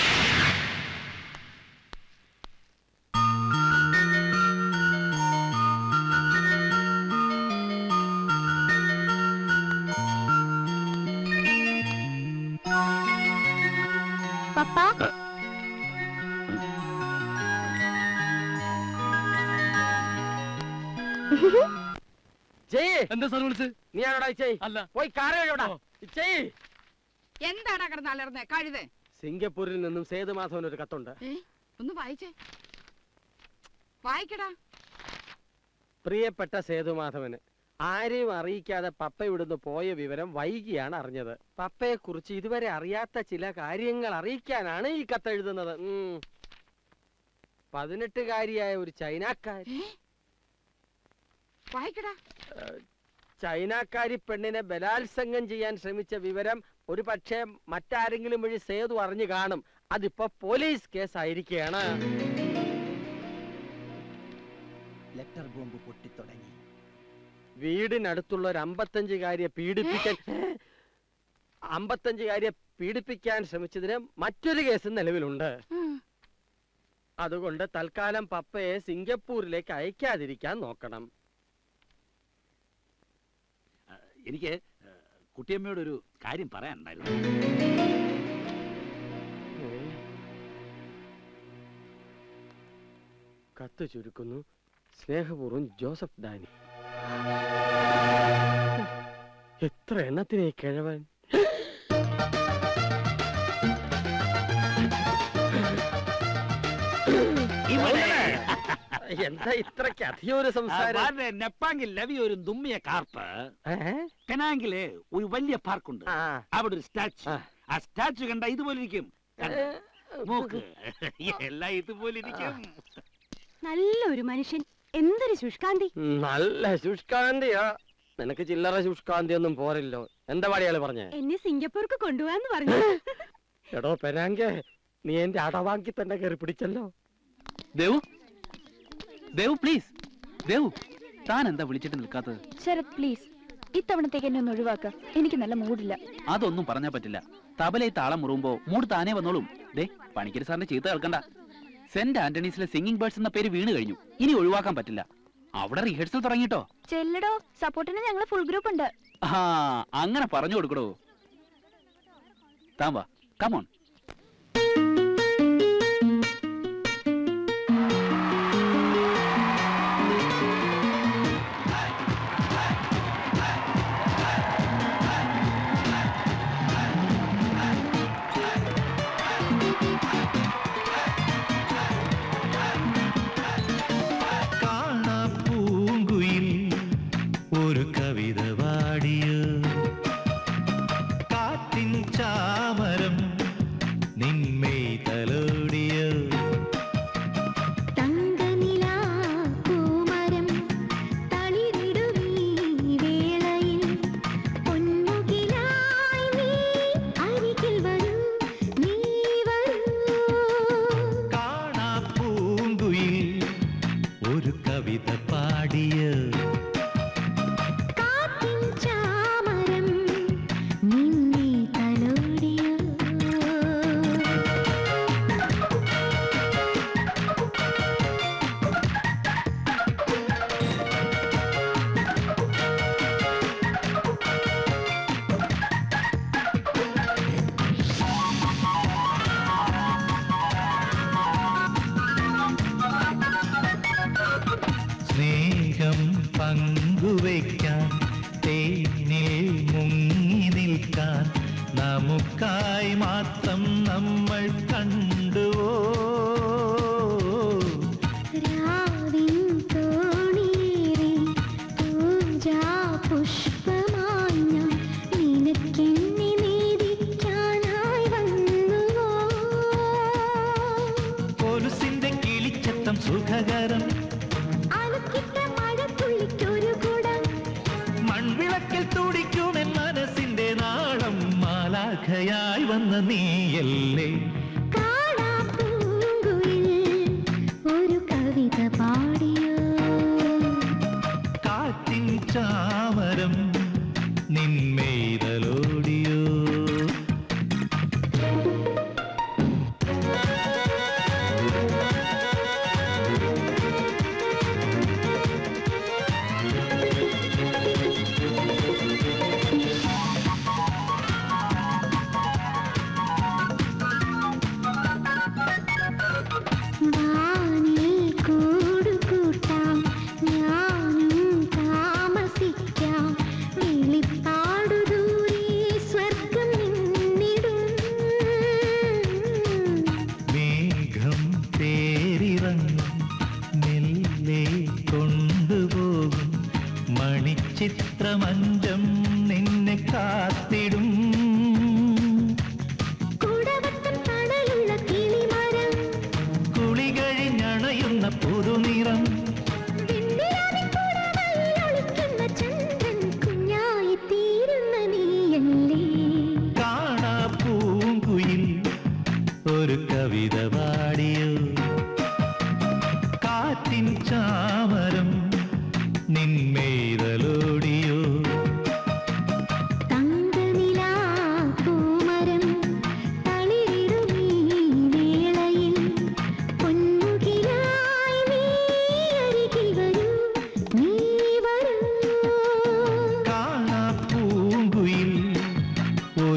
പപ്പ ചെയ്യ് എന്താ സാർ വിളിച്ച് നീ ആരോടാ ചെയ് അല്ല പോയി കാര്യം എവിടാ ചെയ്യ് എന്താടാ കിടന്ന് അലർന്നേ കഴുതേ സിംഗപ്പൂരിൽ നിന്നും സേതുമാധവൻ ഒരു കത്തുണ്ട് ഏ ഒന്ന് വായിച്ചേ വായിക്കടാ പ്രിയപ്പെട്ട സേതുമാധവന് ആരെയും അറിയിക്കാതെ പപ്പ ഇവിടുന്ന് പോയ വിവരം വൈകിയാണ് അറിഞ്ഞത് പപ്പയെ കുറിച്ച് ഇതുവരെ അറിയാത്ത ചില കാര്യങ്ങൾ അറിയിക്കാനാണ് ഈ കത്തെഴുതുന്നത് ഉം. പതിനെട്ടുകാരിയായ ഒരു ചൈനക്കാരി വായിക്കടാ ഏഹ്, ചൈനക്കാരി പെണ്ണിനെ ബലാത്സംഗം ചെയ്യാൻ ശ്രമിച്ച വിവരം ഒരു പക്ഷേ മറ്റാരെങ്കിലും വഴി സേതു അറിഞ്ഞു കാണും അതിപ്പോ പോലീസ് കേസായിരിക്കുകയാണ് ലെറ്റർ ബോംബ് പൊട്ടിത്തുടങ്ങി വീടിനടുത്തുള്ള ഒരു അമ്പത്തഞ്ചുകാരിയെ പീഡിപ്പിക്കാൻ അമ്പത്തഞ്ചുകാരിയെ പീഡിപ്പിക്കാൻ ശ്രമിച്ചതിന് മറ്റൊരു കേസ് നിലവിലുണ്ട് അതുകൊണ്ട് തൽക്കാലം പപ്പയെ സിംഗപ്പൂരിലേക്ക് അയക്കാതിരിക്കാൻ നോക്കണം എനിക്ക് ഏ, കുട്ടിയമ്മയോട് ഒരു കാര്യം പറയാനുണ്ടായിരുന്നു കത്ത് ചുരുക്കുന്നു സ്നേഹപൂർവ്വം ജോസഫ് ഡാനി എത്ര എണ്ണത്തിനെ കിഴവൻ എന്താ ഇത്രയ്ക്ക് അധികം ഒരു സംസാരം നെപ്പാങ്കിൽ ലവി ഒരു ദുമ്മിയ കാർപ്പ് പെനാങ്കില് ഒരു വലിയ പാർക്കുണ്ട് അവിടെ ഒരു സ്റ്റാച്ചു ആ സ്റ്റാച്ചു കണ്ട ഇതുപോലെ ഇരിക്കും കണ്ടോ? നോക്ക് എല്ലാം ഇതുപോലെ ഇരിക്കും നല്ലൊരു മനുഷ്യൻ എന്തൊരു ശുഷ്കാന്തി നല്ല ശുഷ്കാന്തിയാ നിനക്ക് ചില്ലറ ശുഷ്കാന്തി ഒന്നും പോരല്ലോ എന്താ പാടിയാള് പറഞ്ഞേ എന്നെ സിംഗപ്പൂർക്ക് കൊണ്ടുപോകാന്ന് പറഞ്ഞു എടോ പെനാങ്കെ നീ എന്റെ അടവാക്കി തന്നെ കയറി പിടിച്ചല്ലോ ദേവു ദേവു പ്ലീസ് ദേവു താൻ എന്താ വിളിച്ചിട്ട് നിൽക്കാത്തത് ശരത് പ്ലീസ് ഇത്തവണത്തേക്ക് എന്നെ ഒന്ന് ഒഴിവാക്ക എനിക്ക് നല്ല മൂഡില്ല അതൊന്നും പറഞ്ഞാ പറ്റില്ല തബലയിൽ താളം മുറുകുമ്പോ മൂട് താനേ വന്നോളും ദേ പണിക്കര് സാറിന്റെ ചീത്ത കേൾക്കണ്ട സെന്റ് ആന്റണീസിലെ സിംഗിങ് ബേർഡ്സ് എന്ന പേര് വീണ് കഴിഞ്ഞു ഇനി ഒഴിവാക്കാൻ പറ്റില്ല അവിടെ റിഹേഴ്സൽ തുടങ്ങിട്ടോ ചെല്ലടോ സപ്പോർട്ടിന് ഞങ്ങൾ ഫുൾ ഗ്രൂപ്പ് ഉണ്ട് ആ അങ്ങനെ പറഞ്ഞു കൊടുക്കടോ താൻ വാ കമോൺ പൂങ്കുയിൽ ഒരു കവിത പാടിയോ കാറ്റിൻ ചാമരം നിന്മേ തലോടിയോ പൂമരം തളിരിടുമീ വേളയിൽ പൊന്മുകിലായി നീ അരികിൽ വരൂ നീ വരൂ കാണാ പൂങ്കുയിൽ ഒരു കവിത പാടിയോ കാറ്റിൻ ചാമരം നിന്നെ തലോടിയോ സ്നേഹം പങ്കുവയ്ക്കാൻ തേനിൽ മുങ്ങി നിൽക്കാൻ നമുക്കായി മാത്രം നമ്മൾ കണ്ടുവോ രാവിൻ തോണിയേറി പൂജാ പുഷ്പമായി ഞാൻ നിനക്കെന്നെ നേദിക്കാനായി വന്നുവോ കൊലുസിന്റെ കിളിച്ചത്തം സുഖകരം അലക്കിട്ട മഴത്തുള്ളിക്കൊരു കുടം മൺവിളക്കിൽ തുടിക്കുമെൻ മനസ്സിന്റെ നാളം മാലാഖയായി വന്ന നീയല്ലേ കാണാപ്പൂങ്കുയിൽ ഒരു കവിത പാടിയോ കാറ്റിൻ ചാമരം നിന്മേതലോടിയോ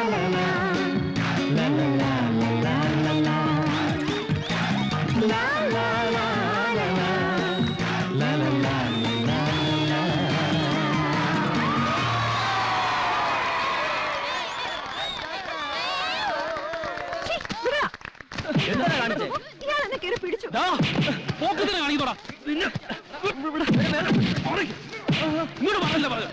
എന്താണ് കാണിച്ചേ ഇയാൾ എന്നെ കയറി പിടിച്ചു പോക്കത്തിന് കാണിക്കോടാ പിന്നെ ഇങ്ങോട്ട് പറഞ്ഞില്ല പറഞ്ഞു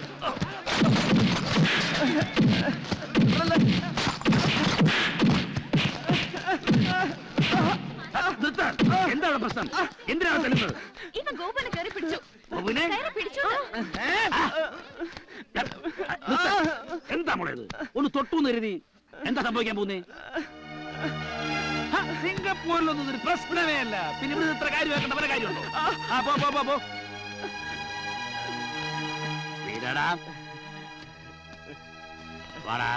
നിർത്താൻ. എന്താണ് പ്രശ്നം എന്തിനാണ് തല്ലുന്നത് ഇവൻ ഗോപനെ കയറി പിടിച്ചു ഗോപനെ? കയറി പിടിച്ചു നിർത്താൻ. എന്താ മോളെ ഇത് ഒന്ന് തൊട്ടു കരുതി എന്താ സംഭവിക്കാൻ പോകുന്നേ ഹ, സിംഗപ്പൂരിലൊന്നും ഇതൊരു പ്രശ്നമേ അല്ല പിന്നെ ഇവിടെ ഇത്ര കാര്യമാക്കേണ്ട പല കാര്യമുണ്ടോ ആ പോ പോ പോ പോ വീടാടാ വാടാ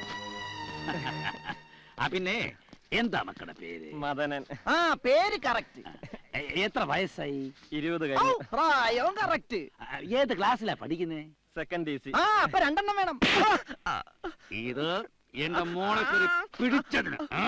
ആ പിന്നെ എന്താ മക്കളുടെ പേര് മദനൻ ആ പേര് കറക്റ്റ് എ- എത്ര വയസ്സായി ഇരുപത് പ്രായവും കറക്റ്റ് ഏത് ക്ലാസ്സിലാ പഠിക്കുന്നേ സെക്കൻഡ് ഡി സി ആ അപ്പൊ രണ്ടെണ്ണം വേണം ഇത് എന്റെ മോളെ കയറി പിടിച്ചതിന് ആ?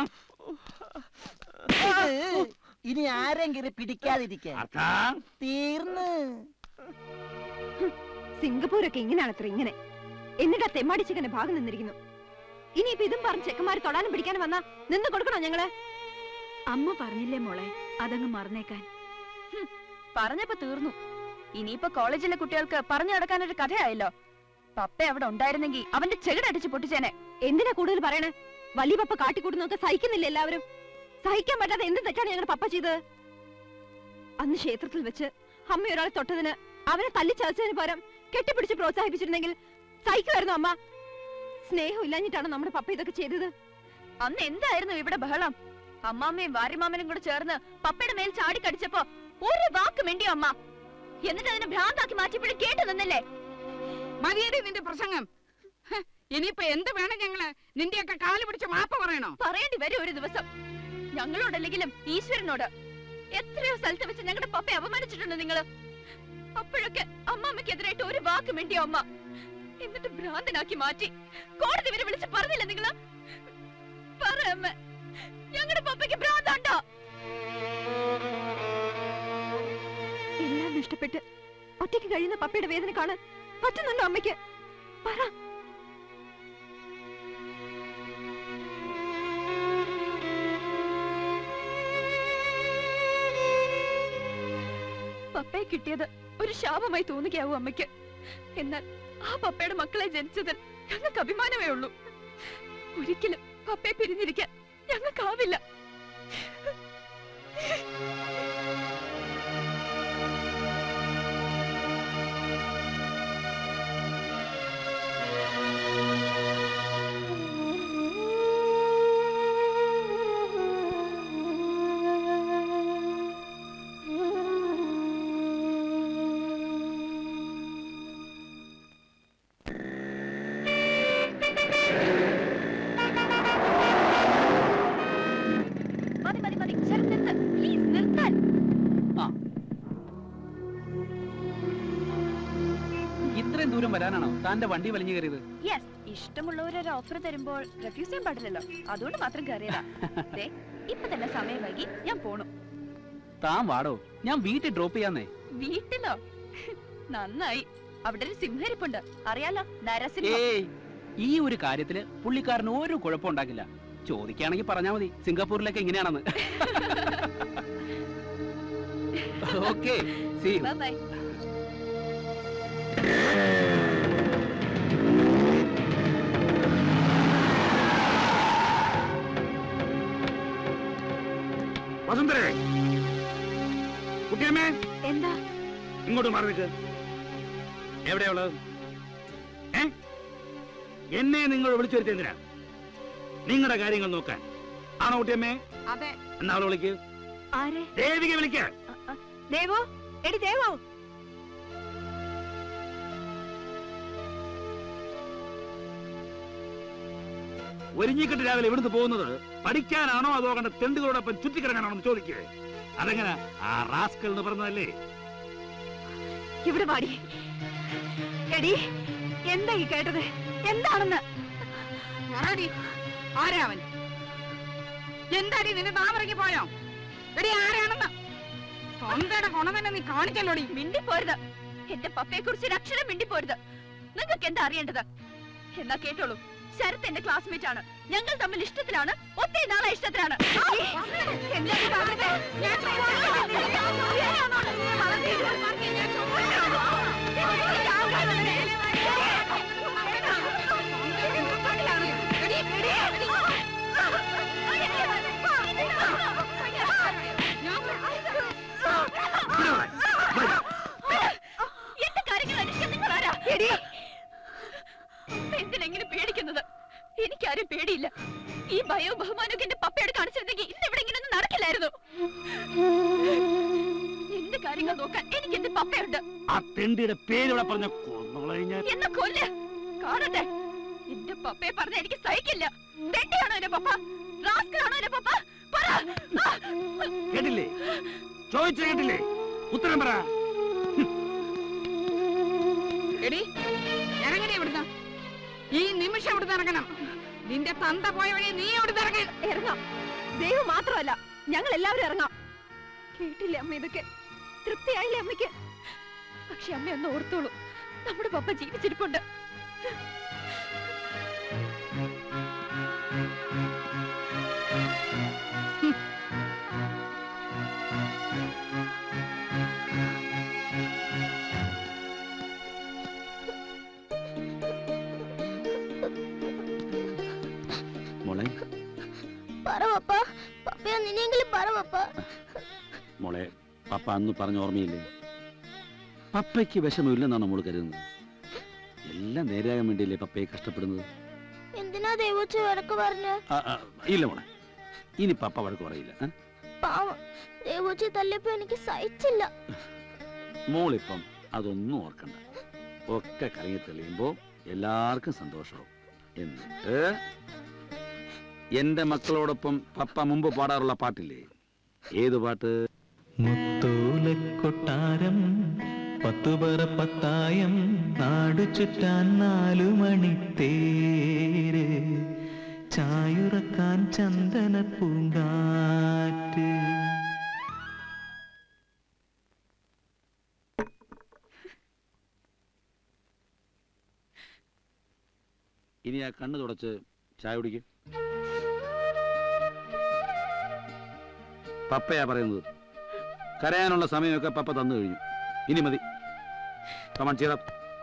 ഇത് ഇനി ആരെങ്കിലും പിടിക്കാതിരിക്കാൻ അതാ തീർന്ന് സിംഗപ്പൂരൊക്കെ ഇങ്ങനെയാണത്ര ഇങ്ങനെ എന്നിട്ട് ആ തെമ്മാടി ചിക്കന്റെ ഭാഗം നിന്നിരിക്കുന്നു ഇനിയിപ്പൊ ഇതും പറഞ്ഞ് ചെക്കന്മാര് തൊടാനും പിടിക്കാനും വന്നാ നിന്ന് കൊടുക്കണോ ഞങ്ങള് അമ്മ പറഞ്ഞില്ലേ മോളെ അതങ്ങ് മറന്നേക്കാൻ പറഞ്ഞപ്പോ തീർന്നു ഇനിയിപ്പോ കോളേജിലെ കുട്ടികൾക്ക് പറഞ്ഞു നടക്കാൻ ഒരു കഥയായല്ലോ പപ്പ അവിടെ ഉണ്ടായിരുന്നെങ്കിൽ അവന്റെ ചെകിടടിച്ച് പൊട്ടിച്ചേനെ എന്തിനാ കൂടുതൽ പറയണേ വലിയ പപ്പ കാട്ടിക്കൂട്ടുന്നൊക്കെ സഹിക്കുന്നില്ല എല്ലാവരും സഹിക്കാൻ പറ്റാതെ എന്ത് തെറ്റാണ് ഞങ്ങളുടെ പപ്പ ചെയ്തത് അന്ന് ക്ഷേത്രത്തിൽ വെച്ച് അമ്മ ഒരാളെ തൊട്ടതിന് അവനെ തല്ലി ചതച്ചതിന് പകരം കെട്ടിപ്പിടിച്ച് പ്രോത്സാഹിപ്പിച്ചിരുന്നെങ്കിൽ സഹിക്കുമായിരുന്നു അമ്മ സ്നേഹം ഇല്ലാഞ്ഞിട്ടാണ് നമ്മുടെ പപ്പ ഇതൊക്കെ ചെയ്തത് അന്ന് എന്തായിരുന്നു ഇവിടെ ബഹളം അമ്മാമ്മയും വാര്യമാമനും കൂടെ ചേർന്ന് പപ്പയുടെ മേൽ ചാടി കടിച്ചപ്പോ ഒരു വാക്ക് മിണ്ടിയോ അമ്മ എന്നിട്ട് അതിനെ ഭ്രാന്താക്കി മാറ്റിയപ്പോഴും കേട്ടു നിന്നല്ലേ മതിയടി നിന്റെ പ്രസംഗം ഹ്, ഇനിയിപ്പോ എന്ത് വേണം ഞങ്ങള് നിന്റെയൊക്കെ കാല് പിടിച്ച് മാപ്പ് പറയണോ പറയേണ്ടി വരും ഒരു ദിവസം ഞങ്ങളോടല്ലെങ്കിലും ഈശ്വരനോട് എത്രയോ സ്ഥലത്ത് വെച്ച് ഞങ്ങളുടെ പപ്പയെ അപമാനിച്ചിട്ടുണ്ട് നിങ്ങള് അപ്പോഴൊക്കെ അമ്മാമ്മയ്ക്കെതിരായിട്ട് ഒരു വാക്ക് മിണ്ടിയോ അമ്മ എന്നിട്ട് ഭ്രാന്തനാക്കി മാറ്റി കോടതി വരെ വിളിച്ച് പറഞ്ഞില്ല നിങ്ങള് പറ അമ്മ ഞങ്ങളുടെ പപ്പയ്ക്ക് ഭ്രാന്താണ്ടോ എല്ലാം നഷ്ടപ്പെട്ട് ഒറ്റയ്ക്ക് കഴിയുന്ന പപ്പയുടെ വേദന കാണാൻ പറ്റുന്നുണ്ടോ അമ്മയ്ക്ക് പറ പപ്പയെ കിട്ടിയത് ഒരു ശാപമായി തോന്നുകയാവും അമ്മയ്ക്ക് എന്നാൽ ആ പപ്പയുടെ മക്കളെ ജനിച്ചതിൽ ഞങ്ങൾക്ക് അഭിമാനമേ ഉള്ളൂ ഒരിക്കലും പപ്പയെ പിരിഞ്ഞിരിക്കാൻ ഞങ്ങൾക്കാവില്ല മതി മതി മതി ശരത് നിർത്ത് പ്ലീസ് നിർത്താൻ ഇത്രയും ദൂരം വരാനാണോ താന്റെ വണ്ടി വലിഞ്ഞു കയറിയത് യെസ് ഇഷ്ടമുള്ളവർ ഒരു ഓഫർ തരുമ്പോൾ റെഫ്യൂസ് ചെയ്യാൻ പാടില്ലല്ലോ അതുകൊണ്ട് മാത്രം കയറിയതാ ദേ, ഇപ്പൊ തന്നെ സമയം വൈകി ഞാൻ പോണു താൻ വാടോ ഞാൻ വീട്ടിൽ ഡ്രോപ്പ് ചെയ്യാന്നേ വീട്ടിലോ നന്നായി അവിടെ ഒരു സിംഹരിപ്പുണ്ട് അറിയാലോ നരസിംഹം ഏയ് ഈ ഒരു കാര്യത്തില് പുള്ളിക്കാരന് ഒരു കുഴപ്പം ഉണ്ടാക്കില്ല ചോദിക്കുകയാണെങ്കിൽ പറഞ്ഞാ മതി സിംഗപ്പൂരിലൊക്കെ ഇങ്ങനെയാണെന്ന് ഓക്കെ സി ബൈ ബൈ വസുന്ധരേ കുട്ടിയമ്മേ എന്താ ഇങ്ങോട്ട് മാറി നിൽക്ക് എവിടെയുള്ളത് ഏ എന്നെ നിങ്ങൾ വിളിച്ചു വരുത്തി എന്തിനാ നിങ്ങളുടെ കാര്യങ്ങൾ നോക്കാൻ ആണോ കുട്ടിയമ്മേ അതെ എന്നാ അവളെ വിളിക്ക് ആരെ ദേവിക വിളിക്ക ദേവോ എടി ദേവോ ഒരുങ്ങിക്കെട്ട് രാവിലെ ഇവിടുന്ന് പോകുന്നത് പഠിക്കാനാണോ അതോ കണ്ട തെണ്ടുകളോടൊപ്പം ചുറ്റിക്കിറങ്ങാനാണോ എന്ന് ചോദിക്കേ അതെങ്ങനെ ആ റാസ്കൽ എന്ന് പറഞ്ഞതല്ലേ ഇവിടെ പാടി എടി എന്താ ഈ കേട്ടത് എന്താണെന്ന് ആരാടി ആരാ അവൻ എന്താടി നിന്റെ താമരയ്ക്ക് പോയോ എടി ആരാണെന്ന് തൊണ്ടയുടെ കൊണ തന്നെ നീ കാണിച്ചല്ലോടി മിണ്ടിപ്പോരുത് എന്റെ പപ്പയെ കുറിച്ച് ഒരു അക്ഷരം മിണ്ടിപ്പോരുത് നിങ്ങൾക്ക് എന്താ അറിയേണ്ടത് എന്നാ കേട്ടോളൂ ശരത് എന്റെ ക്ലാസ്മേറ്റ് ആണ് ഞങ്ങൾ തമ്മിൽ ഇഷ്ടത്തിലാണ് ഒത്തിരി നാളെ ഇഷ്ടത്തിലാണ് എന്താ ഇത് പറഞ്ഞത്? ഞാൻ എന്റെ കാര്യങ്ങൾ അന്വേഷിക്കാൻ നിങ്ങൾ ആരാ എന്തിനെങ്ങനെ പേടിക്കുന്നത് എനിക്കാരും പേടിയില്ല ഈ ഭയവും ബഹുമാനവും എന്റെ പപ്പയോട് കാണിച്ചിരുന്നെങ്കിൽ ഇന്ന് ഇവിടെ ഇങ്ങനെ ഒന്നും നടക്കില്ലായിരുന്നു എന്റെ കാര്യങ്ങൾ നോക്കാൻ എനിക്ക് എന്റെ പപ്പയുണ്ട് ആ തെണ്ടിയുടെ പേരിവിടെ പറഞ്ഞ കൊന്നുകളഞ്ഞാൽ എന്നെ കൊല്ല് കാണട്ടെ എന്റെ പപ്പയെ പറഞ്ഞ എനിക്ക് സഹിക്കില്ല തെണ്ടിയാണോ എന്റെ പപ്പ റാസ്കലാണോ എന്റെ പപ്പ പറ ആ! കേട്ടില്ലേ ചോദിച്ചു കേട്ടില്ലേ ഉത്തരം പറ എടി ഇറങ്ങണേ ഇവിടുന്ന് ഈ നിമിഷം ഇവിടുന്ന് ഇറങ്ങണം നിന്റെ തന്ത പോയ വഴി നീ ഇവിടുന്ന് ഇറങ്ങാൻ ഇറങ്ങാം ദൈവം മാത്രമല്ല ഞങ്ങൾ എല്ലാവരും ഇറങ്ങാം കേട്ടില്ലേ അമ്മ ഇതൊക്കെ തൃപ്തിയായില്ലേ അമ്മയ്ക്ക് പക്ഷെ അമ്മ ഒന്ന് ഓർത്തോളൂ നമ്മുടെ പപ്പ ജീവിച്ചിരിപ്പുണ്ട് മോളെ പറ പപ്പ പപ്പയോ നിന്നെങ്കിലും പറ പപ്പ മോളെ പപ്പ അന്ന് പറഞ്ഞ ഓർമ്മയില്ലേ പപ്പയ്ക്ക് വിഷമമില്ലെന്നാണ് നമ്മൾ കരുതുന്നത് എല്ലാം നേരെയാകാൻ വേണ്ടിയല്ലേ പപ്പയെ കഷ്ടപ്പെടുന്നത് എന്തിനാ ദൈവച്ച വഴക്ക് പറഞ്ഞ ആ, ആ, ഇല്ല മോളെ ഇനി പപ്പ വഴക്ക് പറയില്ല ഏ? പാവം ദൈവച്ച തല്ലിയപ്പോ എനിക്ക് സഹിച്ചില്ല മോളിപ്പം അതൊന്നും ഓർക്കണ്ട ഒക്കെ കലങ്ങി തെളിയുമ്പോ എല്ലാവർക്കും സന്തോഷവും എന്നിട്ട് എന്റെ മക്കളോടൊപ്പം പപ്പ മുമ്പ് പാടാറുള്ള പാട്ടില്ലേ ഏത് പാട്ട് മുത്തോലക്കൊട്ടാരം പത്തുപറ പത്തായം നാടു ചുറ്റാൻ നാലു മണിത്തേര് ചായുറക്കാൻ ചന്ദന പൂങ്കാറ്റ് ഇനി ആ കണ്ണ് തുടച്ച് ചായ കുടിക്കും പപ്പയാ പറയുന്നത് കരയാനുള്ള സമയമൊക്കെ പപ്പ തന്നു കഴിഞ്ഞു ഇനി മതി കമാൻ ചെയ്ത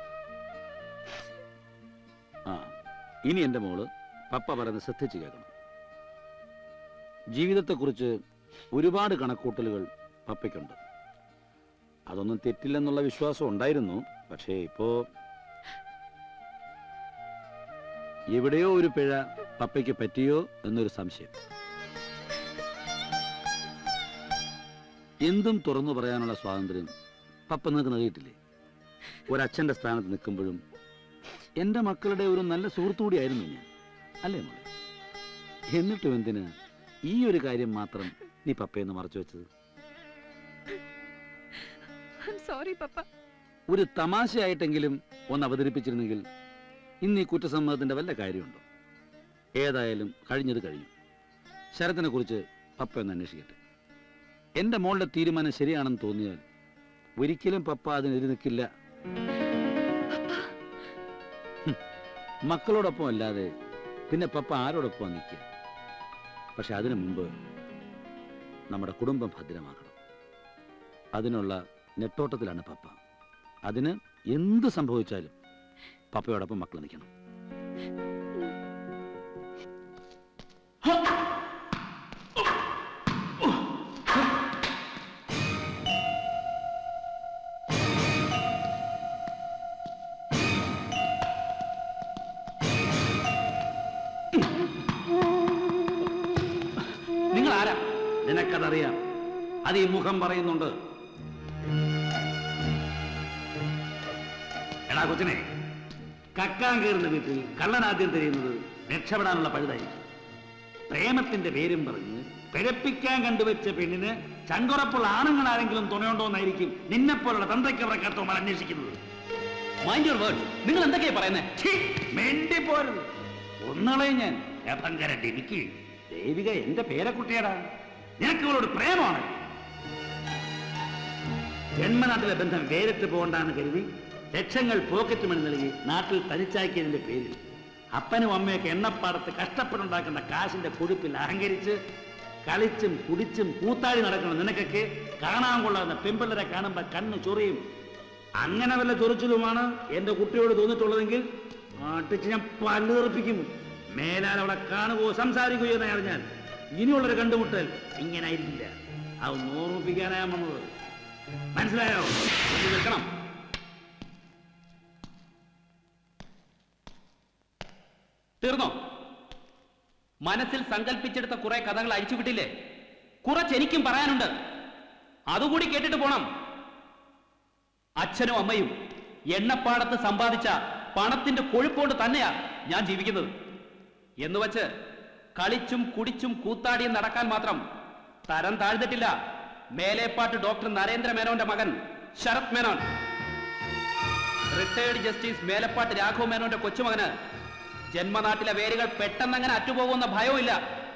ആ ഇനി എൻ്റെ മോള് പപ്പ പറയുന്നത് ശ്രദ്ധിച്ച് കേൾക്കണം ജീവിതത്തെക്കുറിച്ച് ഒരുപാട് കണക്കൂട്ടലുകൾ പപ്പയ്ക്കുണ്ട് അതൊന്നും തെറ്റില്ലെന്നുള്ള വിശ്വാസം ഉണ്ടായിരുന്നു പക്ഷേ ഇപ്പോ എവിടെയോ ഒരു പിഴ പപ്പയ്ക്ക് പറ്റിയോ എന്നൊരു സംശയം എന്തും തുറന്നു പറയാനുള്ള സ്വാതന്ത്ര്യം പപ്പ നിങ്ങൾക്ക് നൽകിയിട്ടില്ലേ ഒരച്ഛന്റെ സ്ഥാനത്ത് നിൽക്കുമ്പോഴും എൻ്റെ മക്കളുടെ ഒരു നല്ല സുഹൃത്തുകൂടിയായിരുന്നു ഞാൻ അല്ലേ മോളെ എന്നിട്ടും എന്തിന് ഈ ഒരു കാര്യം മാത്രം നീ പപ്പയെന്ന് മറച്ചു വെച്ചത് സോറി പപ്പ ഒരു തമാശയായിട്ടെങ്കിലും ഒന്ന് അവതരിപ്പിച്ചിരുന്നെങ്കിൽ ഇന്ന് ഈ കുറ്റസമ്മതത്തിന്റെ വല്ല കാര്യമുണ്ടോ ഏതായാലും കഴിഞ്ഞത് കഴിഞ്ഞു ശരത്തിനെ കുറിച്ച് പപ്പ ഒന്ന് അന്വേഷിക്കട്ടെ എന്റെ മോളുടെ തീരുമാനം ശരിയാണെന്ന് തോന്നിയാൽ ഒരിക്കലും പപ്പ അതിനെതിരെ നിൽക്കില്ല ഹും, മക്കളോടൊപ്പം അല്ലാതെ പിന്നെ പപ്പ ആരോടൊപ്പം നിൽക്കുക പക്ഷെ അതിനു മുമ്പ് നമ്മുടെ കുടുംബം ഭദ്രമാക്കണം അതിനുള്ള നെട്ടോട്ടത്തിലാണ് പപ്പ അതിന് എന്ത് സംഭവിച്ചാലും പപ്പയോടൊപ്പം മക്കൾ നിൽക്കണം നിങ്ങൾ ആരാ നിനക്കതറിയാം അത് ഈ മുഖം പറയുന്നുണ്ട് എടാ കൊച്ചിനെ കക്കാൻ കയറുന്ന വീട്ടിൽ കള്ളനാദ്യം തിരിയുന്നത് രക്ഷപ്പെടാനുള്ള പഴുതായിരിക്കും പ്രേമത്തിന്റെ പേരും പറഞ്ഞ് പിഴപ്പിക്കാൻ കണ്ടുവച്ച പെണ്ണിന് ചങ്കുറപ്പുള്ള ആണുങ്ങൾ ആരെങ്കിലും തുണയുണ്ടോന്നായിരിക്കും നിന്നെപ്പോലുള്ള തന്തയ്ക്കവരെ കത്തോമാർ അന്വേഷിക്കുന്നത് മൈൻഡ് യുവർ വേർഡ് നിങ്ങൾ എന്തൊക്കെയാ പറയുന്നത് മെണ്ടി പോരുത് ഒന്നളെ ഞാൻ ഭങ്കര ഡിമിക്ക് ദേവിക എന്റെ പേരക്കുട്ടിയടാ നിനക്ക് ഇവളോട് പ്രേമമാണ് ജന്മനാട്ടിലെ ബന്ധം വേറിട്ട് പോകണ്ടെന്ന് കരുതി ലക്ഷങ്ങൾ പോക്കറ്റ് മണി നൽകി നാട്ടിൽ തനിച്ചാക്കിയതിന്റെ പേരിൽ അപ്പനും അമ്മയൊക്കെ എണ്ണപ്പാടത്ത് കഷ്ടപ്പെട്ടുണ്ടാക്കുന്ന കാശിന്റെ കൊഴുപ്പിൽ അഹങ്കരിച്ച് കളിച്ചും കുടിച്ചും കൂത്താടി നടക്കണം നിനക്കൊക്കെ കാണാൻ കൊള്ളാവുന്ന പെമ്പിള്ളരെ കാണുമ്പോ കണ്ണ് ചൊറിയും അങ്ങനെ വല്ല ചൊറിച്ചിലുമാണ് എന്റെ കുട്ടിയോട് തോന്നിട്ടുള്ളതെങ്കിൽ അട്ടിച്ച് ഞാൻ പല്ല് തെറിപ്പിക്കും മേലാൽ അവളെ കാണുകയോ സംസാരിക്കുകയോ എന്ന് അറിഞ്ഞാൽ ഇനിയുള്ളൊരു കണ്ടുമുട്ടൽ ഇങ്ങനെ ആയിരിക്കില്ല അത് ഓർമ്മിപ്പിക്കാനാ ഞാൻ വന്നത് മനസ്സിലായോ ഒന്ന് നിൽക്കണം തീർന്നോ മനസ്സിൽ സങ്കല്പിച്ചെടുത്ത കുറെ കഥകൾ അഴിച്ചുവിട്ടില്ലേ കുറച്ച് എനിക്കും പറയാനുണ്ട് അതുകൂടി കേട്ടിട്ട് പോണം അച്ഛനും അമ്മയും എണ്ണപ്പാടത്ത് സമ്പാദിച്ച പണത്തിന്റെ കൊഴുപ്പോണ്ട് തന്നെയാ ഞാൻ ജീവിക്കുന്നത് എന്ന് വച്ച് കളിച്ചും കുടിച്ചും കൂത്താടിയും നടക്കാൻ മാത്രം തരം താഴ്ന്നിട്ടില്ല മേലേപ്പാട്ട് ഡോക്ടർ നരേന്ദ്ര മേനോന്റെ മകൻ ശരത് മേനോൻ റിട്ടയേർഡ് ജസ്റ്റിസ് മേലപ്പാട്ട് രാഘവ് മേനോന്റെ കൊച്ചുമകന് ജന്മനാട്ടിലെ വേരുകൾ പെട്ടെന്നങ്ങനെ അറ്റുപോകുന്ന ഭയവുമില്ല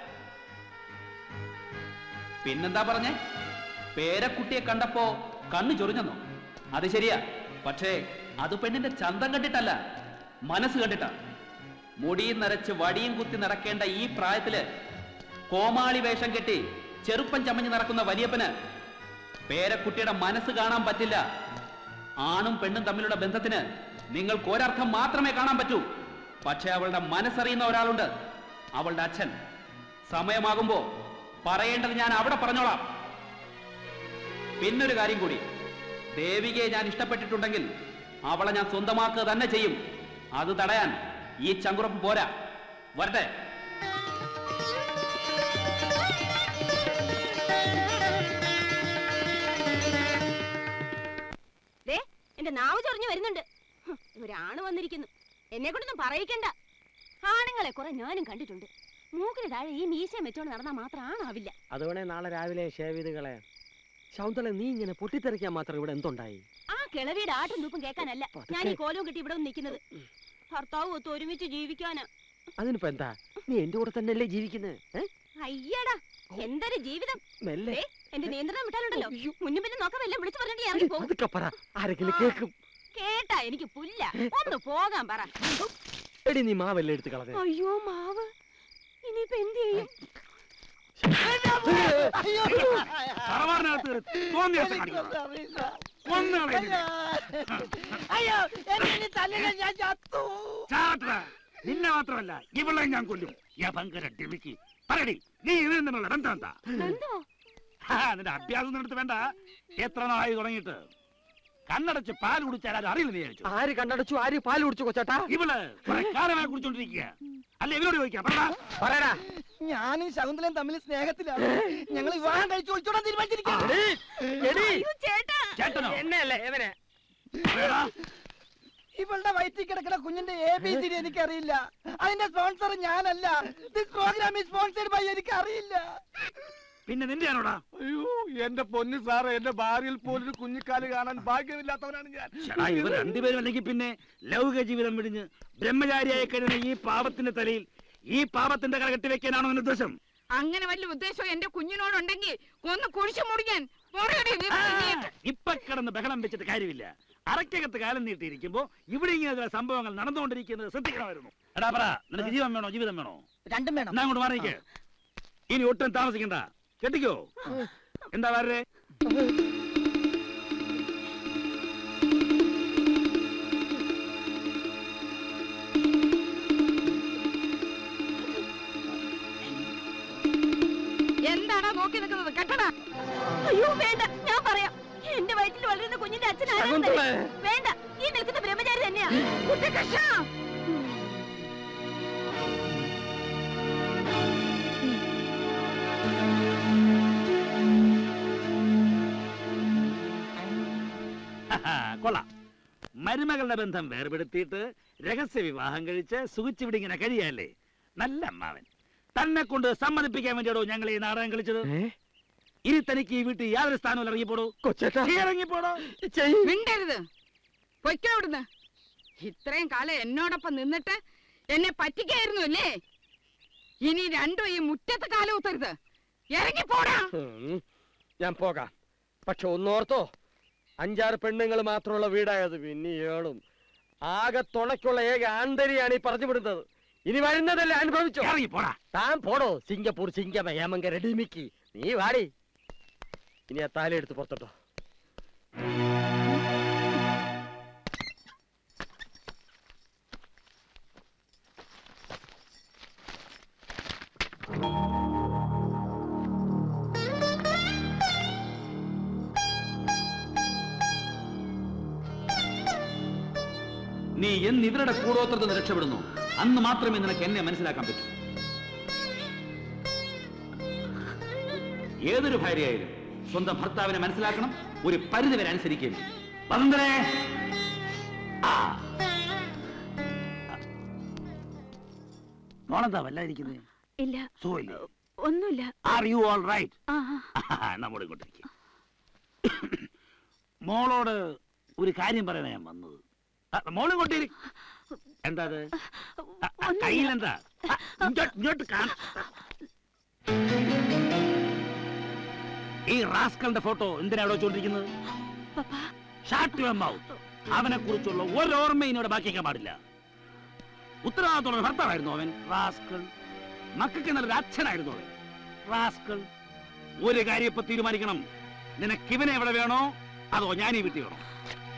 പിന്നെന്താ പറഞ്ഞേ പേരക്കുട്ടിയെ കണ്ടപ്പോ കണ്ണു ചൊറിഞ്ഞെന്നോ അത് ശരിയാ പക്ഷേ അത് പെണ്ണിന്റെ ചന്തം കണ്ടിട്ടല്ല മനസ്സ് കണ്ടിട്ടാ മുടിയും നരച്ച് വടിയും കുത്തി നടക്കേണ്ട ഈ പ്രായത്തില് കോമാളി വേഷം കെട്ടി ചെറുപ്പം ചമഞ്ഞ് നടക്കുന്ന വലിയപ്പന് പേരക്കുട്ടിയുടെ മനസ്സ് കാണാൻ പറ്റില്ല ആണും പെണ്ണും തമ്മിലുള്ള ബന്ധത്തിന് നിങ്ങൾക്ക് ഒരർത്ഥം മാത്രമേ കാണാൻ പറ്റൂ പക്ഷെ അവളുടെ മനസ്സറിയുന്ന ഒരാളുണ്ട് അവളുടെ അച്ഛൻ സമയമാകുമ്പോ പറയേണ്ടത് ഞാൻ അവിടെ പറഞ്ഞോളാം പിന്നൊരു കാര്യം കൂടി ദേവികയെ ഞാൻ ഇഷ്ടപ്പെട്ടിട്ടുണ്ടെങ്കിൽ അവളെ ഞാൻ സ്വന്തമാക്കുക തന്നെ ചെയ്യും അത് തടയാൻ ഈ ചങ്കുറപ്പ് പോരാ വരട്ടെ ദേ എന്റെ നാവ് ചൊറിഞ്ഞു വരുന്നുണ്ട് ഹ്, ഒരാണ് വന്നിരിക്കുന്നു എന്നെ കൊണ്ടൊന്നും പറയിക്കണ്ട ആണുങ്ങളെ കുറെ ഞാനും കണ്ടിട്ടുണ്ട് മൂക്കിന് താഴെ ഈ മീശയും വെച്ചോണ്ട് നടന്നാൽ മാത്രം ആണാവില്ല അതുകൊണ്ടേ നാളെ രാവിലെ ഷേവ് ചെയ്ത് കളയാം ശൗന്തള നീ ഇങ്ങനെ പൊട്ടിത്തെറിക്കാൻ മാത്രം ഇവിടെ എന്തുണ്ടായി ആ കിളവിയുടെ ആട്ടും തൂപ്പും കേൾക്കാനല്ല ഞാൻ ഈ കോലവും കിട്ടി ഇവിടെ വന്ന് നിൽക്കുന്നത് ഭർത്താവ് ഒത്ത് ഒരുമിച്ച് ജീവിക്കാനാ അതിനിപ്പോ എന്താ നീ എന്റെ കൂടെ തന്നെയല്ലേ ജീവിക്കുന്നത് അയ്യടാ എന്തൊരു ജീവിതം മെല്ലെ. ദേ, എന്റെ നിയന്ത്രണം വിട്ടാലുണ്ടല്ലോ മുന്നും പിന്നെ നോക്കാൻ വല്ല വിളിച്ചു പറഞ്ഞിട്ട് ഇറങ്ങി പോകും അതൊക്കെ പറ ആരെങ്കിലും കേൾക്കും കേട്ടാ എനിക്ക് പുല്ല ഒന്ന് പോകാൻ പറ എടി നീ മാവല്ലേ എടുത്ത് കളഞ്ഞേ അയ്യോ മാവ് ഇനിയിപ്പോ എന്ത് ചെയ്യും തറവാടിനകത്ത് കയറി തോന്നിയ ദിവസം കാണിക്കണം. കൊന്നു കളയും. അയ്യോ എന്നെ ഇനി തല്ലില്ല ഞാൻ ചത്തു ചാട്ര. നിന്നെ മാത്രമല്ല ഇവളെ ഞാൻ കൊല്ലും ഞാൻ ഭയങ്കര ഡിമിക്ക് പറയടി നീ ഇതിൽ നിന്നുള്ള ബന്ധം എന്താ ആ, നിന്റെ അഭ്യാസം ഒന്നും എടുത്ത് വേണ്ട എത്ര നാളായി തുടങ്ങിയിട്ട് കണ്ണടച്ച് പാൽ കുടിച്ചാൽ അത് അറിയില്ല നീ വിചാരിച്ചു ആര് കണ്ണടച്ചു ആര് പാൽ കുടിച്ചു കൊച്ചാട്ടാ ഇവള് കുറെ കാലമായി കുടിച്ചോണ്ടിരിക്കുക അല്ല ഇവരോട് ചോദിക്കാം പറടാ പറയടാ ഞാനും ശകുന്തലയും തമ്മിൽ സ്നേഹത്തിലാണ് ഞങ്ങൾ വിവാഹം കഴിച്ചു ഒളിച്ചോടാൻ തീരുമാനിച്ചിരിക്കുകയാണ് ചേട്ടനോ എന്നെയല്ലേ എവനെ ഇവളുടെ വയറ്റിൽ കിടക്കുന്ന കുഞ്ഞിന്റെ എ ബി സി ഡി എനിക്കറിയില്ല അതിന്റെ സ്പോൺസർ ഞാനല്ല this program is sponsored by എനിക്കറിയില്ല പിന്നെ നിന്റെ ആണോടാ അയ്യോ എന്റെ പൊന്നു സാറ് എന്റെ ഭാര്യയിൽ പോലും ഒരു കുഞ്ഞിക്കാല് കാണാൻ ഭാഗ്യമില്ലാത്തവനാണ് ഞാൻ ചേടാ ഇവർ രണ്ടുപേരും അല്ലെങ്കിൽ പിന്നെ ലൗകിക ജീവിതം വിടിഞ്ഞ് ബ്രഹ്മചാരിയായി കഴിയുന്ന ഈ പാപത്തിന്റെ തലയിൽ ഈ പാപത്തിന്റെ കര കെട്ടിവെക്കാനാണോ എന്റെ ഉദ്ദേശം അങ്ങനെ വല്ല ഉദ്ദേശം എന്റെ കുഞ്ഞിനോടുണ്ടെങ്കിൽ ഒന്ന് കുഴിച്ചു മുറിക്കാൻ പോരെടി നീ പിന്നീട്. ഇപ്പൊ കിടന്ന് ബഹളം വെച്ചിട്ട് കാര്യമില്ല അരക്കകത്ത് കാലം നീട്ടിയിരിക്കുമ്പോ ഇവിടെ ഇങ്ങനെ ചില സംഭവങ്ങൾ നടന്നുകൊണ്ടിരിക്കുന്നത് ശ്രദ്ധിക്കണമായിരുന്നു എടാ പറ നിനക്ക് ജീവൻ വേണോ ജീവിതം വേണോ രണ്ടും വേണം എന്നാ അങ്ങോട്ട് മാറിക്ക് ഇനി ഒട്ടും താമസിക്കണ്ട കെട്ടിക്കോ എന്താ വരേ എന്താടാ നോക്കി നിൽക്കുന്നത് കെട്ടടാ അയ്യോ വേണ്ട ഞാൻ പറയാം എന്റെ വയറ്റിൽ വളരുന്ന കുഞ്ഞിന്റെ അച്ഛൻ ആരാണെന്ന് ശകുന്തളേ. വേണ്ട ഈ നിൽക്കുന്ന ബ്രഹ്മചാരി തന്നെയാ കുട്ടിക്കൃഷ്ണ കൊള്ളാം മരുമകളുടെ ബന്ധം വേർപെടുത്തിയിട്ട് രഹസ്യ വിവാഹം കഴിച്ച് സുഖിച്ചിവിടെ ഇങ്ങനെ കഴിയല്ലേ നല്ല അമ്മാവൻ തന്നെ കൊണ്ട് സമ്മതിപ്പിക്കാൻ വേണ്ടിയാണോ ഞങ്ങൾ ഈ നാടകം കളിച്ചത് ഇനി തനിക്ക് ഈ വീട്ടിൽ യാതൊരു സ്ഥാനവും ഇറങ്ങിപ്പോടോ കൊച്ചേട്ടാ ഇറങ്ങിപ്പോടോ മിണ്ടരുത് പൊയ്ക്കോ ഇവിടുന്ന് ഇത്രയും കാലം എന്നോടൊപ്പം നിന്നിട്ട് എന്നെ പറ്റിക്കായിരുന്നു അല്ലേ ഇനി രണ്ടും ഈ മുറ്റത്ത് കാലം ഊത്തരുത് ഇറങ്ങി പോടാ ഉം, ഞാൻ പോകാം പക്ഷെ ഒന്നോർത്തോ അഞ്ചാറ് പെണ്ണുങ്ങൾ മാത്രമുള്ള വീടായത് പിന്നെ ഏളും ആകെ തുണയ്ക്കുള്ള ഏക ആന്തരിയാണ് ഈ പറഞ്ഞു വിടുന്നത് ഇനി വരുന്നതല്ലേ അനുഭവിച്ചോ പോടാ താൻ പോടോ സിംഗപ്പൂർ സിംഗമ ഹേമങ്കര ഡിമിക്കി നീ വാടി ഇനി ആ താലി എടുത്ത് പുറത്തോട്ടോ നീ എന്ന് ഇവരുടെ കൂടോത്രത്തിൽ നിന്ന് രക്ഷപ്പെടുന്നു അന്ന് മാത്രമേ നിനക്ക് എന്നെ മനസ്സിലാക്കാൻ പറ്റൂ ഏതൊരു ഭാര്യയായാലും സ്വന്തം ഭർത്താവിനെ മനസ്സിലാക്കണം ഒരു പരിധി വരെ അനുസരിക്കുകയും ചെയ്യും. വന്ദനേ ആ. മോളെന്താ വല്ലാതിരിക്കുന്നത് ഇല്ല സുഖമില്ലേ ഒന്നുമില്ല ആർ യു ഓൾ റൈറ്റ് ആ നമ്മോട് ഇങ്ങോട്ടേക്ക് മോളോട് ഒരു കാര്യം പറയാനാ ഞാൻ വന്നത് ആ, മോള് ഇങ്ങോട്ടേക്ക് എന്താ അത് ആ, ആ, കയ്യിലെന്താ ആ, ഇങ്ങോട്ട് ഇങ്ങോട്ട് കാണ ഈ റാസ്കലിന്റെ ഫോട്ടോ എന്തിനാ അവിടെ വെച്ചോണ്ടിരിക്കുന്നത് ഷാട്ട് യുവർ മൗത്ത് അവനെ കുറിച്ചുള്ള ഒരോർമ്മ ഇനിയോടെ ബാക്കിക്കാൻ പാടില്ല ഉത്തരവാദിത്തമുള്ള ഭർത്താവായിരുന്നു അവൻ റാസ്കൾ മക്കൾക്ക് നല്ലൊരു അച്ഛനായിരുന്നു അവൻ റാസ്കൾ ഒരു കാര്യം ഇപ്പൊ തീരുമാനിക്കണം നിനക്ക് ഇവനെ എവിടെ വേണോ അതോ ഞാൻ ഈ വീട്ടിൽ വേണോ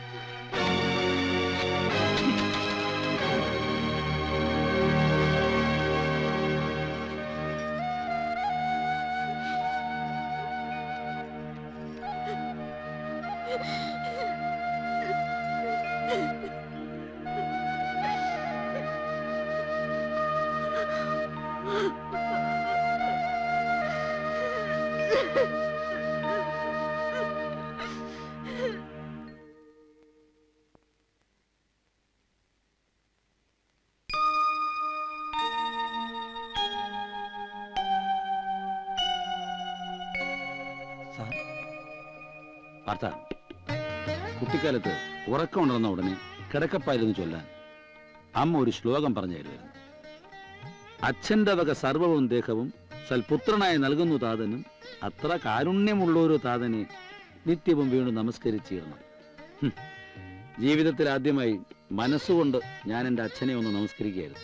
പാർത്ത കുട്ടിക്കാലത്ത് ഉറക്കമുണർന്ന ഉടനെ കിടക്കപ്പായിരുന്നു ചൊല്ലാൻ അമ്മ ഒരു ശ്ലോകം പറഞ്ഞു തരുമായിരുന്നു അച്ഛന്റെ വക സർവവും ദേഹവും സൽപുത്രനായി നൽകുന്നു താതനും അത്ര കാരുണ്യമുള്ളൊരു താതനെ നിത്യവും വീണ്ടും നമസ്കരിച്ചിരണം ഹും. ജീവിതത്തിൽ ആദ്യമായി മനസ്സുകൊണ്ട് ഞാൻ എൻ്റെ അച്ഛനെ ഒന്ന് നമസ്കരിക്കുകയായിരുന്നു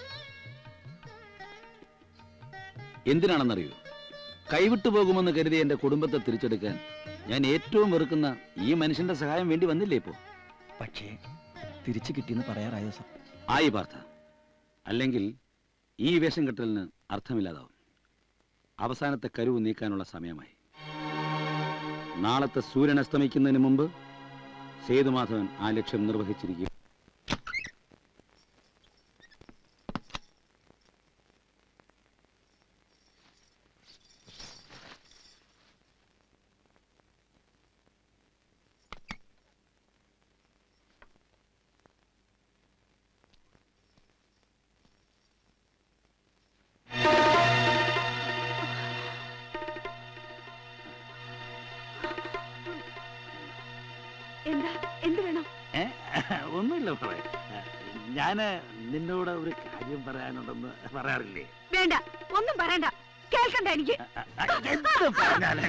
എന്തിനാണെന്നറിയോ കൈവിട്ടു പോകുമെന്ന് കരുതി എൻ്റെ കുടുംബത്തെ തിരിച്ചെടുക്കാൻ ഞാൻ ഏറ്റവും വെറുക്കുന്ന ഈ മനുഷ്യന്റെ സഹായം വേണ്ടി വന്നില്ലേ ഇപ്പോ പക്ഷേ തിരിച്ചു കിട്ടിയെന്ന് പറയാറായോ സാർ ആയി പാർത്ഥ അല്ലെങ്കിൽ ഈ വേഷം കെട്ടലിന് അർത്ഥമില്ലാതാവും അവസാനത്തെ കരുവ് നീക്കാനുള്ള സമയമായി നാളത്തെ സൂര്യൻ അസ്തമിക്കുന്നതിന് മുമ്പ് സേതുമാധവൻ ആ ലക്ഷ്യം നിർവഹിച്ചിരിക്കും എന്താ എന്ത് വേണം ഏ? ഒന്നുമില്ല പറയാ ഞാന് നിന്നോട് ഒരു കാര്യം പറയാനുണ്ടെന്ന് പറയാറില്ലേ വേണ്ട ഒന്നും പറയണ്ട കേൾക്കണ്ട എനിക്ക് എന്ത് പറഞ്ഞാലും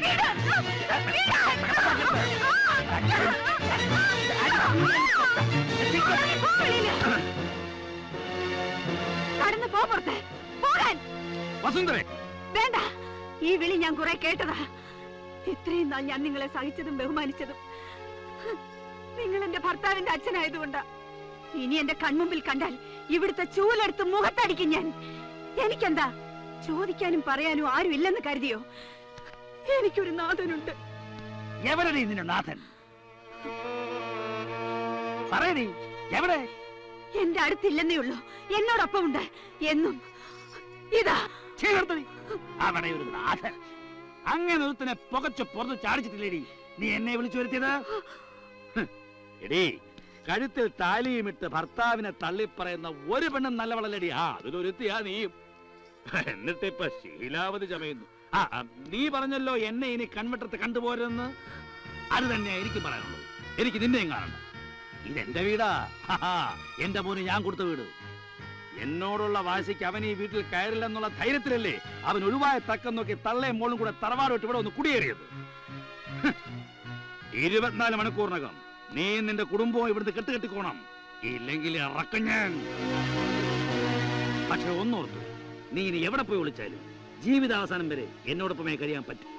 കടന്നു പോ പുറത്ത് പോകാൻ വസുന്ധരെ വേണ്ട ഈ വിളി ഞാൻ കുറെ കേട്ടതാ ഇത്രയും നാൾ ഞാൻ നിങ്ങളെ സഹിച്ചതും ബഹുമാനിച്ചതും നിങ്ങൾ എന്റെ ഭർത്താവിന്റെ അച്ഛനായതുകൊണ്ടാ ഇനി എന്റെ കൺമുമ്പിൽ കണ്ടാൽ ഇവിടുത്തെ ചൂലെടുത്ത് മുഖത്തടിക്കും ഞാൻ എനിക്കെന്താ ചോദിക്കാനും പറയാനും ആരും ഇല്ലെന്ന് കരുതിയോ എനിക്കൊരു നാഥനുണ്ട് എവരടി നിന്റെ നാഥൻ പറയടി എവിടെ എന്റെ അടുത്തില്ലെന്നേ ഉള്ളൂ എന്നോടൊപ്പം ഉണ്ട് എന്നും ഇതാ ചേർത്തടി അവിടെ ഒരു നാഥൻ അങ്ങനെ ഒരുത്തനെ പുകച്ച് പുറത്ത് ചാടിച്ചിട്ടില്ലേടി നീ എന്നെ വിളിച്ചു വരുത്തിയത് ഹ്, എടീ കഴുത്തിൽ താലിയുമിട്ട് ഭർത്താവിനെ തള്ളിപ്പറയുന്ന ഒരു പെണ്ണും നല്ലവളല്ലടി ആ അതിലൊരുത്തിയാ നീയും എന്നിട്ടിപ്പൊ ശീലാവധി ചമയുന്നു ആ ആ, നീ പറഞ്ഞല്ലോ എന്നെ ഇനി കൺവെട്ടത്ത് കണ്ടുപോരെന്ന് അത് തന്നെയാ എനിക്ക് പറയാനുള്ളത് എനിക്ക് നിന്നെയും കാണണ്ട ഇതെന്റെ വീടാ ഹാ, എന്റെ മോന് ഞാൻ കൊടുത്ത വീട് എന്നോടുള്ള വാശിക്ക് അവൻ ഈ വീട്ടിൽ കയറില്ലെന്നുള്ള ധൈര്യത്തിലല്ലേ അവൻ ഒഴിവായ തക്കം നോക്കി തള്ളയും മോളും കൂടെ തറവാടോട്ട് ഇവിടെ ഒന്ന് കുടിയേറിയത് ഹ്. ഇരുപത്തിനാല് മണിക്കൂറിനകം നീ നിന്റെ കുടുംബവും ഇവിടുന്ന് കെട്ടുകെട്ടിക്കോണം ഇല്ലെങ്കിൽ ഇറക്കും ഞാൻ പക്ഷെ ഒന്നോർത്തു നീ ഇനി എവിടെ പോയി വിളിച്ചാലും ജീവിതാവസാനം വരെ എന്നോടൊപ്പമേ കഴിയാൻ പറ്റും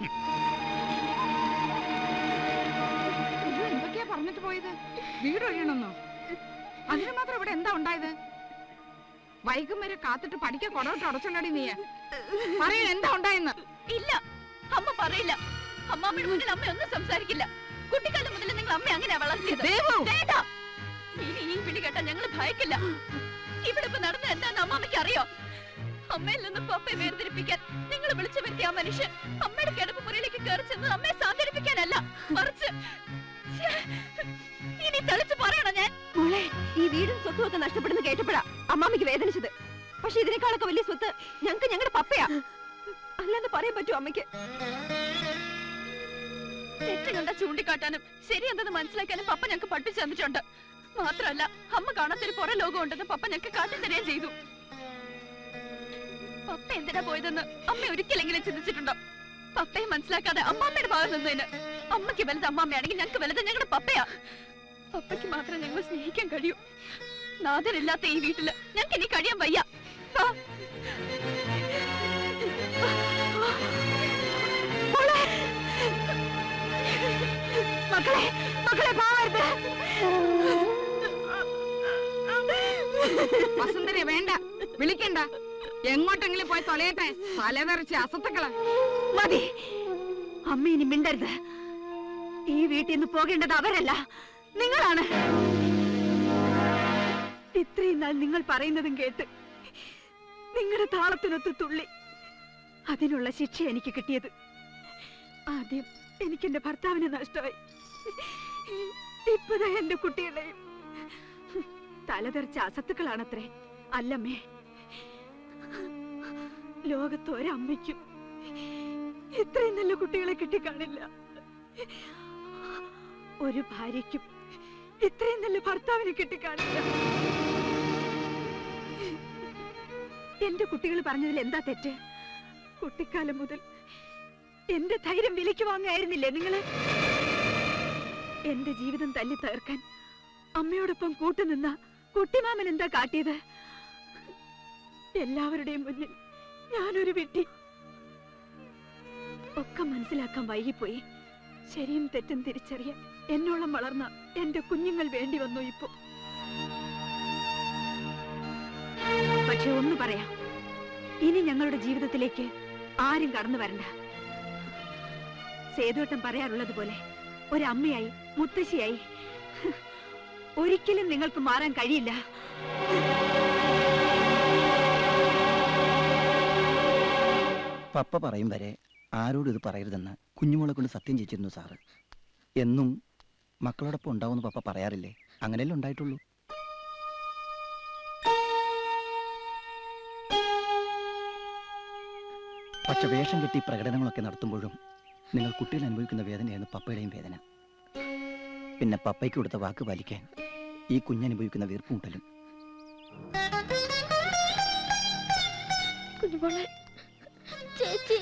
അയ്യോ, എന്തൊക്കെയാ പറഞ്ഞിട്ട് പോയത് വീട് ഒഴിയണമെന്നോ അതിന് മാത്രം ഇവിടെ എന്താ ഉണ്ടായത് വൈകും വരെ കാത്തിട്ട് പഠിക്കാൻ കൊടോട്ട് അടച്ചല്ലടി നീ പറയൂ എന്താ ഉണ്ടായെന്ന് ഇല്ല അമ്മ പറയില്ല അമ്മാമ്മയുടെ മുന്നിൽ അമ്മ ഒന്നും സംസാരിക്കില്ല കുട്ടിക്കാലം മുതൽ നിങ്ങൾ അമ്മ അങ്ങനെ വളർത്തിയത് ദേവു! വേണ്ട ഇനി ഈ വിളി കേട്ടാ ഞങ്ങൾ ഭയക്കില്ല ഇവിടെ ഇപ്പൊ നടന്ന എന്താന്ന് അമ്മാമ്മയ്ക്ക് അറിയോ അമ്മയിൽ നിന്ന് പപ്പയെ വേർതിരിപ്പിക്കാൻ നിങ്ങൾ വിളിച്ചു വരുത്തിയ ആ മനുഷ്യൻ അമ്മയുടെ കിടപ്പ് മുറിയിലേക്ക് കയറി ചെന്ന് അമ്മയെ സാന്ത്വനിപ്പിക്കാനല്ല മറിച്ച് ഛേ, ഇനി തെളിച്ച് പറയണോ ഞാൻ മോളെ ഈ വീടും സ്വത്തും ഒക്കെ നഷ്ടപ്പെടുന്ന കേട്ടപ്പോഴാ അമ്മാമ്മയ്ക്ക് വേദനിച്ചത് പക്ഷെ ഇതിനേക്കാളൊക്കെ വലിയ സ്വത്ത് ഞങ്ങൾക്ക് ഞങ്ങളുടെ പപ്പയാ അല്ലാന്ന് പറയാൻ പറ്റുമോ അമ്മയ്ക്ക് തെറ്റ് കണ്ട ചൂണ്ടിക്കാട്ടാനും ശരി എന്തെന്ന് മനസ്സിലാക്കാനും പപ്പ ഞങ്ങൾക്ക് പഠിപ്പിച്ചു തന്നിട്ടുണ്ട് മാത്രമല്ല അമ്മ കാണാത്തൊരു പുറ ലോകം ഉണ്ടെന്ന് പപ്പ ഞങ്ങൾക്ക് കാട്ടിത്തരുകയും ചെയ്തു പപ്പ എന്തിനാ പോയതെന്ന് അമ്മ ഒരിക്കലെങ്കിലും ചിന്തിച്ചിട്ടുണ്ടോ പപ്പയെ മനസ്സിലാക്കാതെ അമ്മാമ്മയുടെ ഭാഗം നിന്നതിന് അമ്മയ്ക്ക് വലുത് അമ്മാമ്മയാണെങ്കിൽ ഞങ്ങൾക്ക് വലുത് ഞങ്ങളുടെ പപ്പയാ പപ്പയ്ക്ക് മാത്രം ഞങ്ങൾ സ്നേഹിക്കാൻ കഴിയൂ നാഥനില്ലാത്ത ഈ വീട്ടില് ഞങ്ങൾക്ക് ഇനി കഴിയാൻ വയ്യ വാ. മോളെ മക്കളെ മക്കളെ പോവരുത് വസുന്ധര വേണ്ട വിളിക്കണ്ട എങ്ങോട്ടെങ്കിലും പോയി തൊലയട്ടെ തലതെറിച്ച് അസത്തുക്കള് മതി അമ്മ ഇനി മിണ്ടരുത് ഈ വീട്ടിൽ നിന്ന് പോകേണ്ടത് അവരല്ല നിങ്ങളാണ് ഇത്രയും നാൾ നിങ്ങൾ പറയുന്നതും കേട്ട് നിങ്ങളുടെ താളത്തിനൊത്ത് തുള്ളി അതിനുള്ള ശിക്ഷ എനിക്ക് കിട്ടിയത് ആദ്യം എനിക്ക് എന്റെ ഭർത്താവിനെ നഷ്ടമായി ഇപ്പതാ എന്റെ കുട്ടികളെയും തലതെറിച്ച അസത്തുക്കളാണത്രേ അല്ലമ്മേ ലോകത്ത് ഒരമ്മയ്ക്കും ഇത്രയും നല്ല കുട്ടികളെ കിട്ടിക്കാണില്ല ഒരു ഭാര്യയ്ക്കും ഇത്രയും നല്ല ഭർത്താവിനെ കിട്ടിക്കാണില്ല എന്റെ കുട്ടികൾ പറഞ്ഞതിൽ എന്താ തെറ്റ് കുട്ടിക്കാലം മുതൽ എന്റെ ധൈര്യം വിലയ്ക്ക് വാങ്ങായിരുന്നില്ലേ നിങ്ങള് എന്റെ ജീവിതം തല്ലി തകർക്കാൻ അമ്മയോടൊപ്പം കൂട്ടുനിന്ന കുട്ടിമാമൻ എന്താ കാട്ടിയത് എല്ലാവരുടെയും മുന്നിൽ ഞാനൊരു വിട്ടി ഒക്കെ മനസ്സിലാക്കാൻ വൈകിപ്പോയി ശരിയും തെറ്റും തിരിച്ചറിയാൻ എന്നോളം വളർന്ന എന്റെ കുഞ്ഞുങ്ങൾ വേണ്ടി വന്നു ഇപ്പോ പക്ഷെ ഒന്ന് പറയാം ഇനി ഞങ്ങളുടെ ജീവിതത്തിലേക്ക് ആരും കടന്നു വരണ്ട സേതുവട്ടം പറയാറുള്ളത് പോലെ ഒരമ്മയായി മുത്തശ്ശിയായി ഒരിക്കലും നിങ്ങൾക്ക് മാറാൻ കഴിയില്ല പപ്പ പറയും വരെ ആരോടും ഇത് പറയരുതെന്ന് കുഞ്ഞുമോളെ കൊണ്ട് സത്യം ചെയ്യിച്ചിരുന്നു സാറ് എന്നും മക്കളോടൊപ്പം ഉണ്ടാവുമെന്ന് പപ്പ പറയാറില്ലേ അങ്ങനെയല്ലേ ഉണ്ടായിട്ടുള്ളൂ പക്ഷെ വേഷം കെട്ടി പ്രകടനങ്ങളൊക്കെ നടത്തുമ്പോഴും നിങ്ങൾ കുട്ടികൾ അനുഭവിക്കുന്ന വേദനയാണ് പപ്പയുടെയും വേദന പിന്നെ പപ്പയ്ക്ക് കൊടുത്ത വാക്ക് പാലിക്കാൻ ഈ കുഞ്ഞനുഭവിക്കുന്ന വീർപ്പുമുട്ടലും കുഞ്ഞുമോളെ ചേച്ചി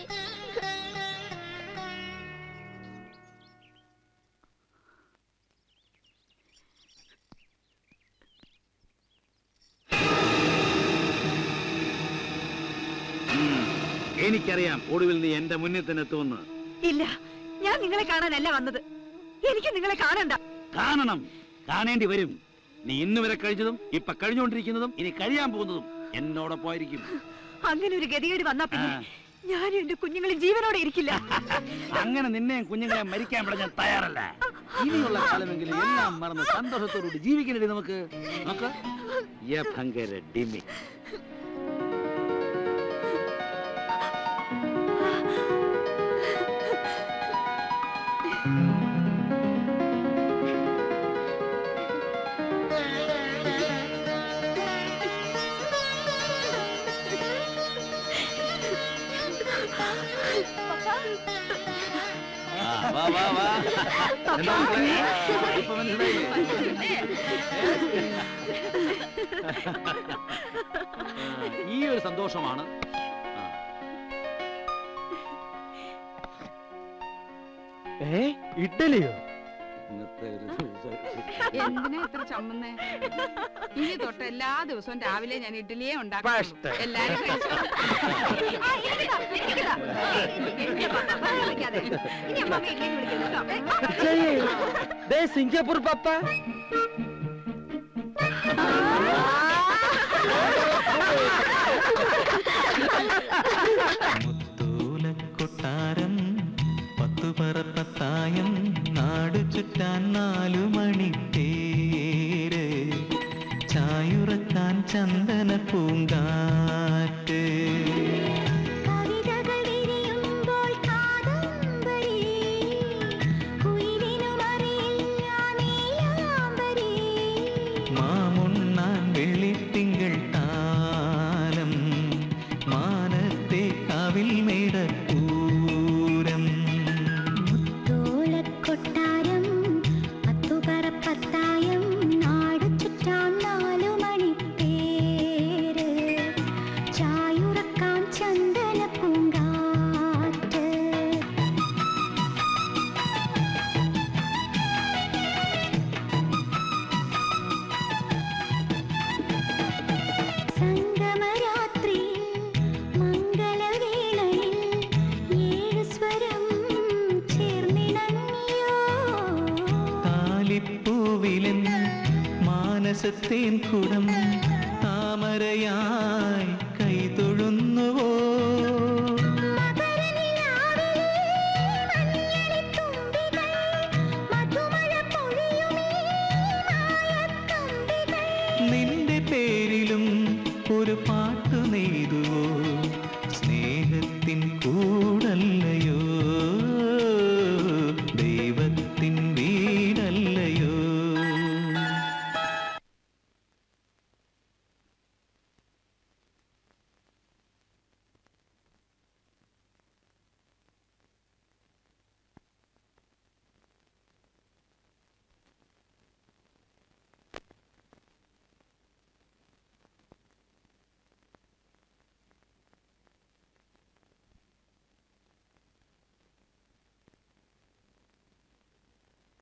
എനിക്കറിയാം ഒടുവിൽ നീ എന്റെ മുന്നിൽ തന്നെ എത്തുമെന്ന് ഇല്ല ഞാൻ നിങ്ങളെ കാണാനല്ല വന്നത് എനിക്ക് നിങ്ങളെ കാണണ്ട കാണണം കാണേണ്ടി വരും നീ ഇന്ന് വരെ കഴിച്ചതും ഇപ്പൊ കഴിഞ്ഞുകൊണ്ടിരിക്കുന്നതും ഇനി കഴിയാൻ പോകുന്നതും എന്നോടൊപ്പമായിരിക്കും അങ്ങനെ ഒരു ഗതികേട് വന്നാ പിന്നെ ആ. ഞാനും എന്റെ കുഞ്ഞുങ്ങളും ജീവനോടെ ഇരിക്കില്ല അങ്ങനെ നിന്നെയും കുഞ്ഞുങ്ങളെയും മരിക്കാൻ ഇവിടെ ഞാൻ തയ്യാറല്ല ഇനിയുള്ള കാലമെങ്കിലും എല്ലാം മറന്ന് സന്തോഷത്തോടുകൂടി ജീവിക്കണേ നമുക്ക് നോക്ക് യ ഭങ്കര ഡിമി വാ വാ എന്താ മക്കളെ? ഇപ്പൊ മനസ്സിലായില്ലേ? ആ, ഈ ഒരു സന്തോഷമാണ് ഏ ഇഡ്ഡലിയോ ഇന്നത്തെ ഒരു ദിവസം എന്തിനാ ഇത്ര ചമ്മുന്നേ ഇനി തൊട്ട് എല്ലാ ദിവസവും രാവിലെ ഞാൻ ഇഡ്ഡലിയെ ഉണ്ടാക്കും കഷ്ടം. എല്ലാരും കഴിച്ചോ. ആ, എനിക്കിതാ, എനിക്കിതാ. എന്റെ പപ്പ, ബഹളം വെക്കാതെ. ഇനി അമ്മ വീട്ടിലേക്ക് വിളിക്കുന്നു കേട്ടോ. ദേ സിംഗപ്പൂർ പപ്പ കൊട്ടാരം പത്തു പറപ്പത്തായം നാടു ചുറ്റാൻ നാലു മണിത്തേര് ചായുറക്കാൻ ചന്ദന പൂങ്കാറ്റ് കവിതകൾ വിരിയുമ്പോൾ കാദംബരി കുയിലിനുമറിയില്ല നീലാംബരി മാമുണ്ണാൻ വെള്ളിത്തിങ്കൾ താലം മാനത്തെ കവിൽ മേടപ്പൂരം തോലക്കൊട്ടാരം പത്തുപറപ്പത്തായം നാട് ചുറ്റാൻ നാലു മണിത്തേര് ചായുറക്കാൻ ചന്ദന പൂങ്കാറ്റ് സംഗമരാത്രിയിൽ മംഗളവേളയിൽ ഏഴ് സ്വരം ചേർന്നിണങ്ങിയോ താലിപ്പൂവിലൻ മാനസത്തേൻ കുടം താമരയായി കൈതൊഴുന്നുവോ